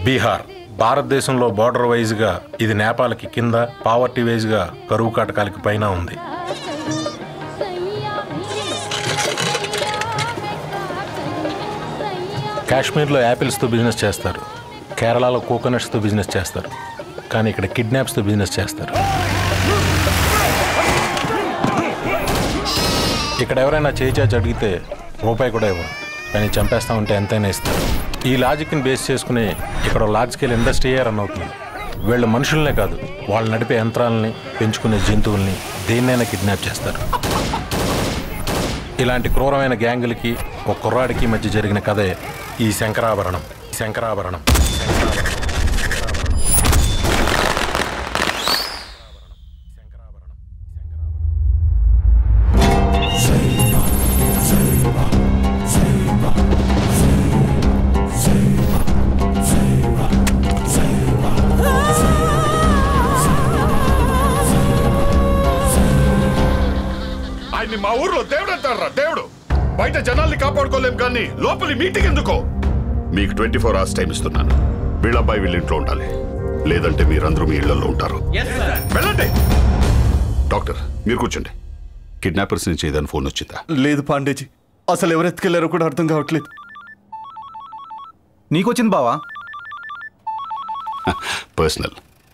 బీహార్ భారతదేశంలో బార్డర్ వైజ్గా ఇది నేపాల్కి కింద పావర్టీ వైజ్గా కరువు కాటకాలకి పైన ఉంది కాశ్మీర్లో యాపిల్స్తో బిజినెస్ చేస్తారు కేరళలో కోకోనట్స్తో బిజినెస్ చేస్తారు కానీ ఇక్కడ కిడ్నాప్స్తో బిజినెస్ చేస్తారు ఇక్కడ ఎవరైనా చేయి చాచి అడిగితే రూపాయి కూడా ఇవ్వరు కానీ చంపేస్తా ఉంటే ఎంతైనా ఇస్తారు ఈ లాజిక్ని బేస్ చేసుకుని ఇక్కడ లార్జ్ స్కేల్ ఇండస్ట్రీయే రన్ అవుతుంది వీళ్ళు మనుషులనే కాదు వాళ్ళు నడిపే యంత్రాలని పెంచుకునే జంతువుల్ని దేన్నైనా కిడ్నాప్ చేస్తారు ఇలాంటి క్రూరమైన గ్యాంగులకి ఒక కుర్రాడికి మధ్య జరిగిన కథే ఈ శంకరాభరణం శంకరాభరణం ఆయన్ని మా ఊర్లో దేవుడు అంటారా దేవుడు బయట జనాల్ని కాపాడుకోలేం కానీ లోపలి మీటింగ్ ఎందుకో మీకు ట్వంటీ ఫోర్ అవర్స్ టైం ఇస్తున్నాను వీళ్ళబ్బాయి వీళ్ళ ఇంట్లో ఉండాలి లేదంటే మీరందరూ మీ ఇళ్లలో ఉంటారు వెళ్ళండి డాక్టర్ మీరు కూర్చోండి కిడ్నాపర్స్ నుంచి ఏదైనా ఫోన్ వచ్చిందా లేదు పాండేజీ అసలు ఎవరు ఎత్తుకెళ్లారో కూడా అర్థం కావట్లేదు నీకొచ్చింది బావా పర్సనల్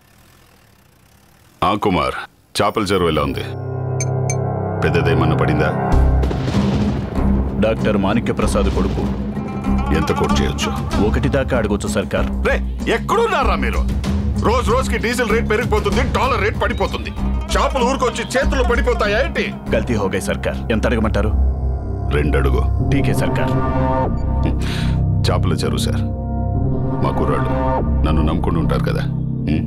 ఆ కుమార్ చేపల చెరువు ఎలా ఉంది పెద్దదేమన్నా పడిందా డాక్టర్ మాణిక్య ప్రసాద్ కొడుకు ఎంత కోట్ చేయొచ్చు ఒకటి దాకా అడగొచ్చు సర్కార్ రే ఎక్కడున్నారా మీరు రోజు రోజుకి డీజిల్ రేట్ పెరిగిపోతుంది డాలర్ రేట్ పడిపోతుంది చేపలు ఊరుకొచ్చి చేతులు పడిపోతాయా ఏంటి గల్తీ హోగై సర్కార్ ఎంత అడగమంటారు రెండు అడుగు టీకే సర్కార్ చేపల చెరువు సార్ మా కుర్రాళ్ళు నన్ను నమ్ముకుని ఉంటారు కదా ఉం?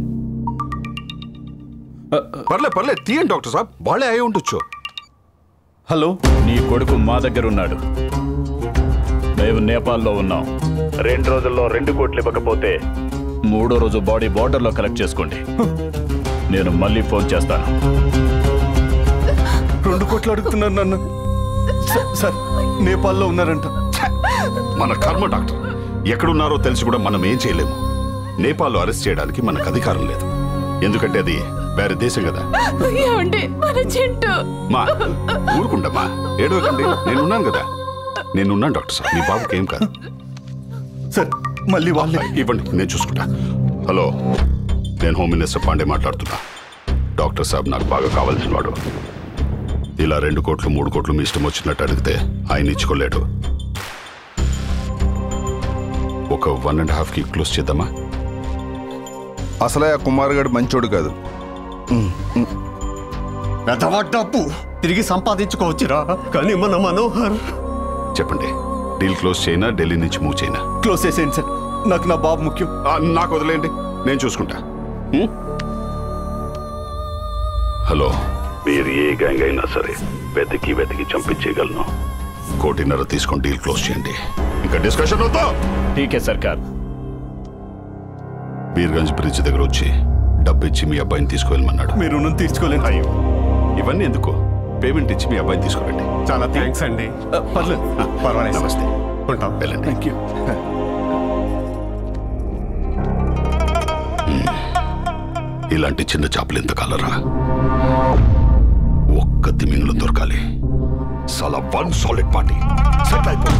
పర్లే పర్లే తీయండి డాక్టర్ సాబ్ వాళ్ళే అయి ఉండొచ్చు హలో నీ కొడుకు మా దగ్గర ఉన్నాడు మేము నేపాల్లో ఉన్నాం రెండు రోజుల్లో రెండు కోట్లు ఇవ్వకపోతే మూడో రోజు బాడీ బార్డర్లో కలెక్ట్ చేసుకోండి నేను మళ్ళీ ఫోన్ చేస్తాను రెండు కోట్లు అడుగుతున్నారు నన్ను స- సార్ నేపాల్లో ఉన్నారంట మన కర్మ డాక్టర్ ఎక్కడున్నారో తెలిసి కూడా మనం ఏం చేయలేము నేపాల్లో అరెస్ట్ చేయడానికి మనకు అధికారం లేదు ఎందుకంటే అది వేరే దేశం కదా ఏమండి మన చింటూ మా ఊరుకుంటమ్మా ఏడవకండి నేనున్నాను కదా నేనున్నాను డాక్టర్ సార్ మీ బాబుకి ఏం కాదు సార్ మళ్ళీ వాళ్ళే ఇవ్వండి నేను చూసుకుంటా హలో నేను హోమ్ మినిస్టర్ పాండే మాట్లాడుతున్నా డాక్టర్ సాబ్ నాకు బాగా కావాల్సిన వాడు ఇలా రెండు కోట్లు మూడు కోట్లు మీ ఇష్టం వచ్చినట్టు అడిగితే ఆయన ఇచ్చుకోలేడు ఒక వన్ అండ్ హాఫ్కి క్లోజ్ చేద్దామా అసలే ఆ కుమార్ గడు మంచోడు కాదు పెద్దవా డబ్బు తిరిగి సంపాదించుకోవచ్చురా కానీ మన మనోహర్ చెప్పండి డీల్ క్లోజ్ చేయనా ఢిల్లీ నుంచి మూవ్ చేయనా క్లోజ్ చేసేయండి సార్ నాకు నా బాబు ముఖ్యం ఆ, నాకు వదిలేయండి నేను చూసుకుంటా హ్మ్? హలో మీరు ఏ గ్యాంగ్ అయినా సరే వెతికి వెతికి చంపించేయగలను కోటిన్నర తీసుకొని డీల్ క్లోజ్ చేయండి ఇంకా డిస్కషన్ అవుతా టీకే సర్కార్ బీర్గంజ్ బ్రిడ్జ్ దగ్గర వచ్చి డబ్బు ఇచ్చి మీ అబ్బాయిని తీసుకువెళ్ళమన్నాడు మీరు రుణం తీర్చుకోలేను అయ్యో ఇవన్నీ ఎందుకు పేమెంట్ ఇచ్చి మీ అబ్బాయిని తీసుకురండి చాలా థ్యాంక్స్ అండి ఆ, పర్లేదు పర్వాలేదు సార్. నమస్తే ఉంటాం వెళ్ళండి థ్యాంక్ యూ ఇలాంటి చిన్న చేపలు ఎంత కాలరా ఒక్క తిమింగలం దొరకాలి సలా వన్ సాలిడ్ పార్టీ సెట్ అయిపో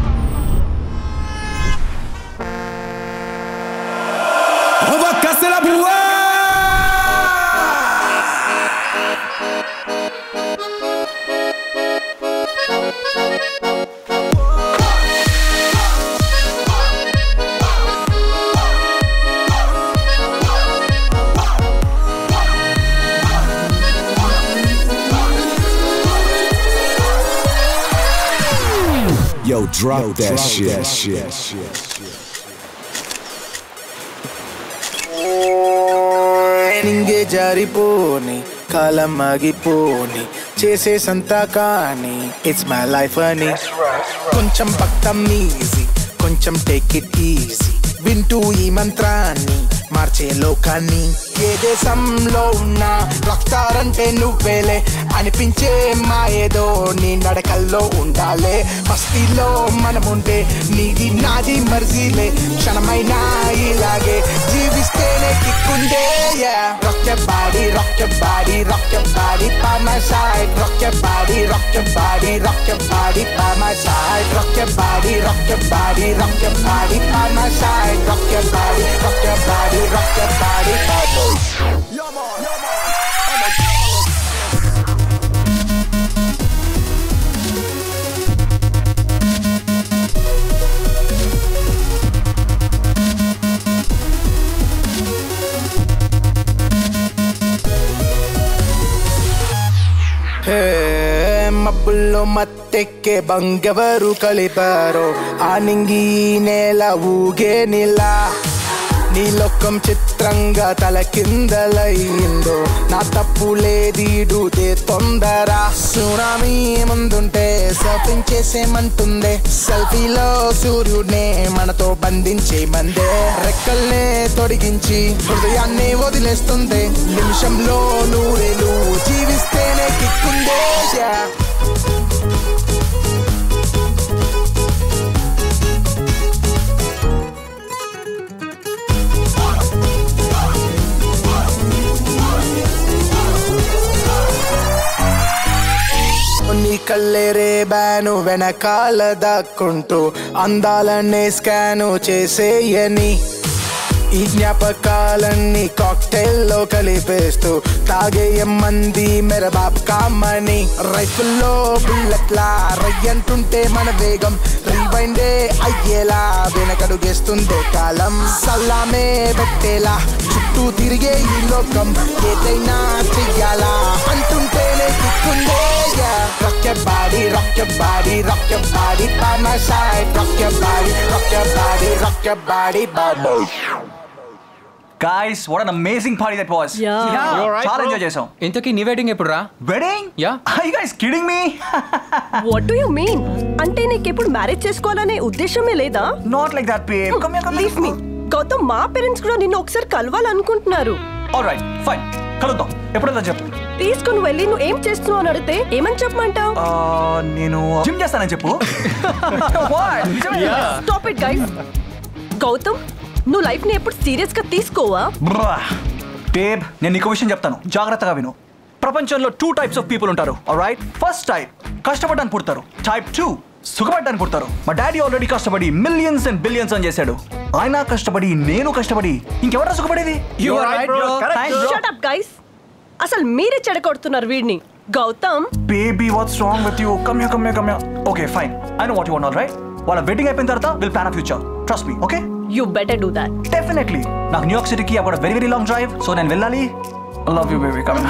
Yo, drop that shit. నింగే జారిపోని కాలం ఆగిపోని చేసే సంతా కానీ ఇట్స్ మై లైఫ్ అని కొంచెం పక్కం ఈజీ కొంచెం టేక్ ఇట్ ఈజీ వింటూ ఈ మంత్రాన్ని మార్చే లోకాన్ని ఏ దేశంలో ఉన్నా రక్తారంటే నువ్వేలే అనిపించే మా ఏదో నీ నడకల్లో ఉండాలే మస్తీలో మనముంటే నీది నాది మర్జీలే క్షణమైనా ఇలాగే జీవిస్తేనే కిక్కుందే Rock your body, rock your body, rock your body by my side. Rock your body, rock your body, rock your body by my side. Rock your body, rock your body, rock your body by my side. Rock your body, rock your body, rock your body by my హే, మబ్బుల్లో మత్తెక్కే బంగెవరు కలిపారో ఆ నింగి నేల ఊగే నిలా నీ లోకం చిత్రంగా తల కిందలయ్యిందో నా తప్పు లేదీడుదే తొందర సునామీ ముందుంటే సర్ఫింగ్ చేసేమంటుందే సెల్ఫీలో సూర్యుడినే మనతో బంధించేమందే రెక్కల్నే తొడిగించి హృదయాన్ని వదిలేస్తుంది నిమిషంలో నూరేలు జీవిస్తేనే కిక్కుందే yeah. నీ కళ్ళేరే బ్యాను వెనకాల దాక్కుంటూ అందాలనే స్కాను చేసేయని ఈ జ్ఞాపకాలన్నీ కాక్టైల్లో కలిపేస్తూ తాగేయమ్మంది మెరబాబ్ కామని రైఫుల్లో బుల్లెట్లా రయ్యంటుంటే మన వేగం రీవైండే అయ్యేలా వెనకడుగేస్తుందే కాలం సల్లామే పెట్టేలా చుట్టూ తిరిగే ఈ లోకం ఏదైనా చెయ్యాలా అంటుంటేనే దిక్కుందే Rock your body, rock your body, rock your body by my side. Rock your body, rock your body, rock your body by my Guys, what an amazing party that was. Yeah. చాలా enjoy చేసాం ఇంతకీ నీ wedding ఎప్పుడు రా wedding యా Are you guys kidding me? What do you mean అంటే నీకెప్పుడు marriage చేసుకోవాలనే ఉద్దేశమే లేదా Not like that, babe. Come here, come leave me Gautham మా పేరెంట్స్ కూడా నిన్ను ఒకసారి కలవాలనుకుంటున్నారు All right, fine. కలుద్దాం ఎప్పుడైనా చెప్పు తీసుకుని వెళ్ళి నువ్వు ఏం చేస్తున్నావు అని అడిగితే ఏమని చెప్పమంటావు ఆ, నేను జిమ్ చేస్తానని చెప్పు What? నిజమే. స్టాప్ ఇట్ గైస్ గౌతమ్ నువ్వు లైఫ్ ని ఎప్పుడు సీరియస్ గా తీసుకోవా Bruh. Babe, నేను నీకు విషయం చెప్తాను జాగ్రత్తగా విను ప్రపంచంలో టూ టైప్స్ ఆఫ్ పీపుల్ ఉంటారు రైట్ ఫస్ట్ టైప్ కష్టపడడానికి పుడతారు టైప్ టూ సుఖపడడానికి పుడతారు మా డాడీ ఆల్రెడీ కష్టపడి మిలియన్స్ అండ్ బిలియన్స్ అని చేశాడు ఆయన కష్టపడి నేను కష్టపడి ఇంకెవరా సుఖపడేది You are right, bro. Thanks, bro. Shut up guys అసలు మీరే చెడగొడుతున్నారు వీడిని Gautham baby what's wrong with you come you come you come you okay fine I know what you want all right వాళ్ళ వెడ్డింగ్ అయిపోయిన తర్వాత will plan future trust me okay you better do that definitely నాకు New York సిటీకి అక్కడ very very long drive so నేను వెళ్ళాలి love you baby come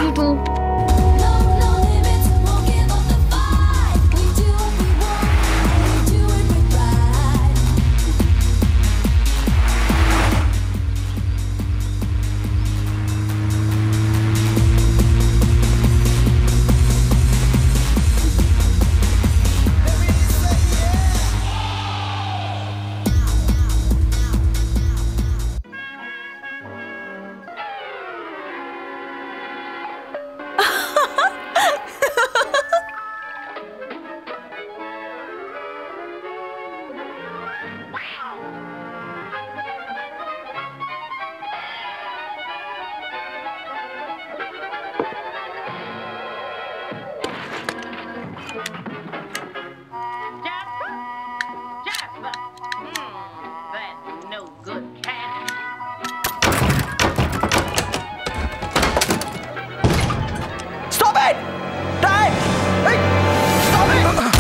Stop it! Time! Hey! Stop it!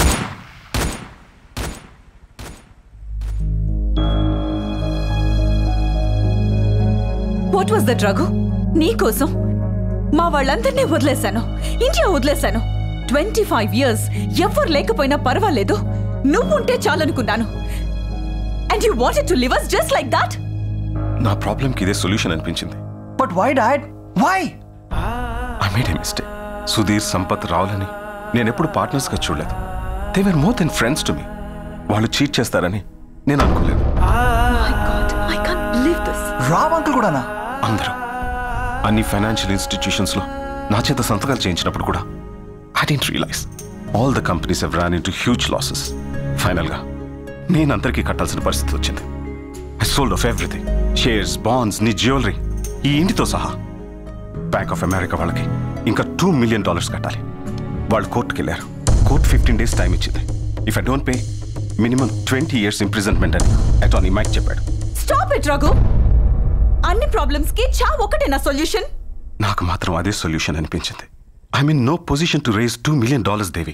What was that Raghu నీకోసం మా వాళ్ళందరినీ వదిలేశాను ఇండియా వదిలేశాను ట్వంటీ ఫైవ్ ఇయర్స్ ఎవ్వరు లేకపోయినా పర్వాలేదు నువ్వుంటే చాలనుకున్నాను and you wanted to leave us just like that నా ప్రాబ్లంకి ఇదే సొల్యూషన్ అనిపించింది but why dad why I made a mistake Sudhir Sampath రావులని నేను ఎప్పుడు పార్ట్నర్స్గా చూడలేదు they were more than friends to me వాళ్ళు చీట్ చేస్తారని నేను అనుకోలేదు I can't leave this Rao uncle కూడానా అందరూ అన్ని ఫైనాన్షియల్ ఇన్స్టిట్యూషన్స్లో నా చేత సంతకాలు చేయించినప్పుడు కూడా I didn't realise all the companies have ran into huge losses ఫైనల్గా నేను అందరికీ కట్టాల్సిన పరిస్థితి వచ్చింది I sold off everything shares bonds నీ జ్యువెలరీ ఈ ఇంటితో సహా బ్యాంక్ ఆఫ్ అమెరికా వాళ్ళకి ఇంకా టూ మిలియన్ డాలర్స్ కట్టాలి వాళ్ళు కోర్టుకి వెళ్ళారు కోర్ట్ ఫిఫ్టీన్ డేస్ టైం ఇచ్చింది if I don't pay minimum twenty years imprisonment అని అటార్నీ మైక్ చెప్పాడు స్టాప్ ఇట్ రఘు అన్ని ప్రాబ్లమ్స్ కి చా ఒకటేనా సొల్యూషన్ నాకు మాత్రం అదే సొల్యూషన్ అనిపించింది I mean no position to raise two million dollars Devi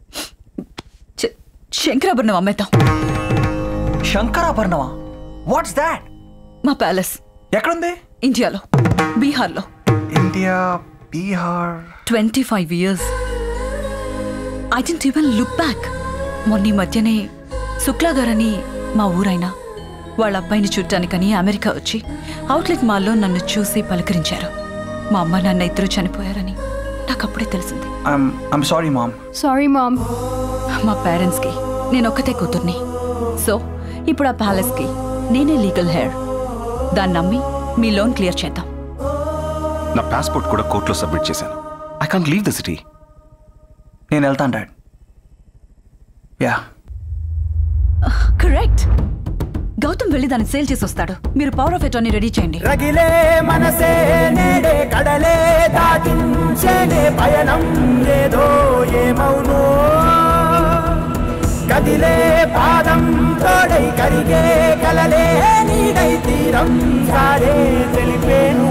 Shankarabharanam అమ్మేద్దాం శంకరాభరణమా వాట్స్ దాట్ మా ప్యాలెస్ ఎక్కడుంది ఇండియాలో బీహార్లో India Bihar twenty five years I didn't even look back మొన్న ఈ మధ్యనే శుక్లా గారని మా ఊరైనా వాళ్ళ అబ్బాయిని చూడటానికని అమెరికా వచ్చి అవుట్లెట్ మాల్లో నన్ను చూసి పలకరించారు మా అమ్మ నాన్న ఇద్దరు చనిపోయారని నాకు అప్పుడే తెలిసింది I'm sorry mom sorry mom మా పేరెంట్స్కి నేను ఒక్కతే కూతుర్ని సో ఇప్పుడు ఆ ప్యాలెస్కి నేనే లీగల్ హెయిర్ దాన్ని నమ్మి మీ లోన్ క్లియర్ చేద్దాం నా పాస్పోర్ట్ కూడా కోర్టులో సబ్మిట్ చేశాను I can't leave the city నేను వెళ్తాను డాడ్ యా కరెక్ట్ గౌతమ్ వెళ్ళి దాన్ని సేల్ చేసి వస్తాడు మీరు పవర్ ఆఫ్ అటార్నీ రెడీ చేయండి రగిలే మనసే నేడే కడలే దాటించేనే పయనం ఏదో ఏమౌనో కదిలే పాదం తోడై కరిగే కలలే నీడై తీరం సారే తెలిపేను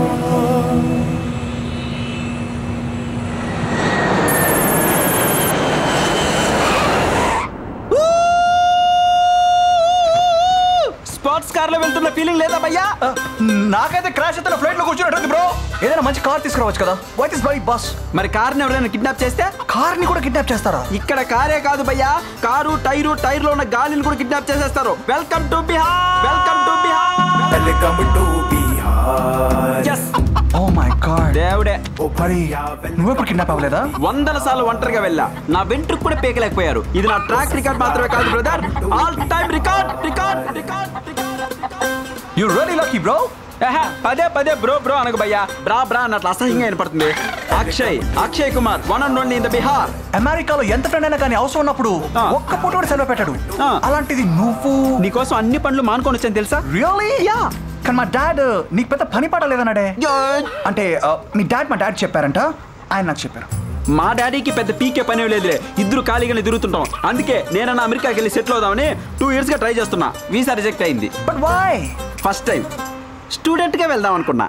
స్పోర్ట్స్ కార్ లో వెళ్తున్న ఫీలింగ్ లేదా భయ్యా నాకైతే క్రాష్ అయితే ఫ్లైట్ లో కూర్చున్నట్టుంది బ్రో ఏదైనా మంచి కార్ తీసుకురావచ్చు కదా వాట్ ఇస్ బై బస్ మరి కార్ని ఎవరైనా కిడ్నాప్ చేస్తే కార్ ని కూడా కిడ్నాప్ చేస్తారా ఇక్కడ కారే కాదు భయ్యా కారు టైరు టైర్ లో ఉన్న గాలిని కూడా కిడ్నాప్ చేసేస్తారు welcome to Bihar welcome to Bihar welcome to Bihar oh my God దేవుడే మరి నువ్వెప్పుడు కిడ్నాప్ అవ్వలేదా వందల సార్లు ఒంటరిగా వెళ్ళా నా వెంట్రుకు కూడా పేకలేకపోయారు ఇది నా ట్రాక్ రికార్డ్ మాత్రమే కాదు brother all time record record record you really lucky bro పదే పదే బ్రో బ్రో అనకు భయ్యా బ్రా బ్రా అన్నట్లు అసహ్యంగా వినపడుతుంది Akshay Akshay Kumar one and only in the Bihar అమెరికాలో ఎంత ఫ్రెండ్ అయినా కానీ అవసరం ఉన్నప్పుడు ఒక్క పూట కూడా సెలవు పెట్టాడు అలాంటిది నువ్వు నీకోసం అన్ని పనులు మానుకొని వచ్చాను తెలుసా రియల్లీ యా కానీ మా డాడ్ నీకు పెద్ద పని పాట లేదన్నాడే అంటే ఆ, మీ డాడ్ మా డాడ్ చెప్పారంట ఆయన నాకు చెప్పారు మా డాడీకి పెద్ద పీకే పని లేదులే ఇద్దరు ఖాళీగానే తిరుగుతుంటాం అందుకే నేనన్నా అమెరికాకి వెళ్ళి సెటిల్ అవుదామని టూ ఇయర్స్ గా ట్రై చేస్తున్నా వీసా రిజెక్ట్ అయింది but why first time student గా వెళ్దాం అనుకున్నా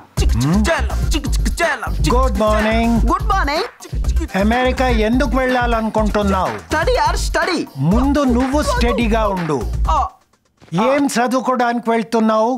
good morning good morning America ఎందుకు వెళ్ళాలనుకుంటున్నావు స్టడీ ఆర్ స్టడీ ముందు నువ్వు స్టడీగా ఉండు ఏం చదువుకోవడానికి వెళ్తున్నావు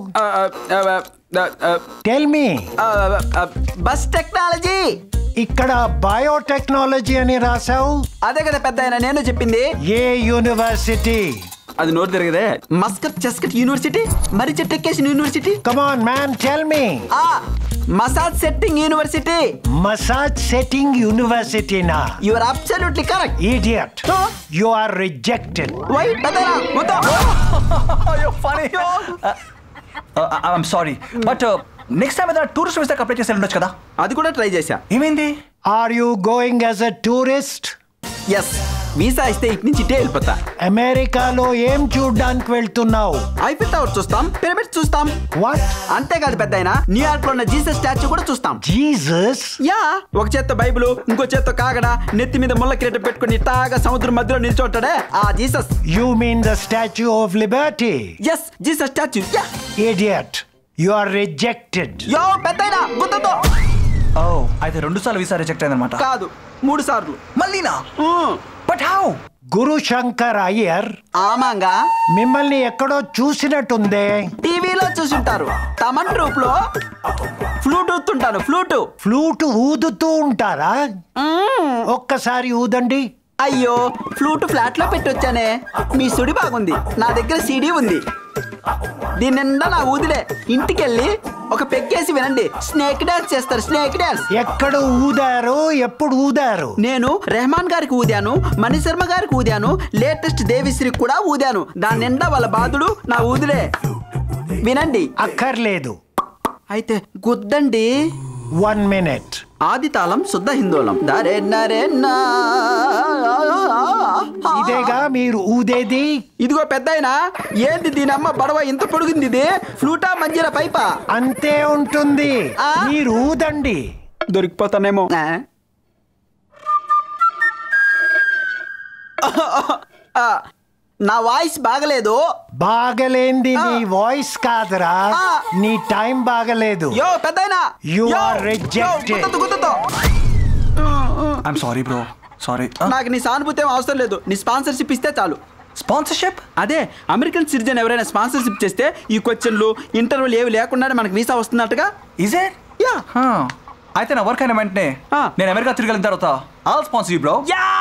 టెల్ మీ బస్ టెక్నాలజీ ఇక్కడ బయోటెక్నాలజీ అని రాసావు అదే కదా పెద్ద ఆయన నేను చెప్పింది ఏ యూనివర్సిటీ అది నోరు తిరగదే మస్కట్ చెస్కట్ యూనివర్సిటీ మరి చెట్టెక్కేసిన university come on man tell me ఆ massage setting university massage setting యూనివర్సిటీనా you are absolutely correct idiot you are rejected why పెద్దనా వద్దా funny I'm sorry but next time ఏదైనా టూరిస్ట్ వీసా అప్లై చేసి ఉండొచ్చు కదా అది కూడా ట్రై చేశా ఏమైంది are you going as a tourist yes visa ఇస్తే ఇటు నుంచి ఇటే వెళ్ళిపోతా అమెరికాలో ఏం చూడ్డానికి వెళ్తున్నావు ఐఫిల్ టవర్ చూస్తాం పిరమిడ్ చూస్తాం వాట్ అంతేకాదు పెద్ద ఆయన న్యూయార్క్ లో ఉన్న జీసస్ స్టాచ్యూ కూడా చూస్తాం జీసస్ యా ఒక చేత్తో బైబిల్ ఇంకో చేత్తో కాగడ నెత్తి మీద ముళ్ళ కిరీటం పెట్టుకుని తాగా సముద్రం మధ్యలో నిల్చోంటాడే ఆ Jesus you mean the Statue of Liberty yes Jesus statue yeah idiot you are rejected yo పెద్ద గుద్దతో ఓ అయితే రెండు సార్లు వీసా రిజెక్ట్ అయిందన్నమాట కాదు మూడు సార్లు మళ్ళీనా బట్ హౌ గురు శంకర్ అయ్యర్ ఆమాంగా మిమ్మల్ని ఎక్కడో చూసినట్టుందే టీవీలో చూసుంటారు తమన్ ట్రూప్ లో ఫ్లూట్ ఊతుంటాను ఫ్లూట్ ఫ్లూట్ ఊదుతూ ఉంటారా ఒక్కసారి ఊదండి అయ్యో ఫ్లూట్ ఫ్లాట్ లో పెట్టొచ్చానే మీ సుడి బాగుంది నా దగ్గర సీడీ ఉంది దీని నిండా నా ఊదిలే ఇంటికెళ్ళి ఒక పెగ్గేసి వినండి స్నేక్ డాన్స్ చేస్తారు స్నేక్ డాన్స్ ఎక్కడ ఊదారు ఎప్పుడు ఊదారు నేను రెహమాన్ గారికి ఊదాను మణిశర్మ గారికి ఊదాను లేటెస్ట్ దేవిశ్రీకి కూడా ఊదాను దాని నిండా వాళ్ళ బాధుడు నా ఊదులే వినండి అక్కర్లేదు అయితే గుద్దండి వన్ మినిట్ ఆది తాళం శుద్ధ హిందోళం దరే నరే నా ఇదేగా మీరు ఊదేది ఇదిగో పెద్దాయనా ఏంది దీని అమ్మ బడవ ఇంత పొడుగుంది ఇది ఫ్లూటా మంజీర పైపా అంతే ఉంటుంది మీరు ఊదండి దొరికిపోతానేమో ఆ, నా వాయిస్ బాగలేదు బాగలేంది నీ వాయిస్ కాదురా ఆ. నీ టైం బాగలేదు యో పెద్దాయనా You యో, are యో, rejected. గుద్దొద్దు, గుద్దొద్దు. ఐఎమ్ సారీ బ్రో సారీ నాకు నీ సానుభూతి ఏం అవసరం లేదు నీ స్పాన్సర్షిప్ ఇస్తే చాలు స్పాన్సర్షిప్ అదే అమెరికన్ సిటిజన్ ఎవరైనా స్పాన్సర్షిప్ చేస్తే ఈ క్వశ్చన్లు ఇంటర్వ్యూలు ఏవి లేకుండానే మనకు వీసా వస్తున్నట్టుగా ఇజ్ ఇట్ యా అయితే నా వర్క్ అయిన వెంటనే నేను అమెరికా తిరిగి వెళ్ళిన తర్వాత ఆల్ స్పాన్సర్ యూ బ్రో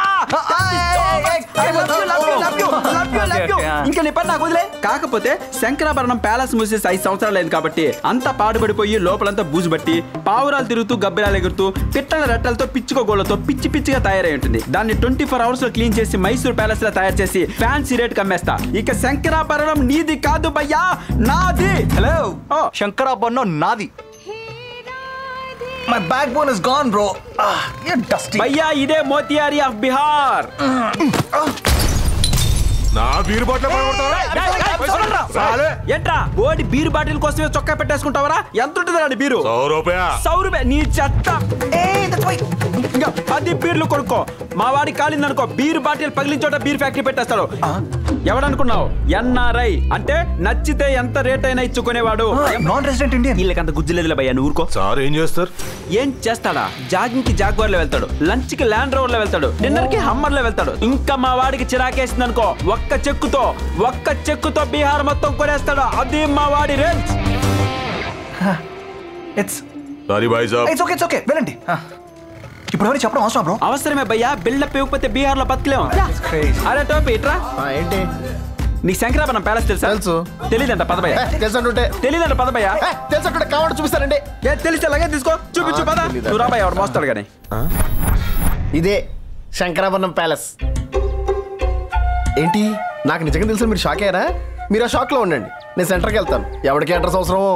ఇంకా నీ పని నాకు వదిలే కాకపోతే శంకరాభరణం ప్యాలెస్ మూసేసి ఐదు సంవత్సరాలు అయింది కాబట్టి అంతా పాడుపడిపోయి లోపలంతా బూజు బట్టి పావురాలు తిరుగుతూ గబ్బిలాలు ఎగురుతూ పిట్టల రెట్టలతో పిచ్చుకోగోళ్లతో పిచ్చి పిచ్చిగా తయారై ఉంటుంది దాన్ని ట్వంటీ ఫోర్ అవర్స్ లో క్లీన్ చేసి మైసూర్ ప్యాలెస్ లో తయారు చేసి ఫ్యాన్సీ రేట్ కమ్మేస్తా ఇక శంకరాభరణం నీది కాదు భయ్యా నాది హలో శంకరాభరణం నాది my backbone is gone bro dusty భయ్యా ఇదే మోతియారి ఆఫ్ బిహార్ నా బీరు బాటిల్ ఏంట్రా ఓడి బీరు బాటిల్ కోసమే చొక్కా పెట్టేసుకుంటావరా ఎంత ఉంటుంది బీరు సౌ రూపాయ సౌ రూపాయ నీ చెత్త ఇంకా పది బీర్లు కొనుక్కో మా వాడి కాలిందనుకో బీర్ బాటిల్ పగిలించోట బీర్ ఫ్యాక్టరీ పెట్టేస్తాడు ఎవడనుకున్నావు ఎన్ఆర్ఐ అంటే నచ్చితే ఎంత రేట్ అయినా ఇచ్చుకునేవాడు నాన్ రెసిడెంట్ ఇండియన్ వీళ్ళకంత గుజ్జులేదులే భయ్యా నువ్వు ఊరుకో సార్ ఏం చేస్తారు ఏం చేస్తాడా జాగింగ్ కి జాగ్వార్ లో వెళ్తాడు లంచ్ కి ల్యాండ్ రోవర్ లో వెళ్తాడు డిన్నర్ కి హమ్మర్ లో వెళ్తాడు ఇంకా మా వాడికి చిరాకేసింది అనుకో ఒక్క చెక్కుతో ఒక్క చెక్కుతో బీహార్ మొత్తం కొనేస్తాడు అది మా వాడి రేంజ్ ఇట్స్ సారీ బాయ్ సాబ్ ఇట్స్ ఓకే ఇట్స్ ఓకే వెళ్ళండి ఇప్పుడు ఎవరు చెప్పడం అవసరం బ్రో అవసరమే భయ్యా బిల్డప్ ఇవ్వకపోతే బీహార్ లో బతకలేము అరే టోపీ ఇట్రా ఏంటి నీకు శంకరాభరణం ప్యాలెస్ తెలుసా తెలుసు. తెలీదంట పదభయ్య తెలుసంటుంటే తెలీదంట పదభయ్య తెలుసంటుంటే కావాలంటే చూపిస్తానండి ఏ తెలిస్తే అలాగే తీసుకో చూపించు పద తెలీదా? నువ్వు రాబాయ్ ఎవడు మోస్తాడు కానీ ఇదే శంకరాభరణం ప్యాలెస్ ఏంటి నాకు నిజంగా తెలుసు మీరు షాక్ అయ్యారా మీరు ఆ షాక్ లో ఉండండి నేను సెంటర్కి వెళ్తాను ఎవరికి అడ్రస్ అవసరమో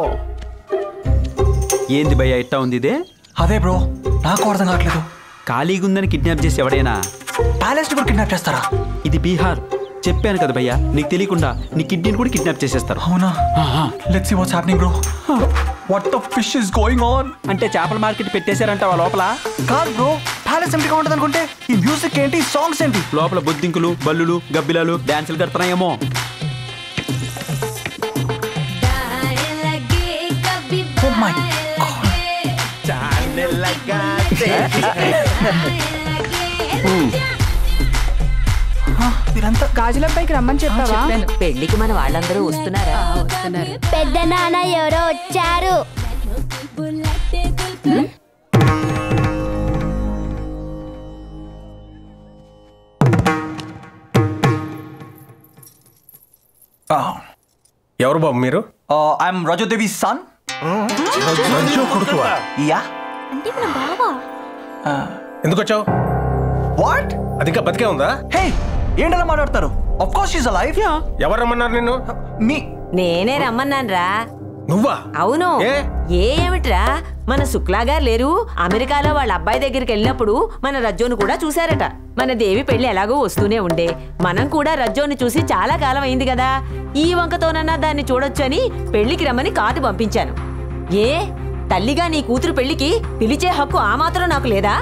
ఏంది భయ్యా ఇట్టా ఉంది ఇదే అదే బ్రో నాకు అర్థం కావట్లేదు ఖాళీగా ఉందని కిడ్నాప్ చేసి ఎవడైనా ప్యాలెస్ ని కూడా కిడ్నాప్ చేస్తారా ఇది బీహార్ చెప్పాను కదా భయ్యా నీకు తెలియకుండా నీ కిడ్నీని కూడా కిడ్నాప్ చేసేస్తారు అవునా let's see what's happening bro what the fish is going on అంటే చేపల మార్కెట్ పెట్టేశారంట వాళ్ళ లోపల కాదు బ్రో ప్యాలెస్ ఎంటీగా ఉంటుంది అనుకుంటే ఈ మ్యూజిక్ ఏంటి సాంగ్స్ ఏంటి లోపల బొద్దింకులు బల్లులు గబ్బిలాలు డాన్సులు కడుతున్నాయేమో ఓ మై మీరంతా గాజులబ్బాయికి రమ్మని చెప్పావా పెళ్లికి మన వాళ్ళందరూ వస్తున్నారా వస్తున్నారు పెద్ద నాన్న ఎవరో వచ్చారు ఎవరు బాబు మీరు ఐఎమ్ రజోదేవి సన్ కొడుకువా యా అంటే మన బావా ఎందుకు వచ్చావు వాట్ అది ఇంకా బతికే ఉందా హే ఏంటలా మాట్లాడతారు of course is life yeah ఎవరు రమ్మన్నారు నిన్ను మీ నేనే రమ్మన్నాను రా నువ్వా అవును ఏ? ఏ ఏమిట్రా మన శుక్లా గారు లేరు అమెరికాలో వాళ్ళ అబ్బాయి దగ్గరికి వెళ్ళినప్పుడు మన రజ్జోను కూడా చూశారట మన దేవి పెళ్లి ఎలాగో వస్తూనే ఉండే మనం కూడా రజ్జోని చూసి చాలా కాలం అయింది కదా ఈ వంకతోనన్నా దాన్ని చూడొచ్చని పెళ్లికి రమ్మని కార్డు పంపించాను ఏ తల్లిగా నీ కూతురు పెళ్లికి పిలిచే హక్కు ఆ మాత్రం నాకు లేదా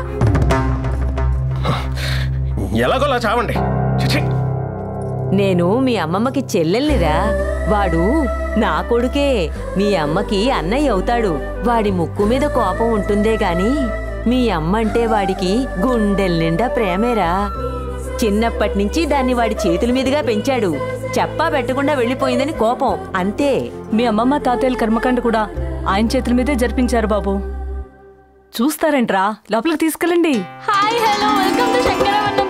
ఎలాగోలా చావండి చిచి. నేను మీ అమ్మమ్మకి చెల్లెల్నిరా వాడు నా కొడుకే మీ అమ్మకి అన్నయ్య అవుతాడు వాడి ముక్కు మీద కోపం ఉంటుందే గాని మీ అమ్మంటే వాడికి గుండెల నిండా ప్రేమేరా చిన్నప్పటి నుంచి దాన్ని వాడి చేతుల మీదుగా పెంచాడు చెప్పా పెట్టకుండా వెళ్ళిపోయిందని కోపం అంతే మీ అమ్మమ్మ తాతయ్యల కర్మకాండ కూడా ఆయన చేతుల మీదే జరిపించారు బాబు చూస్తారేంట్రా లోపలికి తీసుకెళ్ళండి hi hello welcome to Shankaravannam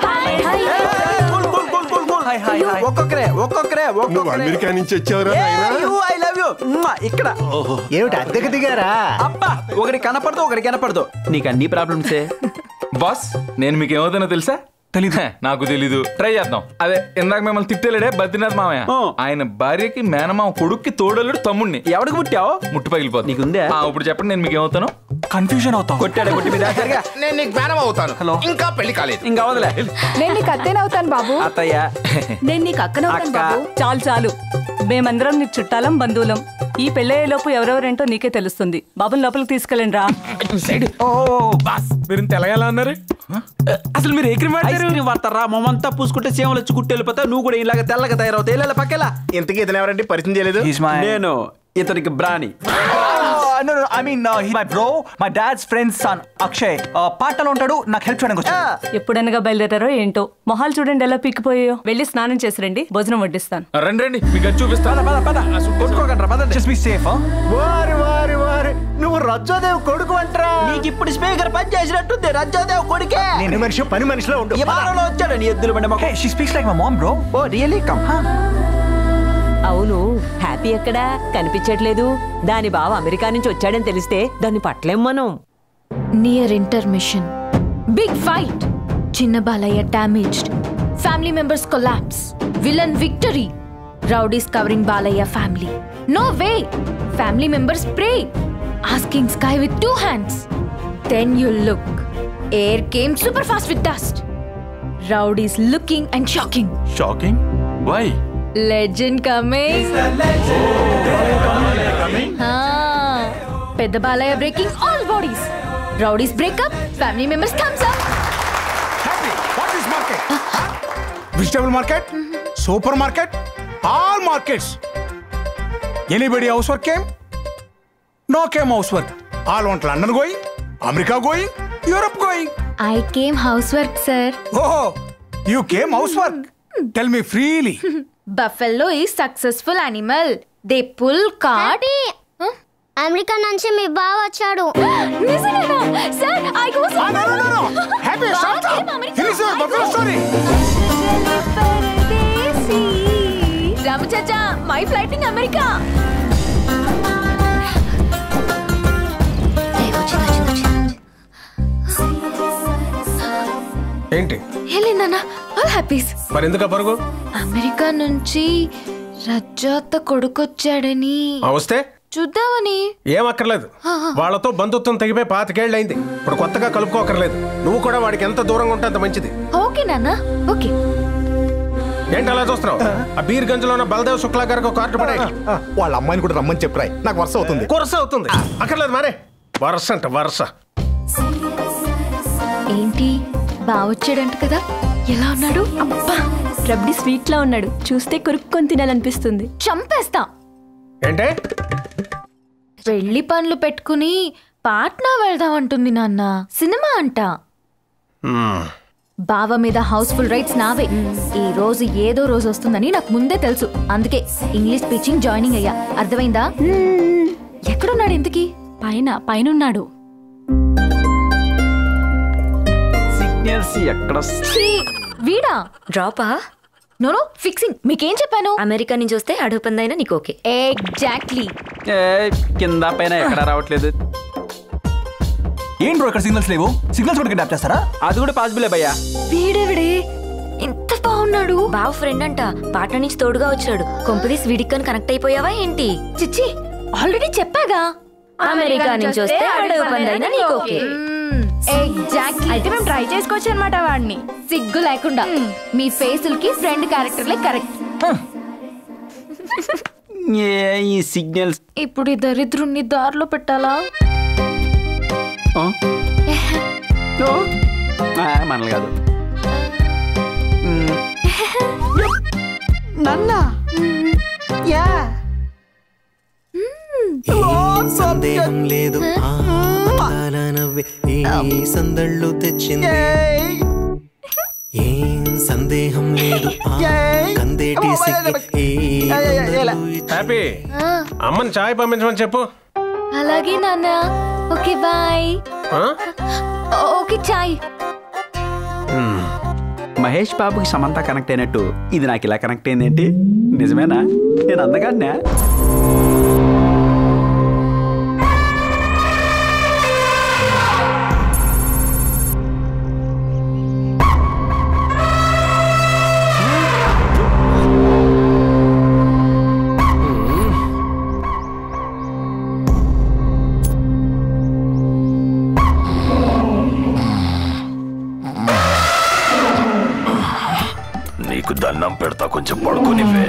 ఒక్కొక్కరే ఒక్కొక్కరే నువ్వు అమెరికా నుంచి వచ్చావురా నాయనా? ఐ లవ్ యూ ఇక్కడ ఏమిటి అద్దెకు దిగారా అబ్బా ఒకటి కనపడదు ఒకటి కనపడదు నీకు అన్ని ప్రాబ్లమ్సే బాస్ నేను మీకు ఏమవుతానో తెలుసా తెలీదు నాకు తెలీదు ట్రై చేద్దాం అదే ఇందాక మిమ్మల్ని తిట్టలేడే బద్రీనాథ్ మామయ్య ఆయన భార్యకి మేనమామ కొడుక్కి తోడలుడు తమ్ముడిని ఎవడికి పుట్టావు ముట్టు పగిలిపోతుంది నీకుందే ఇప్పుడు చెప్పండి నేను మీకు ఏమవుతాను కన్ఫ్యూజన్ అవుతాం కొట్టాడు కొట్టి మీద సరిగా నేను నీకు మేనం అవుతాను హలో ఇంకా పెళ్లి కాలేదు ఇంకా వదలే నేను నీకు అత్తేనవుతాను బాబు అత్తయ్య నేను నీకు అక్కనవుతాను బాబు చాలు చాలు మేమందరం నీకు చుట్టాలం బంధువులం ఈ పెళ్ళయ్యేలోపు ఎవరెవరేంటో నీకే తెలుస్తుంది బాబుని లోపలికి తీసుకెళ్ళండి రా ఓ బాస్ మీరు తెలగాల అన్నారు అసలు మీరు ఏ క్రీమ్ ఐస్ క్రీమ్ వాడతారా మొమ్మంతా పూసుకుంటే సేవలు వచ్చి కుట్టి వెళ్ళిపోతావు నువ్వు కూడా ఇలాగ తెల్లగా తయారవుతావు వెళ్ళాలి పక్కలా ఇంతకీ ఇతను ఎవరండి పరిచయం చేయలేదు నేను ఇతనికి బ్రాణి I mean my bro my dad's friend's son Akshay పాటలో ఉంటాడు నాకు హెల్ప్ చేయడానికి వచ్చాడు ఎప్పుడనగా బయలుదేరారో ఏంటో మొహాలు చూడండి ఎలా పిక్కిపోయాయో వెళ్ళి స్నానం చేసి రండి భోజనం వడ్డిస్తాను రండి రండి మీకు అది చూపిస్తాను పద పద కొట్టుకోకండి పద జస్ట్ బి సేఫ్ వారి వారి వారి నువ్వు రజ్జోదేవ్ కొడుకు అంటరా నీకు ఇప్పుడు స్పీకర్ పని చేసినట్టుంది రజ్జోదేవ్ కొడుకే నేను మనిషి పని మనిషిలో ఉండు విమానంలో వచ్చాడు నీ ఎద్దులు బండి hey she speaks like my mom bro oh really come అవును హ్యాపీ ఎక్కడా కనిపించట్లేదు దాని బావ అమెరికా నుంచి వచ్చాడని తెలిస్తే దాన్ని పట్టలేం మనం నియర్ ఇంటర్మిషన్ బిగ్ ఫైట్ చిన్న Balayya damaged family members collapse villain victory rowdies covering Balayya family no way family members pray asking sky with two hands then you look air came super fast with dust rowdies looking and shocking shocking why legend coming పెద్ద Balayya breaking all bodies rowdies breakup family members thumbs up vegetable market supermarket all markets anybody house work came no came house work all want London going America going Europe going I came house work sir ఓహో you came house work tell me freely buffalo ఈ successful animal they pull card America నుంచి మీ బావ వచ్చాడు sir I go happy stop finish your buffalo story Ramu చాచా my flight in America ఏంటి హెలినా all happies మరి ఎందుకు ఆ పరుగు అమెరికా నుంచి రజ్జాత కొడుకొచ్చాడని ఆ, వస్తే చూద్దామని ఏం అక్కర్లేదు వాళ్ళతో బంధుత్వం తెగిపోయి పాతికేళ్ళైంది ఇప్పుడు కొత్తగా కలుపుకోకర్లేదు నువ్వు కూడా వాడికి ఎంత దూరంగా ఉంటే అంత మంచిది ఓకే నాన్న ఓకే ఏంటి అలా చూస్తున్నావు ఆ బీర్ గంజలో ఉన్న బలదేవ్ శుక్లా గారికి ఒక కార్డు పడే వాళ్ళ అమ్మాయిని కూడా రమ్మని చెప్పరాయి నాకు వరుస అవుతుంది కొరస అవుతుంది అక్కర్లేదు మరే వరుస అంట వరుస ఏంటి బావొచ్చాడంట కదా ఎలా ఉన్నాడు అబ్బా రబ్డి స్వీట్ లా ఉన్నాడు చూస్తే కొరుక్కొని తినాలనిపిస్తుంది చంపేస్తా ఏంటే పెళ్లి పనులు పెట్టుకుని పాట్నా వెళ్దాం అంటుంది నాన్న సినిమా అంట బావ మీద హౌస్ఫుల్ రైట్స్ నావే ఈ రోజు ఏదో రోజు వస్తుందని నాకు ముందే తెలుసు అందుకే ఇంగ్లీష్ స్పీచింగ్ జాయినింగ్ అయ్యా అర్థమైందా ఎక్కడున్నాడు ఇంతకీ పైన పైన ఉన్నాడు సిగ్నల్స్ ఎక్కడ ఛీ, వీడా డ్రాపా నో నో ఫిక్సింగ్ మీకేం చెప్పాను అమెరికా నుంచి వస్తే అడుగు పందైనా నీకు ఓకే ఎగ్జాక్ట్లీ ఏ, కింద పైన ఎక్కడ రావట్లేదు ఏం బ్రో ఇక్కడ సిగ్నల్స్ లేవు సిగ్నల్స్ కూడా కిడ్నాప్ చేస్తారా అది కూడా పాసిబులే భయ్యా వీడెవిడే ఎంత బాగున్నాడు బావ ఫ్రెండ్ అంట పాట్నా నుంచి తోడుగా వచ్చాడు కొంపదీస్ వీడిక్కని కనెక్ట్ అయిపోయావా ఏంటి చిచ్చి ఆల్రెడీ చెప్పాగా అమెరికా నుంచి వస్తే అడుగు పందైనా నీకు ఓకే ఎగ్జాక్ట్లీ అయితే మేము ట్రై చేసుకోవచ్చు అనమాట వాడిని సిగ్గు లేకుండా మీ ఫేసులకి ఫ్రెండ్ క్యారెక్టర్లే కరెక్ట్ ఏ ఈ సిగ్నల్స్ ఇప్పుడు ఈ దరిద్రుణ్ణి దారిలో పెట్టాలా మనలు కాదు నన్నా యా సందేహం లేదు ఆ అందాల నవ్వే ఈ సందళ్ళు తెచ్చింది ఏం సందేహం లేదు ఆ కందేటి సిగ్గి ఈ నందలు హ్యాపీ అమ్మని చాయ్ పంపించమని చెప్పు అలాగే నాన్న ఓకే బాయ్ ఆ? ఓకే చాయ్ మహేష్ బాబుకి సమంత కనెక్ట్ అయినట్టు ఇది నాకు ఇలా కనెక్ట్ అయింది ఏంటి నిజమేనా నేను అందగాడినా నీకు దండం పెడతా కొంచెం పడుకోనివే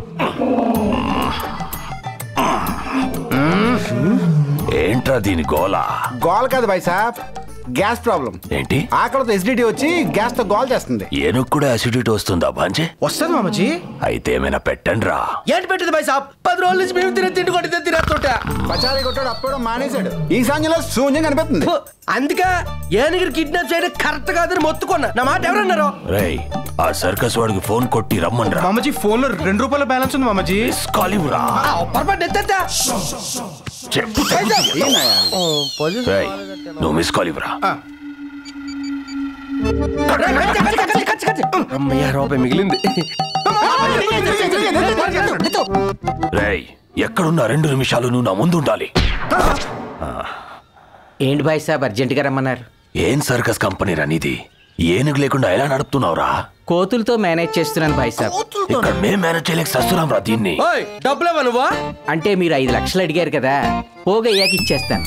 ఏంట్రా దీని గోల గోల్ కాదు బాయ్ సాబ్ గ్యాస్ ప్రాబ్లం ఏంటి ఆకలితో ఎసిడిటీ వచ్చి గ్యాస్ తో గోల్ చేస్తుంది ఏనుగు కూడా అసిడిటీ వస్తుందా బాంజే వస్తుంది మామజీ అయితే ఏమైనా పెట్టండి రా ఏంటి పెట్టింది బాయ్ సాబ్ పది రోజుల నుంచి మేము తినే తిండి కొట్టి తినేస్తుంట పచారీ కొట్టాడు అప్పుడు మానేశాడు ఈ సాంజలో శూన్యం కనిపిస్తుంది అందుకే ఏనుగురు కిడ్నాప్ చేయడం కరెక్ట్ కాదని మొత్తుకున్నా నా మాట ఎవరన్నారు రేయ్ ఆ సర్కస్ వాడికి ఫోన్ కొట్టి రమ్మని రా మామజీ ఫోన్ లో రెండు రూపాయల బ్యాలెన్స్ ఉంది మామజీ కాలివురా పొరపాటు ఎత్తేస్తా చెప్పు రేయ్, నువ్వు మిస్ కాల్ ఇవ్వరా అమ్మయ్య రూపాయి మిగిలింది రేయ్ ఎక్కడున్నా రెండు నిమిషాలు నువ్వు నా ముందు ఉండాలి ఏంటి బాయ్ సాబ్ అర్జెంటుగా రమ్మన్నారు ఏం సర్కస్ కంపెనీ రా నీది ఏనుగు లేకుండా ఎలా నడుపుతున్నావురా కోతులతో మేనేజ్ చేస్తున్నాను బాయ్ సాబ్ ఇక్కడ మేం మేనేజ్ చేయలేక సస్తున్నాం రా దీన్ని డబ్బులేవా నువ్వా అంటే మీరు ఐదు లక్షలు అడిగారు కదా పోగయ్యాక ఇచ్చేస్తాను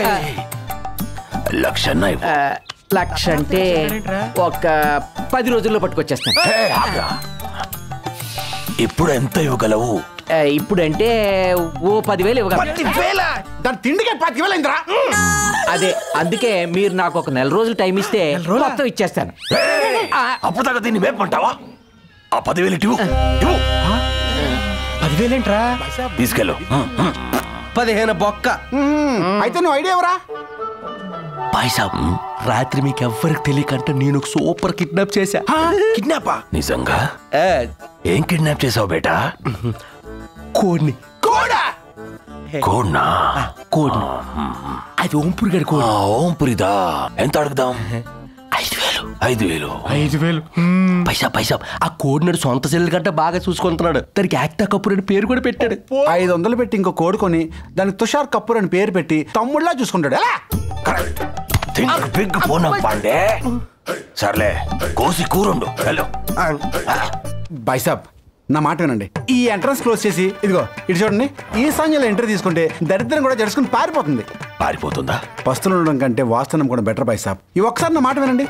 లక్షన్న ఇవ్వు. ఆ, లక్ష అంటే ఒక పది రోజుల్లో పట్టుకొచ్చేస్తాను ఏయ్, ఆగ్రా. ఇప్పుడు ఎంత ఇవ్వగలవు ఆ, ఇప్పుడంటే ఓ పదివేలు ఇవ్వగలను దాని తిండికి పది వేలైందిరా అదే అందుకే మీరు నాకు ఒక నెల రోజులు టైం ఇస్తే మొత్తం ఇచ్చేస్తాను అప్పుడు దాకా దీన్ని మేపంటావా ఆ పదివేలు ఇటు ఇవ్వు. ఇవ్వు. పదివేలేంట్రా తీసుకెళ్ళు పదిహేను బొక్క అయితే నువ్వు ఐడియా ఎవరా పైసాబ్ రాత్రి మీకు ఎవ్వరికి తెలియకంటే నేను ఒక సూపర్ కిడ్నాప్ చేశా కిడ్నాపా నిజంగా ఏం కిడ్నాప్ చేసావు బేటా కోడిని కోడా కోడ్నా కోడిని అది ఓంపురి గడి కోడి ఓంపురిదా ఎంత అడుగుదాం ఐదు వేలు ఐదు వేలు ఐదు వేలు పైసా పైసా ఆ కోడినాడు సొంత సెల్లు కంటే బాగా చూసుకుంటున్నాడు దానికి యాక్టా కపూర్ అని పేరు కూడా పెట్టాడు ఐదు వందలు పెట్టి ఇంకో కోడుకొని దానికి తుషార్ కపూర్ అని పేరు పెట్టి తమ్ముళ్ళ చూసుకుంటాడు ఎలా థింక్ బిగ్ ఫోన్ పాండే సర్లే కోసి కూరుండు హలో బైసాబ్ నా మాట వినండి ఈ ఎంట్రన్స్ క్లోజ్ చేసి ఇదిగో ఇటు చూడండి ఈ సంజలో ఎంట్రీ తీసుకుంటే దరిద్రం కూడా జడుచుకుని పారిపోతుంది పారిపోతుందా పస్తులు ఉండడం కంటే వాస్తవం కూడా బెటర్ బైసాబ్ ఈ ఒక్కసారి నా మాట వినండి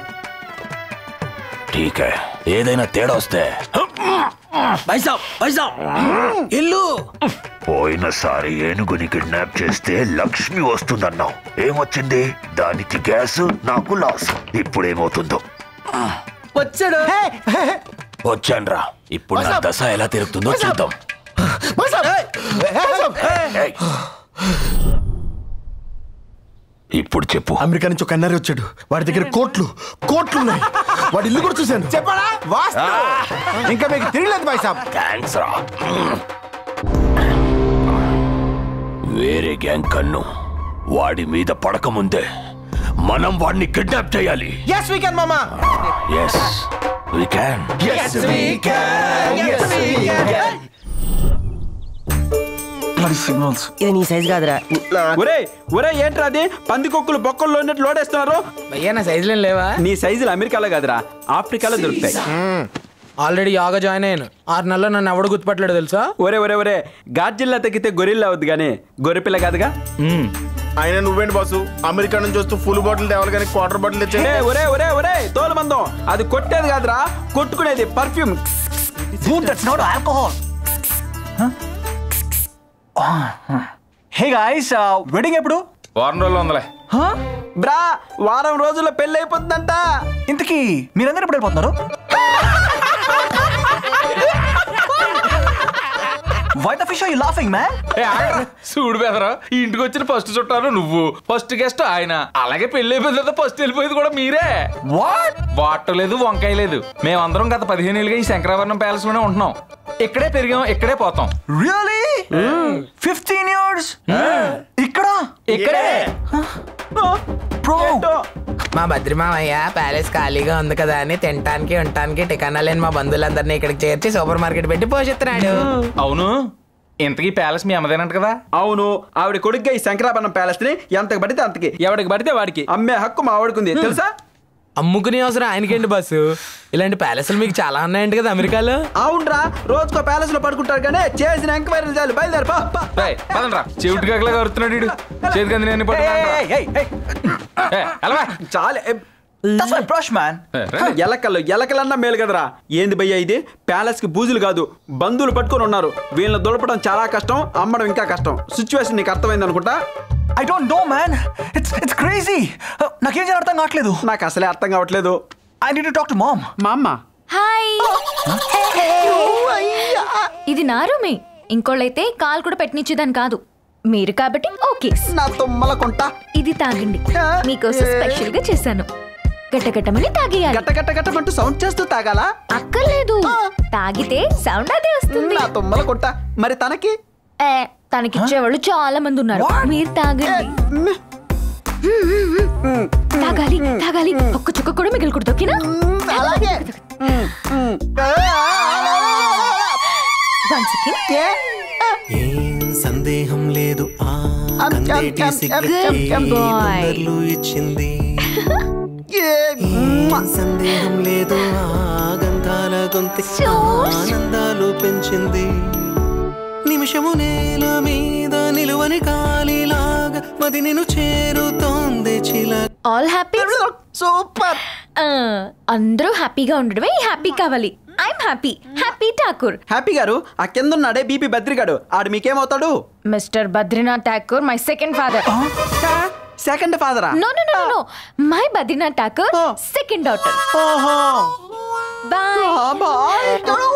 ఠీకే ఏదైనా తేడా వస్తే పైసా పైసా ఇల్లు పోయినసారి ఏనుగుని కిడ్నాప్ చేస్తే లక్ష్మి వస్తుందన్నావు ఏమొచ్చింది దానికి గ్యాస్ నాకు లాస్ ఇప్పుడేమవుతుందో వచ్చాడు వచ్చాన్రా ఇప్పుడు నా దశ ఎలా తిరుగుతుందో చూద్దాం ఏయ్. ఇప్పుడు చెప్పు అమెరికా నుంచి ఒక అన్నారి వచ్చాడు వాడి దగ్గర కోట్లు కోట్లు ఉన్నాయి వాడి ఇల్లు కూడా చూశాను చెప్పాడా వాస్తవం ఇంకా మీకు తిరగలేదు బైసాబ్ థ్యాంక్స్ రా వేరే గ్యాంగ్ కన్ను వాడి మీద పడకముందే మనం వాడిని కిడ్నాప్ చేయాలి ఎస్ వీ కెన్ మామా yes we can Yes, we can. Yes, we can. Signals ఇది నీ సైజ్ కాదురా ఒరే ఒరే ఏంట్రా అది పందికొక్కులు బొక్కల్లో ఉన్నట్టు లోడేస్తున్నారు భయ్యా నా సైజులేం లేవా నీ సైజులు అమెరికాలో కాదురా ఆఫ్రికాలో దొరుకుతాయి ఆల్రెడీ యోగా జాయిన్ అయ్యాను ఆరు నెలల్లో నన్ను ఎవడు గుర్తుపట్టలేడు తెలుసా ఒరే ఒరే ఒరే గాడ్జిల్లా తగ్గితే గొరిల్లా అవుద్ది కానీ గొర్రెపిల్ల కాదుగా ఆయన నువ్వేంటి బాసు అమెరికా నుంచి వస్తూ ఫుల్ బాటిల్ తేవాలి కానీ క్వార్టర్ బాటిల్ తెచ్చే ఏ, ఒరే ఒరే ఒరే తోలు మందం అది కొట్టేది కాదురా కొట్టుకునేది పర్ఫ్యూమ్ హే గాయస్ వెడ్డింగ్ ఎప్పుడు వారం రోజులు ఉందలే బ్రా వారం రోజుల్లో పెళ్ళి అయిపోతుందంట ఇంతకీ మీరందరూ ఎప్పుడు వెళ్ళిపోతున్నారు why the fish are you laughing man ఏ, ఆగరా. చూడు బెదరా ఈ ఇంటికి వచ్చిన ఫస్ట్ చుట్టాలు నువ్వు ఫస్ట్ గెస్ట్ ఆయన అలాగే పెళ్లి అయిపోయిన తర్వాత ఫస్ట్ వెళ్ళిపోయేది కూడా మీరే వాట్ వాటర్ లేదు వంకాయ లేదు మేమందరం గత పదిహేను ఏళ్ళుగా ఈ శంకరాభరణం ప్యాలెస్ లోనే ఉంటున్నాం ఇక్కడే పెరిగాం ఇక్కడే పోతాం రియలీ ఫిఫ్టీన్ ఇయర్స్ ఇక్కడ ఇక్కడే బ్రో మా బద్రి మామయ్య ప్యాలెస్ ఖాళీగా ఉంది కదా అని తినటానికి ఉండటానికి టికానా లేని మా బంధువులందరినీ ఇక్కడికి చేర్చి సూపర్ మార్కెట్ పెట్టి పోషిస్తున్నాడు అవును ఇంతకీ ప్యాలెస్ మీ అమ్మదేనంట కదా అవును ఆవిడ కొడుగ్గా ఈ శంకరాభరణం ప్యాలెస్ ని ఎంతకు పడితే అంతకి ఎవడికి పడితే వాడికి అమ్మే హక్కు మా ఆవిడకుంది తెలుసా అమ్ముకునే అవసరం ఆయనకేంటి బస్సు ఇలాంటి ప్యాలెస్లు మీకు చాలా ఉన్నాయంట కదా అమెరికాలో అవునరా రోజుకో ప్యాలెస్ లో పడుకుంటారు కానీ చేసిన ఎంక్వైరీలు చాలు బయలుదేరు పా, పా. రేయ్, పదండ్రా చెవిటి కాకలా కరుతున్నాడు వీడు చేతికి అంది నేను పట్టుకున్నాను రా. ఏ, ఎలవా. చాలే ఏ, దట్స్ మై బ్రష్ మ్యాన్ ఎలకలు ఎలకలన్నా మేలు కదరా ఏంది భయ్యా ఇది ప్యాలెస్ కి బూజులు కాదు బంధువులు పట్టుకొని ఉన్నారు వీళ్ళని దొలపడం చాలా కష్టం అమ్మడం ఇంకా కష్టం సిచ్యువేషన్ నీకు అర్థమైంది అనుకుంటా I don't know man it's it's crazy నాకేం చేయాలి అర్థం కావట్లేదు నాకు అసలే అర్థం కావట్లేదు I need to talk to mom మా అమ్మ హాయ్ ఇది నా రూమే ఇంకోళ్ళైతే కాల్ కూడా పెట్టనిచ్చేదాన్ని కాదు మీరు కాబట్టి ఓకే నా తుమ్మల కొంట ఇది తాగండి మీకోసం స్పెషల్ గా చేశాను గట్టగట్టమని తాగేయాలి గట్ట గట్ట గట్టమంటూ సౌండ్ చేస్తూ తాగాలా అక్కర్లేదు తాగితే సౌండ్ అదే వస్తుంది నా తుమ్మల కొంట మరి తనకి ఏ, తనకిచ్చేవాళ్ళు చాలా మంది ఉన్నారు మీరు తాగండి తాగాలి తాగాలి ఒక్క చుక్క కూడా మిగలకూడదు ఓకేనా అలాగే One second. ఏం సందేహం లేదు ఆ కందేటి సిగ్గ Good boy. నంబర్లు ఇచ్చింది ఏం సందేహం లేదు ఆ గంధాల గొంతు ఆనందాలు పెంచింది నిమిషము నేల మీద నిలువని గాలిలాగా మది నేను చేరుతోంది చిల ఆల్ హ్యాపీ సూపర్ అందరూ హ్యాపీగా ఉండడమే హ్యాపీ కావాలి I'm happy Happy Thakur Happy గారు ఆ కింద ఉన్నాడే బీపీ బద్రిగాడు ఆడు మీకేమవుతాడు mister Badrinath Thakur my second father second ఫాదరా no no no no my Badrinath Thakur second daughter boy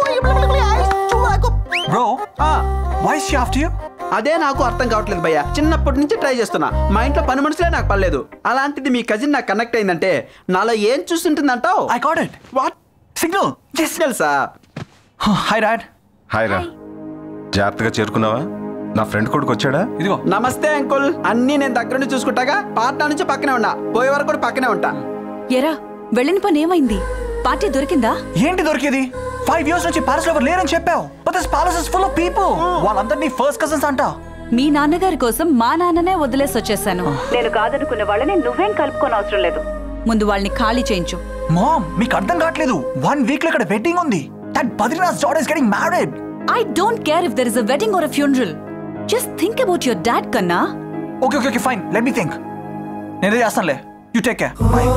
bro why she after you అదే నాకు అర్థం కావట్లేదు భయ్య చిన్నప్పటి నుంచి ట్రై చేస్తున్నా మా ఇంట్లో పని మనుషులే నాకు పర్లేదు అలాంటిది మీ కజిన్ నాకు కనెక్ట్ అయిందంటే నాలో ఏం చూస్తుంటుందంటావు I got it what signal సిగ్నల్సా హాయ్ డాడ్ హాయ్ రా జాగ్రత్తగా చేరుకున్నావా నా ఫ్రెండ్ కొడుకు వచ్చాడా ఇదిగో నమస్తే అంకుల్ అన్నీ నేను దగ్గర నుంచి చూసుకుంటాగా పార్ట్నర్ నుంచి పక్కనే ఉన్నా పోయే వరకు కూడా పక్కనే ఉంటా ఎరా వెళ్ళిన పని ఏమైంది పార్టీ దొరికిందా ఏంటి దొరికేది ఫైవ్ ఇయర్స్ నుంచి ప్యాలెస్ లో ఎవరు లేరని చెప్పావు but this palace is full of people వాళ్ళందరినీ ఫస్ట్ కజిన్స్ అంట మీ నాన్నగారి కోసం మా నాన్ననే వదిలేసి వచ్చేసాను నేను కాదనుకున్న వాళ్ళని నువ్వేం కలుపుకొని అవసరం లేదు ముందు వాళ్ళని ఖాళీ చేయించు మామ్ మీకు అర్థం కావట్లేదు వన్ వీక్ లో ఇక్కడ వెడ్డింగ్ ఉంది that Badrinath daughter is getting married I don't care if there is a wedding or a funeral just think about your dad కన్నా okay okay okay fine let me think నేనే చేస్తానులే you take care bye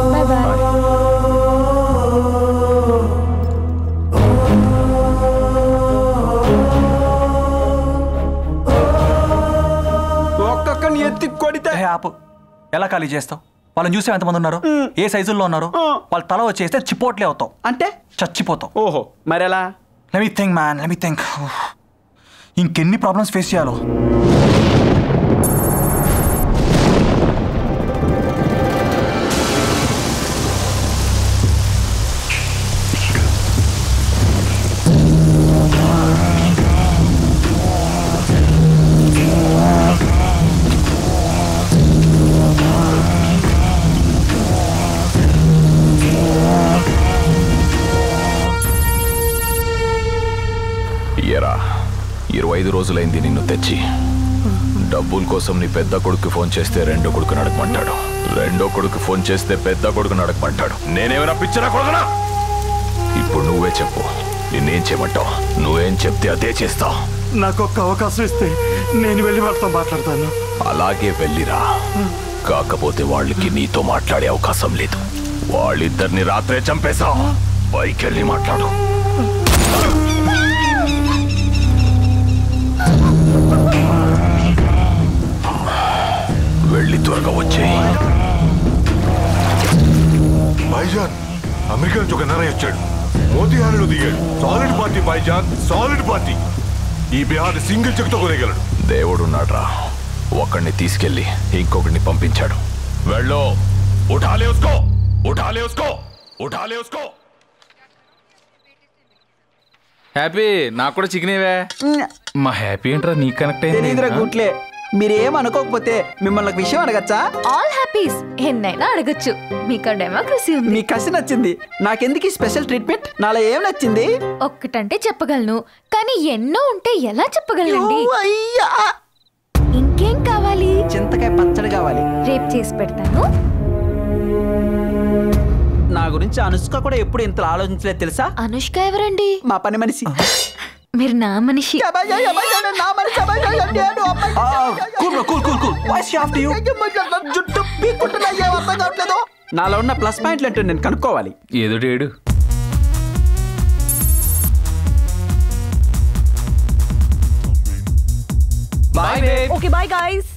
ఒక్కొక్కని ఎత్తి కొడితే ఆపు ఎలా ఖాళీ చేస్తావు వాళ్ళని చూసే ఎంతమంది ఉన్నారు ఏ సైజుల్లో ఉన్నారు వాళ్ళ తల వచ్చేస్తే చిపోట్లే అవుతావు అంటే చచ్చిపోతావు ఓహో మరెలా let me think man let me think ఇంకెన్ని ప్రాబ్లమ్స్ ఫేస్ చేయాలో ఎరా ఇరవై ఐదు రోజులైంది నిన్ను తెచ్చి డబ్బుల కోసం నీ పెద్ద కొడుకు ఫోన్ చేస్తే రెండో కొడుకు నడకమంటాడు రెండో కొడుకు ఫోన్ చేస్తే పెద్ద కొడుకు నడకమంటాడు నేనేమైనా పిచ్చరా కొడుకునా ఇప్పుడు నువ్వే చెప్పు నిన్నేం చేయమంటావు నువ్వేం చెప్తే అదే చేస్తావు నాకు ఒక్క అవకాశం ఇస్తే నేను వెళ్ళి వాళ్ళతో మాట్లాడతాను అలాగే వెళ్ళిరా కాకపోతే వాళ్ళకి నీతో మాట్లాడే అవకాశం లేదు వాళ్ళిద్దరిని రాత్రే చంపేశావు పైకెళ్ళి మాట్లాడు వెళ్ళి త్వరగా వచ్చేయి భాయిజాన్ అమెరికా నుంచి ఒక నరయ్య వచ్చాడు మోతీహారిలో దిగాడు సాలిడ్ పార్టీ భాయిజాన్ సాలిడ్ పార్టీ ఈ బీహార్ సింగిల్ చెక్ తో కొనేయగలడు దేవుడున్నాడ్రా ఒకడిని తీసుకెళ్ళి ఇంకొకడిని పంపించాడు వెళ్ళు ఉఠాలే ఉస్కో ఉఠాలే ఉస్కో ఉఠాలే ఉస్కో హ్యాపీ నాకు కూడా చికెన్ ఇవే మా హ్యాపీ ఏంట్రా నీకు కనెక్ట్ తెలీదురా అయింది గుట్లే మీరేం అనుకోకపోతే మిమ్మల్ని ఒక విషయం అడగచ్చా ఆల్ హ్యాపీస్ ఎన్నైనా అడగచ్చు మీకు డెమోక్రసీ ఉంది మీ కసి నచ్చింది నాకెందుకు ఈ స్పెషల్ ట్రీట్మెంట్ నాలో ఏం నచ్చింది ఒక్కటంటే చెప్పగలను కానీ ఎన్నో ఉంటే ఎలా చెప్పగలనండి ఇంకేం కావాలి చింతకాయ పచ్చడి కావాలి రేపు చేసి పెడతాను నా గురించి అనుష్క కూడా ఎప్పుడు ఇంత ఆలోచించలేదు తెలుసా అనుష్క ఎవరండి మా పని మనిషి మీరు నా మనిషి cool cool cool cool why she after you జుట్టు పీక్కుంటున్నా ఏం అర్థం కావట్లేదు నాలో ఉన్న ప్లస్ పాయింట్లు ఏంటో నేను కనుక్కోవాలి ఏదో ఏడు bye babe okay bye guys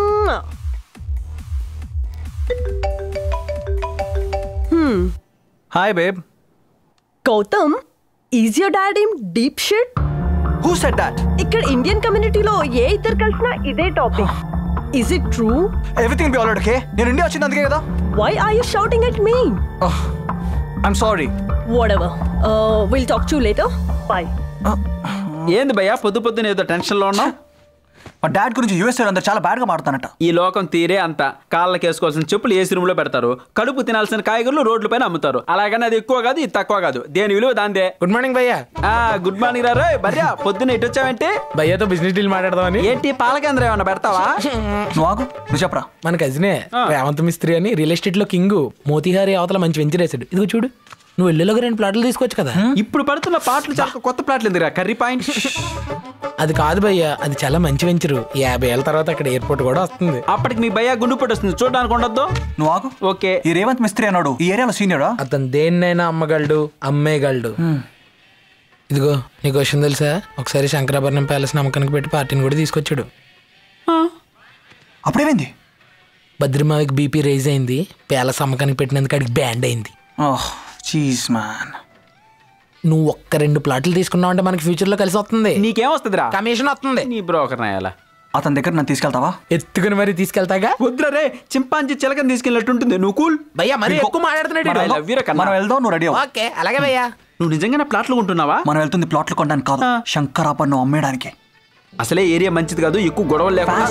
hi babe Gautam is your dad in deep shit who said that ఇక్కడ ఇండియన్ కమ్యూనిటీలో ఏ ఇద్దరు కలిసినా ఇదే topic is it true everything be all okay నేను ఇండియా వచ్చింది అందుకే కదా why are you shouting at me I'm sorry whatever will talk to later bye ఏంది భయ్యా పొద్దు పొద్దున ఏదో టెన్షన్లో ఉన్నావు మా డాడ్ గురించి యూఎస్ఏ అందరు చాలా బ్యాడ్గా మాడుతానట ఈ లోకం తీరే అంత కాళ్ళకి వేసుకోవాల్సిన చెప్పులు ఏసీ రూమ్ లో పెడతారు కడుపు తినాల్సిన కాయగూరలు రోడ్ల పైన అమ్ముతారు అలాగని అది ఎక్కువ కాదు ఇది తక్కువ కాదు దేని విలువ దాందే గుడ్ మార్నింగ్ భయ్యా గుడ్ మార్నింగ్ రా రోయ్ బర్యా పొద్దున్న ఇటు వచ్చావంటే భయ్యాతో బిజినెస్ డీల్ మాట్లాడదామని ఏంటి పాల కేంద్రం ఏమన్నా పెడతావా నువ్వు ఆగు నువ్వు చెప్పరా మన కజినే రేవంత్ మిస్త్రి అని రియల్ ఎస్టేట్ లో కింగ్ మోతిహారి అవతల మంచి వెంచర్ వేసాడు ఇదిగో చూడు నువ్వు వెళ్ళేలోగా రెండు ప్లాట్లు తీసుకోవచ్చు కదా ఇప్పుడు పడుతున్న పాటలు చాలా కొత్త ప్లాట్లు ఎందుకురా కర్రీ పాయింట్ అది కాదు భయ్యా అది చాలా మంచి వెంచరు యాభై ఏళ్ళ తర్వాత అక్కడ ఎయిర్పోర్ట్ కూడా వస్తుంది అప్పటికి మీ భయ్యా గుండు పట్టి వస్తుంది చూడడానికి ఉండొద్దు నువ్వు ఆగు ఓకే ఈ రేవంత్ మిస్త్రి అన్నాడు ఈ ఏరియాలో సీనియరా అతను దేన్నైనా అమ్మగలడు అమ్మేయగలడు ఇదిగో నీకు విషయం తెలుసా ఒకసారి శంకరాభరణం ప్యాలెస్ నమ్మకానికి పెట్టి పార్టీని కూడా తీసుకొచ్చాడు అప్పుడేమైంది భద్రమావికి బీపీ రైజ్ అయింది ప్యాలెస్ అమ్మకానికి పెట్టినందుకు అడిగి బ్యాండ్ అయింది ఓహ్ చీజ్ మ్యాన్ నువ్వు ఒక్క రెండు ప్లాట్లు తీసుకున్నావు అంటే మనకి ఫ్యూచర్ లో కలిసి వస్తుంది నీకేం వస్తుందిరా కమిషన్ వస్తుంది నీ బ్రోకర్ నాయాలా అతని దగ్గర నన్ను తీసుకెళ్తావా ఎత్తుకుని మరి తీసుకెళ్తాగా వద్దురా రే చింపాంజీ చిలకని తీసుకెళ్ళినట్టు ఉంటుంది నువ్వు కూల్ భయ్యా మరి ఎక్కువ మాట్లాడుతున్నాడు మనం వెళ్దాం నువ్వు రెడీ ఓకే అలాగే భయ్యా నువ్వు నిజంగానే ప్లాట్లు కొంటున్నావా మనం వెళ్తుంది ప్లాట్లు కొనడానికి కాదు శంకరాపన్ను అమ్మేయడానికి అసలే ఏరియా మంచిది కాదు ఎక్కువ గొడవలు లేకుండా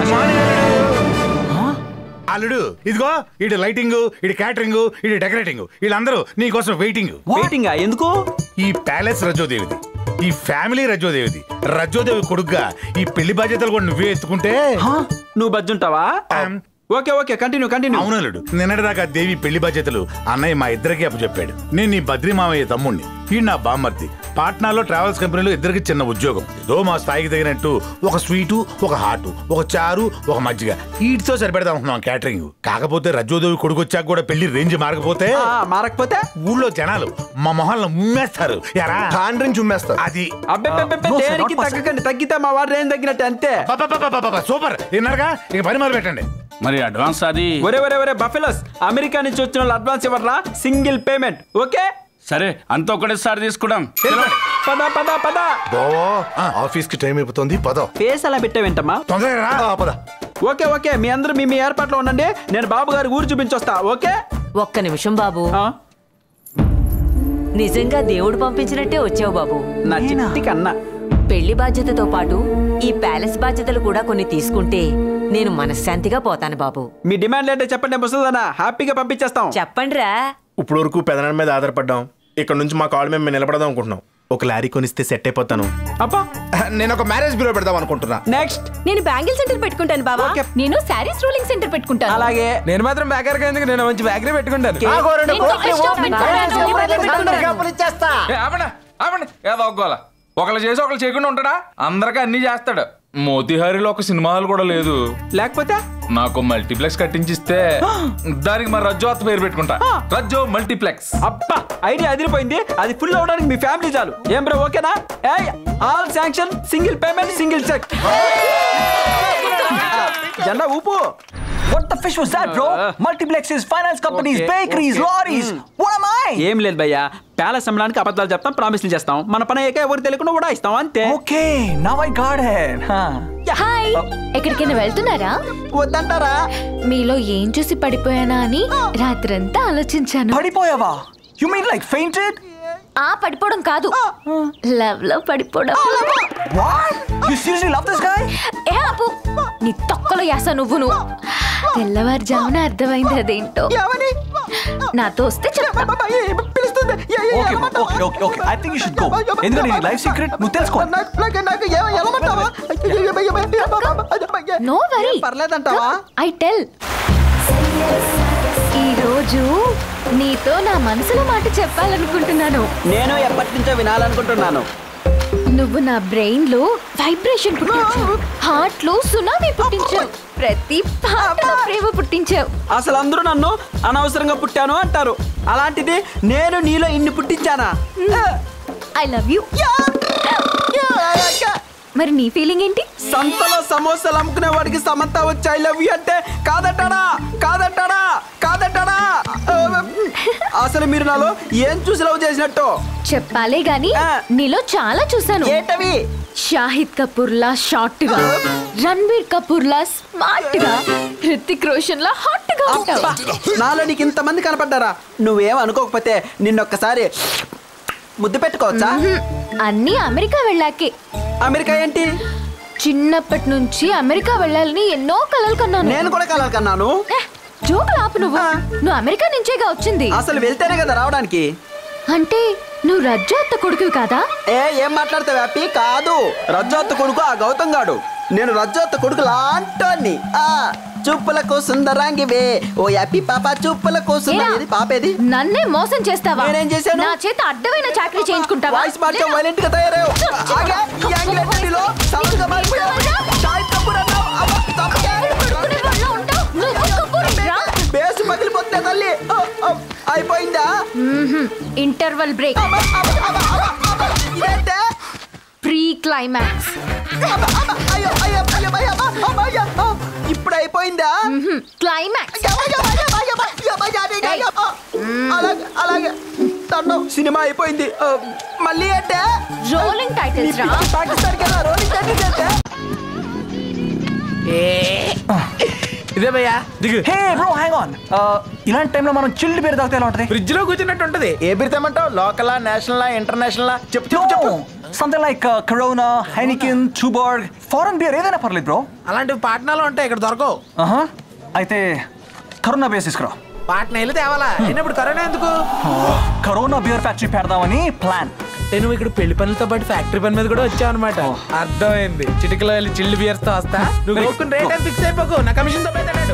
అల్లుడు ఇదిగో ఇటు లైటింగ్ ఇటు క్యాటరింగ్ ఇటు డెకరేటింగ్ వీళ్ళందరూ నీ కోసం వెయిటింగ్ వెయిటింగ్ ఎందుకు ఈ ప్యాలెస్ రజోదేవిది ఈ ఫ్యామిలీ రజోదేవిది రజోదేవి కొడుగ్గా ఈ పెళ్లి బాధ్యతలు కూడా నువ్వే ఎత్తుకుంటే నువ్వు బజ్జుంటావా ఓకే ఓకే కంటిన్యూ కంటిన్యూ అవునలుడు నిన్నటిదాకా దేవి పెళ్లి బాధ్యతలు అన్నయ్య మా ఇద్దరికి అప్పచెప్పాడు నేను నీ బద్రి మామయ్య తమ్ముణ్ణి ఈ నా బామ్మర్ది పాట్నాలో ట్రావెల్స్ కంపెనీలో ఇద్దరికి చిన్న ఉద్యోగం ఏదో మా స్థాయికి తగినట్టు ఒక స్వీటు ఒక హాటు ఒక చారు ఒక మజ్జిగ వీటితో సరిపెడదాం అనుకున్నాం క్యాటరింగ్ కాకపోతే రజోదేవి కొడుకు వచ్చాక కూడా పెళ్లి రేంజ్ మారకపోతే మారకపోతే ఊళ్ళో జనాలు మా మొహాలను ఉమ్మేస్తారు ఎరా టాండ్రించి ఉమ్మేస్తారు అది అబ్బెబ్బెబ్బె, దేనికి తగ్గకండి తగ్గితే మా వాడు ఏం తగ్గినట్టు అంతే సూపర్ విన్నారుగా ఇక పని మొదలు పెట్టండి మరి అడ్వాన్స్ అది ఒరే ఒరే ఒరే బఫెలోస్ అమెరికా నుంచి వచ్చిన వాళ్ళు అడ్వాన్స్ ఇవ్వరా సింగిల్ పేమెంట్ ఓకే సరే అంత ఒకటేసారి తీసుకుందాం పద పద పద బావా ఆఫీస్ కి టైం అయిపోతుంది పద ఫేస్ అలా పెట్టావేంటమ్మా ఆ, పద ఓకే ఓకే మీ అందరూ మీ మీ ఏర్పాట్లో ఉండండి నేను బాబు గారి ఊరు చూపించొస్తా ఓకే ఒక్క నిమిషం బాబు నిజంగా దేవుడు పంపించినట్టే వచ్చావు బాబు నా చిట్టి కన్నా పెళ్లి బాధ్యతతో పాటు ఈ ప్యాలెస్ బాధ్యతలు కూడా కొన్ని తీసుకుంటే నేను మనశ్శాంతిగా పోతాను బాబు మీ డిమాండ్ ఏంటో చెప్పండి ముసలిదానా హ్యాపీగా పంపించేస్తాం చెప్పండిరా ఇప్పుడు వరకు పెదనాన్న మీద ఆధారపడ్డాం ఇక్కడ నుంచి మా కాళ్ళు మేము నిలబడదాం అనుకుంటున్నాం ఒక లారీ కొనిస్తే సెట్ అయిపోతాను అబ్బా నేను ఒక మ్యారేజ్ బ్యూరో పెడదాం అనుకుంటున్నా నెక్స్ట్ నేను బ్యాంగిల్ సెంటర్ పెట్టుకుంటాను బాబా నేను శారీస్ రోలింగ్ సెంటర్ పెట్టుకుంటాను అలాగే నేను మాత్రం బేకర్ ఎందుకు నేను మంచి బేకరీ పెట్టుకుంటాను నేను coffee shop పెట్టుకుంటాను. ఏ, ఆపండి ఆపండి ఏదో ఒగ్గోల ఒకళ్ళు చేసి ఒకళ్ళు చేయకుండా ఉంటాడా అందరికీ అన్ని చేస్తాడు మోతిహారిలో ఒక సినిమా హాల్ కూడా లేదు లేకపోతే నాకు మల్టీప్లెక్స్ కట్టించిస్తే దానికి మరి రజ్జో అత్త పేరు పెట్టుకుంటా రజ్జో మల్టీప్లెక్స్ అబ్బా ఐడియా అదిరిపోయింది అది ఫుల్ అవడానికి మీ ఫ్యామిలీ చాలు ఏం బ్రో ఓకేనా ఏయ్ all sanction single payment single cheque జెండా ఊపు What the fish was that, bro? Multiplexes, finance companies, bakeries, lorries. What am I? ఏం లేదు భయ్యా ప్యాలెస్ అమ్మడానికి అబద్ధాలు చెప్తాం ప్రామిస్లు చేస్తాం మన పని అయ్యాక ఎవరు తెలియకుండా కూడా ఇస్తాం అంతే okay now I got it hi ఎక్కడికైనా వెళ్తున్నారా వద్దంటారా మీలో ఏం చూసి పడిపోయానా అని రాత్రంతా ఆలోచించాను పడిపోయావా యు మీన్ లైక్ ఫెయింటెడ్ ఆ పడిపోవడం కాదు లవ్ లో పడిపోవడం what you seriously love this guy ఏ ఆపు నీ తొక్కలో యాస నువ్వును తెల్లవారుజామున అర్థమైంది అదేంటో నాతో వస్తే చెప్తా okay okay okay okay I think you should go ఎందుకంటే నీ లైఫ్ సీక్రెట్ నువ్వు తెలుసుకో నో వరీ పర్లేదంటావా ఐ టెల్ ఈ రోజు నీతో నా మనసులో మాట చెప్పాలనుకుంటున్నాను నేను ఎప్పటి నుంచో వినాలనుకుంటున్నాను నువ్వు నా బ్రెయిన్ లో వైబ్రేషన్ పుట్టించావు హార్ట్ లో సునామీ పుట్టించావు ప్రతి పాటలో ప్రేమ పుట్టించావు అసలు అందరూ నన్ను అనవసరంగా పుట్టాను అంటారు అలాంటిది నేను నీలో ఇన్ని పుట్టించానా ఐ లవ్ యూ మరి నీ ఫీలింగ్ ఏంటి సంతలో సమోసాలు అమ్ముకునే వాడికి సమంత వచ్చి ఐ లవ్ యూ అంటే కాదంటాడా కాదంటాడా కాదంటాడా అసలు మీరు నాలో ఏం చూసి లవ్ చేసినట్టు చెప్పాలే గాని నీలో చాలా చూసాను ఏంటవి షాహిద్ కపూర్ లా షార్ట్ గా రణ్బీర్ కపూర్ లా స్మార్ట్ గా హృతిక్ రోషన్ లా హాట్ గా ఉంటావు నాలో నీకు ఇంతమంది కనపడ్డారా నువ్వేం అనుకోకపోతే నిన్నొక్కసారి ముద్దు పెట్టుకోవచ్చా అన్నీ అమెరికా వెళ్ళాకే అమెరికా ఏంటి చిన్నప్పటి నుంచి అమెరికా వెళ్ళాలని ఎన్నో కలలు కన్నాను నేను కూడా కలలు కన్నాను జోకులు ఆపు నువ్వు నువ్వు అమెరికా నుంచేగా వచ్చింది అసలు వెళ్తేనే కదా రావడానికి అంటే నువ్వు రజ్జు అత్త కొడుకువి కాదా ఏ ఏం మాట్లాడతావు హ్యాపీ కాదు రజ్జోత్త కొడుకు ఆ గౌతమ్ గాడు నేను రజ్జోత్త కొడుకు లాంటోని ఆ చూపులకు సుందరాంగివే ఓ హ్యాపీ పాప చూపులకు సుందరి పాపేది నన్నే మోసం చేస్తావా నేనేం చేశాను? నా చేత అడ్డమైన చాకరీ చేయించుకుంటావా వాయిస్ మార్చా వైలెంట్ గా తయారయ్యావు ఆగే, ఈ యాంగిల్ ఏంటిలో? సౌండ్ గా మారిపోయావు. షాహిద్ కపూర్ అన్నావు. అవ్వ, తప్పకే. బేస్ పగిలిపోతుంది తల్లి ఓ, ఓ, అయిపోయిందా ఇంటర్వల్ బ్రేక్ ఇదేంటే ప్రీ క్లైమాక్స్ అయ్యో అయ్యో అయ్యో అయ్యో అమ్మా, అయ్యో ఆ, ఇప్పుడు అయిపోయిందా క్లైమాక్స్ అలాగే అలాగే తన్ను సినిమా అయిపోయింది ఆ, మళ్ళీ అంటే రోలింగ్ టైటిల్స్ రా పాకిస్తాన్ కదా రోలింగ్ టైటిల్స్ అంటే ఇదే భయ్యా దిగు హే బ్రో హ్యాంగ్ ఆన్ ఇలాంటి టైంలో మనం చిల్డ్ బీర్ తాగితే ఎలా ఉంటది ఫ్రిడ్జ్ లో కూర్చున్నట్టు ఉంటది ఏ బిర్ తెమ్మంటావు లోకలా నేషనలా ఇంటర్నేషనలా చెప్పు చెప్పు చెప్పు something like Corona Heineken Tuborg foreign beer ఏదైనా పర్లేదు బ్రో అలాంటివి పాట్నాలో ఉంటాయి ఇక్కడ దొరకవు ఆహా అయితే కరోనా బియర్ తీసుకురా పాట్నా వెళ్ళి తేవాలా అయినప్పుడు కరోనా ఎందుకు కరోనా బియర్ ఫ్యాక్టరీ పెడదామని ప్లాన్ నేను ఇక్కడ పెళ్లి పనులతో పాటు ఫ్యాక్టరీ పని మీద కూడా వచ్చావు అనమాట అర్థమైంది చిటికలో వెళ్ళి చిల్లు బియర్స్ తో వస్తా నువ్వు కొనుక్కుని రేట్ అని ఫిక్స్ అయిపోకు నా కమిషన్ తో పెడతాడు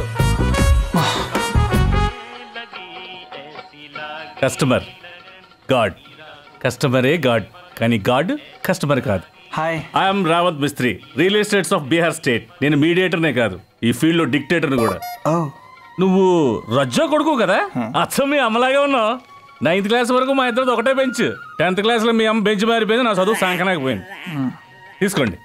కస్టమర్ గాడ్ కస్టమరే గాడ్ కానీ గాడ్ కస్టమర్ కాదు hi I'm Rawat Mistry real estates of Bihar state నేను మీడియేటర్నే కాదు ఈ ఫీల్డ్ లో డిక్టేటర్ని కూడా నువ్వు రజ్జో కొడుకు కదా అచ్చం మీ అమ్మలాగే ఉన్నావు నైన్త్ క్లాస్ వరకు మా ఇద్దరు ఒకటే బెంచ్ టెన్త్ క్లాస్లో మీ అమ్మ బెంచ్ మారిపోయింది నా చదువు సాంకనాకపోయింది తీసుకోండి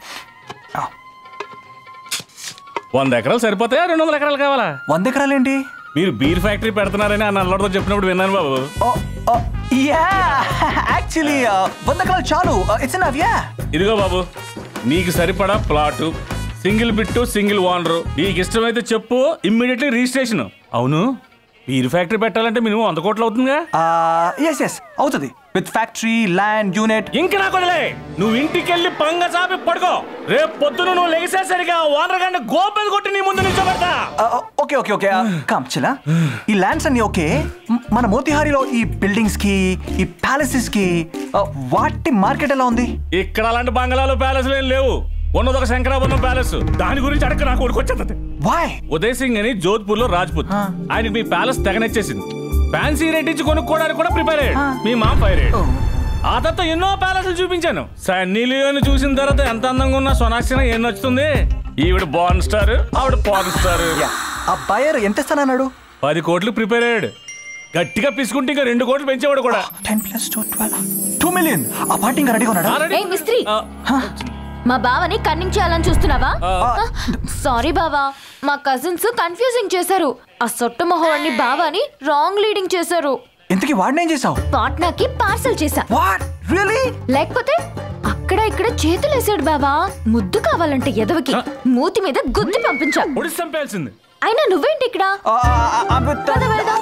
వంద ఎకరాలు సరిపోతాయా రెండు వందల ఎకరాలు కావాలా వంద ఎకరాలు ఏంటి మీరు బీర్ ఫ్యాక్టరీ పెడుతున్నారని ఆ నల్లడితో చెప్పినప్పుడు విన్నాను బాబు యా యాక్చువల్లీ వంద ఎకరాలు చాలు ఇట్స్ ఎనఫ్ యా ఇదిగో బాబు నీకు సరిపడా plot single bit single owner నీకు ఇష్టమైతే చెప్పు ఇమ్మీడియట్లీ రిజిస్ట్రేషన్ అవును బీర్ ఫ్యాక్టరీ పెట్టాలంటే మినిమం వంద కోట్లు అవుతుందిగా ఎస్ ఎస్ అవుతుంది విత్ ఫ్యాక్టరీ ల్యాండ్ యూనిట్ ఇంక నాకు వదిలే నువ్వు ఇంటికి వెళ్ళి పంగ చాపి పడుకో రేపు పొద్దున నువ్వు లెగిసేసరిగా ఓనర్ గారిని గోపెది కొట్టి నీ ముందు నిల్చోబెడతా ఓకే ఓకే ఓకే కమ్ చిలా ఈ ల్యాండ్స్ అన్ని ఓకే మ్, మన మోతిహారిలో ఈ బిల్డింగ్స్ కి ఈ ప్యాలెసెస్ కి uh, వాటి మార్కెట్ ఎలా ఉంది ఇక్కడ అలాంటి బంగళాలు ప్యాలెస్లు ఏం లేవు ఉన్నది ఒక శంకరాభరణం ప్యాలెస్ దాని గురించి అడగ నాకు ఉడికొచ్చేది వాయ్ ఉదయ్ సింగ్ అని జోధ్పూర్ లో రాజ్పుత్ ఆయనకి మీ ప్యాలెస్ తెగనెచ్చేసింది ఫ్యాన్సీ రేట్ ఇచ్చి కొనుక్కోవడానికి కూడా ప్రిపేర్ అయ్యాడు మీ మామ ఫైర్ అయ్యాడు ఆ తర్వాత ఎన్నో ప్యాలెస్లు చూపించాను సన్నీ లియోని చూసిన తర్వాత ఎంత అందంగా ఉన్న సోనాక్షి ఏం నచ్చుతుంది ఈవిడ బాన్ స్టార్ ఆవిడ పాన్ స్టార్ ఆ బయర్ ఎంత ఇస్తానన్నాడు పది కోట్లు ప్రిపేర్ అయ్యాడు గట్టిగా పిసుకుంటే ఇంకా రెండు కోట్లు పెంచేవాడు కూడా ten plus two twelve two million ఆ పార్టీ ఇంకా రెడీగా ఉన్నాడా ఏ మిస్త్రీ మా బావని కన్నింగ్ చేయాలని చూస్తున్నావా సారీ బావా మా కజిన్స్ కన్ఫ్యూజింగ్ చేశారు ఆ సొట్టు మొహవాడిని బావాని రాంగ్ లీడింగ్ చేశారు ఇంతకీ వాడిని ఏం చేసావు పాట్నాకి పార్సల్ చేశా వాట్ రియలీ లేకపోతే అక్కడ ఇక్కడ చేతులేసాడు బావా ముద్దు కావాలంటే ఎదవకి మూతి మీద గుద్ది పంపించా ఒడిసి చంపేయాల్సింది అయినా నువ్వేంటి ఇక్కడ పద వెళ్దాం.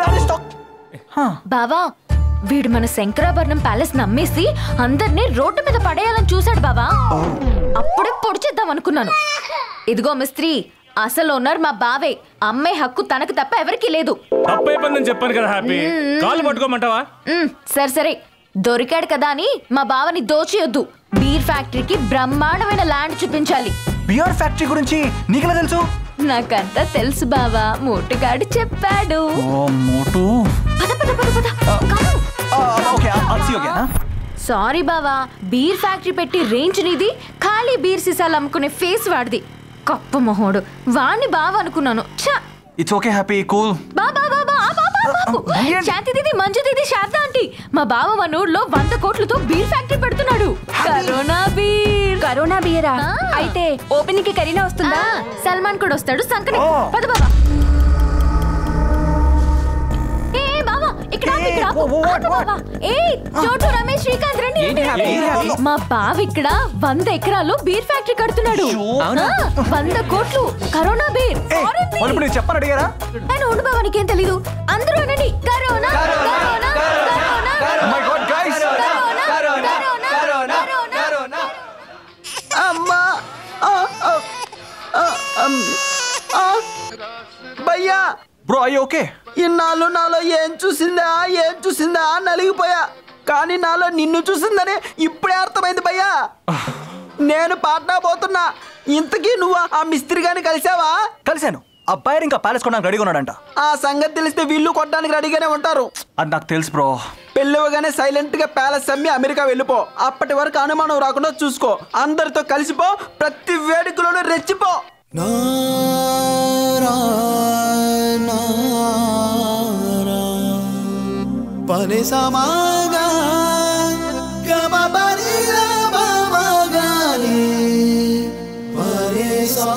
బావా వీడు మన శంకరాభరణం ప్యాలెస్ నమ్మేసి అందరినీ రోడ్డు మీద పడేయాలని చూశాడు బావా అప్పుడే పొడిచేద్దాం అనుకున్నాను ఇదిగో మిస్త్రీ అసలు ఓనర్ మా బావే అమ్మే హక్కు తనకు తప్ప ఎవరికీ లేదు తప్పైపోయిందని చెప్పాను కదా హ్యాపీ కాలు పట్టుకోమంటావా మ్, సరే సరే దొరికాడు కదా అని మా బావని దోచేయొద్దు బీర్ ఫ్యాక్టరీకి బ్రహ్మాండమైన ల్యాండ్ చూపించాలి బియర్ ఫ్యాక్టరీ గురించి నీకెలా తెలుసు నాకంతా తెలుసు బావా మోటుగాడు చెప్పాడు ఓ మోటు పద పద పద పద ఓకే ఓకే సారీ బావా బీర్ ఫ్యాక్టరీ పెట్టి రేంజ్ నీది ఖాళీ బీర్ సీసాలు అమ్ముకునే ఫేస్ వాడిది కప్ప మొహోడు వాణ్ణి బావ అనుకున్నాను ఛ! ఇట్స్ ఓకే హ్యాపీ కూల్ బా బా బా బా, ఆ బా బా బాబు. శాంతి దీది మంజు దీది శారద ఆంటీ మా బావ మన ఊర్లో వంద కోట్లతో బీర్ ఫ్యాక్టరీ పెడుతున్నాడు కరోనా బీర్ కరోనా బీరా అయితే ఓపెనింగ్ కి కరీనా వస్తుందా సల్మాన్ కూడా వస్తాడు సంకని పద బాబా ఏ ఏ, బావా ఇక్కడ ఆపు, ఇక్కడ ఆపు. ఆపు, బావా. ఏ చోటు రమేష్ శ్రీకాంత్ రండి ఏంటి హ్యాపీ? ఏంటి హ్యాపీ? మా బావ ఇక్కడ వంద ఎకరాలు బీర్ ఫ్యాక్టరీ కడుతున్నాడు అవునా? ఆ, వంద కోట్లు కరోనా బీర్ Foreign beer. వాళ్ళు ఇప్పుడు నేను చెప్పని అడిగారా ఆయన ఉండు బావా నీకేం తెలీదు అందరూ అనండి Corona Corona Corona my god guys అమ్మా ఆ, ఆ, ఆ, అమ్, ఆ. భయ్యా బ్రో అయ్యి ఓకే ఇన్నాళ్ళు నాలో ఏం చూసిందా ఏం చూసిందా అని నలిగిపోయా కానీ నాలో నిన్ను చూసిందని ఇప్పుడే అర్థమైంది భయ్యా నేను పాట్నా పోతున్నా ఇంతకీ నువ్వు ఆ మిస్త్రి గాని కలిసావా కలిశాను అబ్బాయి ఇంకా ప్యాలెస్ కొనడానికి రెడీగా ఉన్నాడంట ఆ సంగతి తెలిస్తే వీళ్ళు కొట్టడానికి రెడీగానే ఉంటారు అది నాకు తెలుసు బ్రో పెళ్ళవగానే సైలెంట్ గా ప్యాలెస్ అమ్మి అమెరికా వెళ్ళిపో అప్పటి వరకు అనుమానం రాకుండా చూసుకో అందరితో కలిసిపో ప్రతి వేడుకలోనూ రెచ్చిపో పని సమాగా గమ పని మగాని పరేసా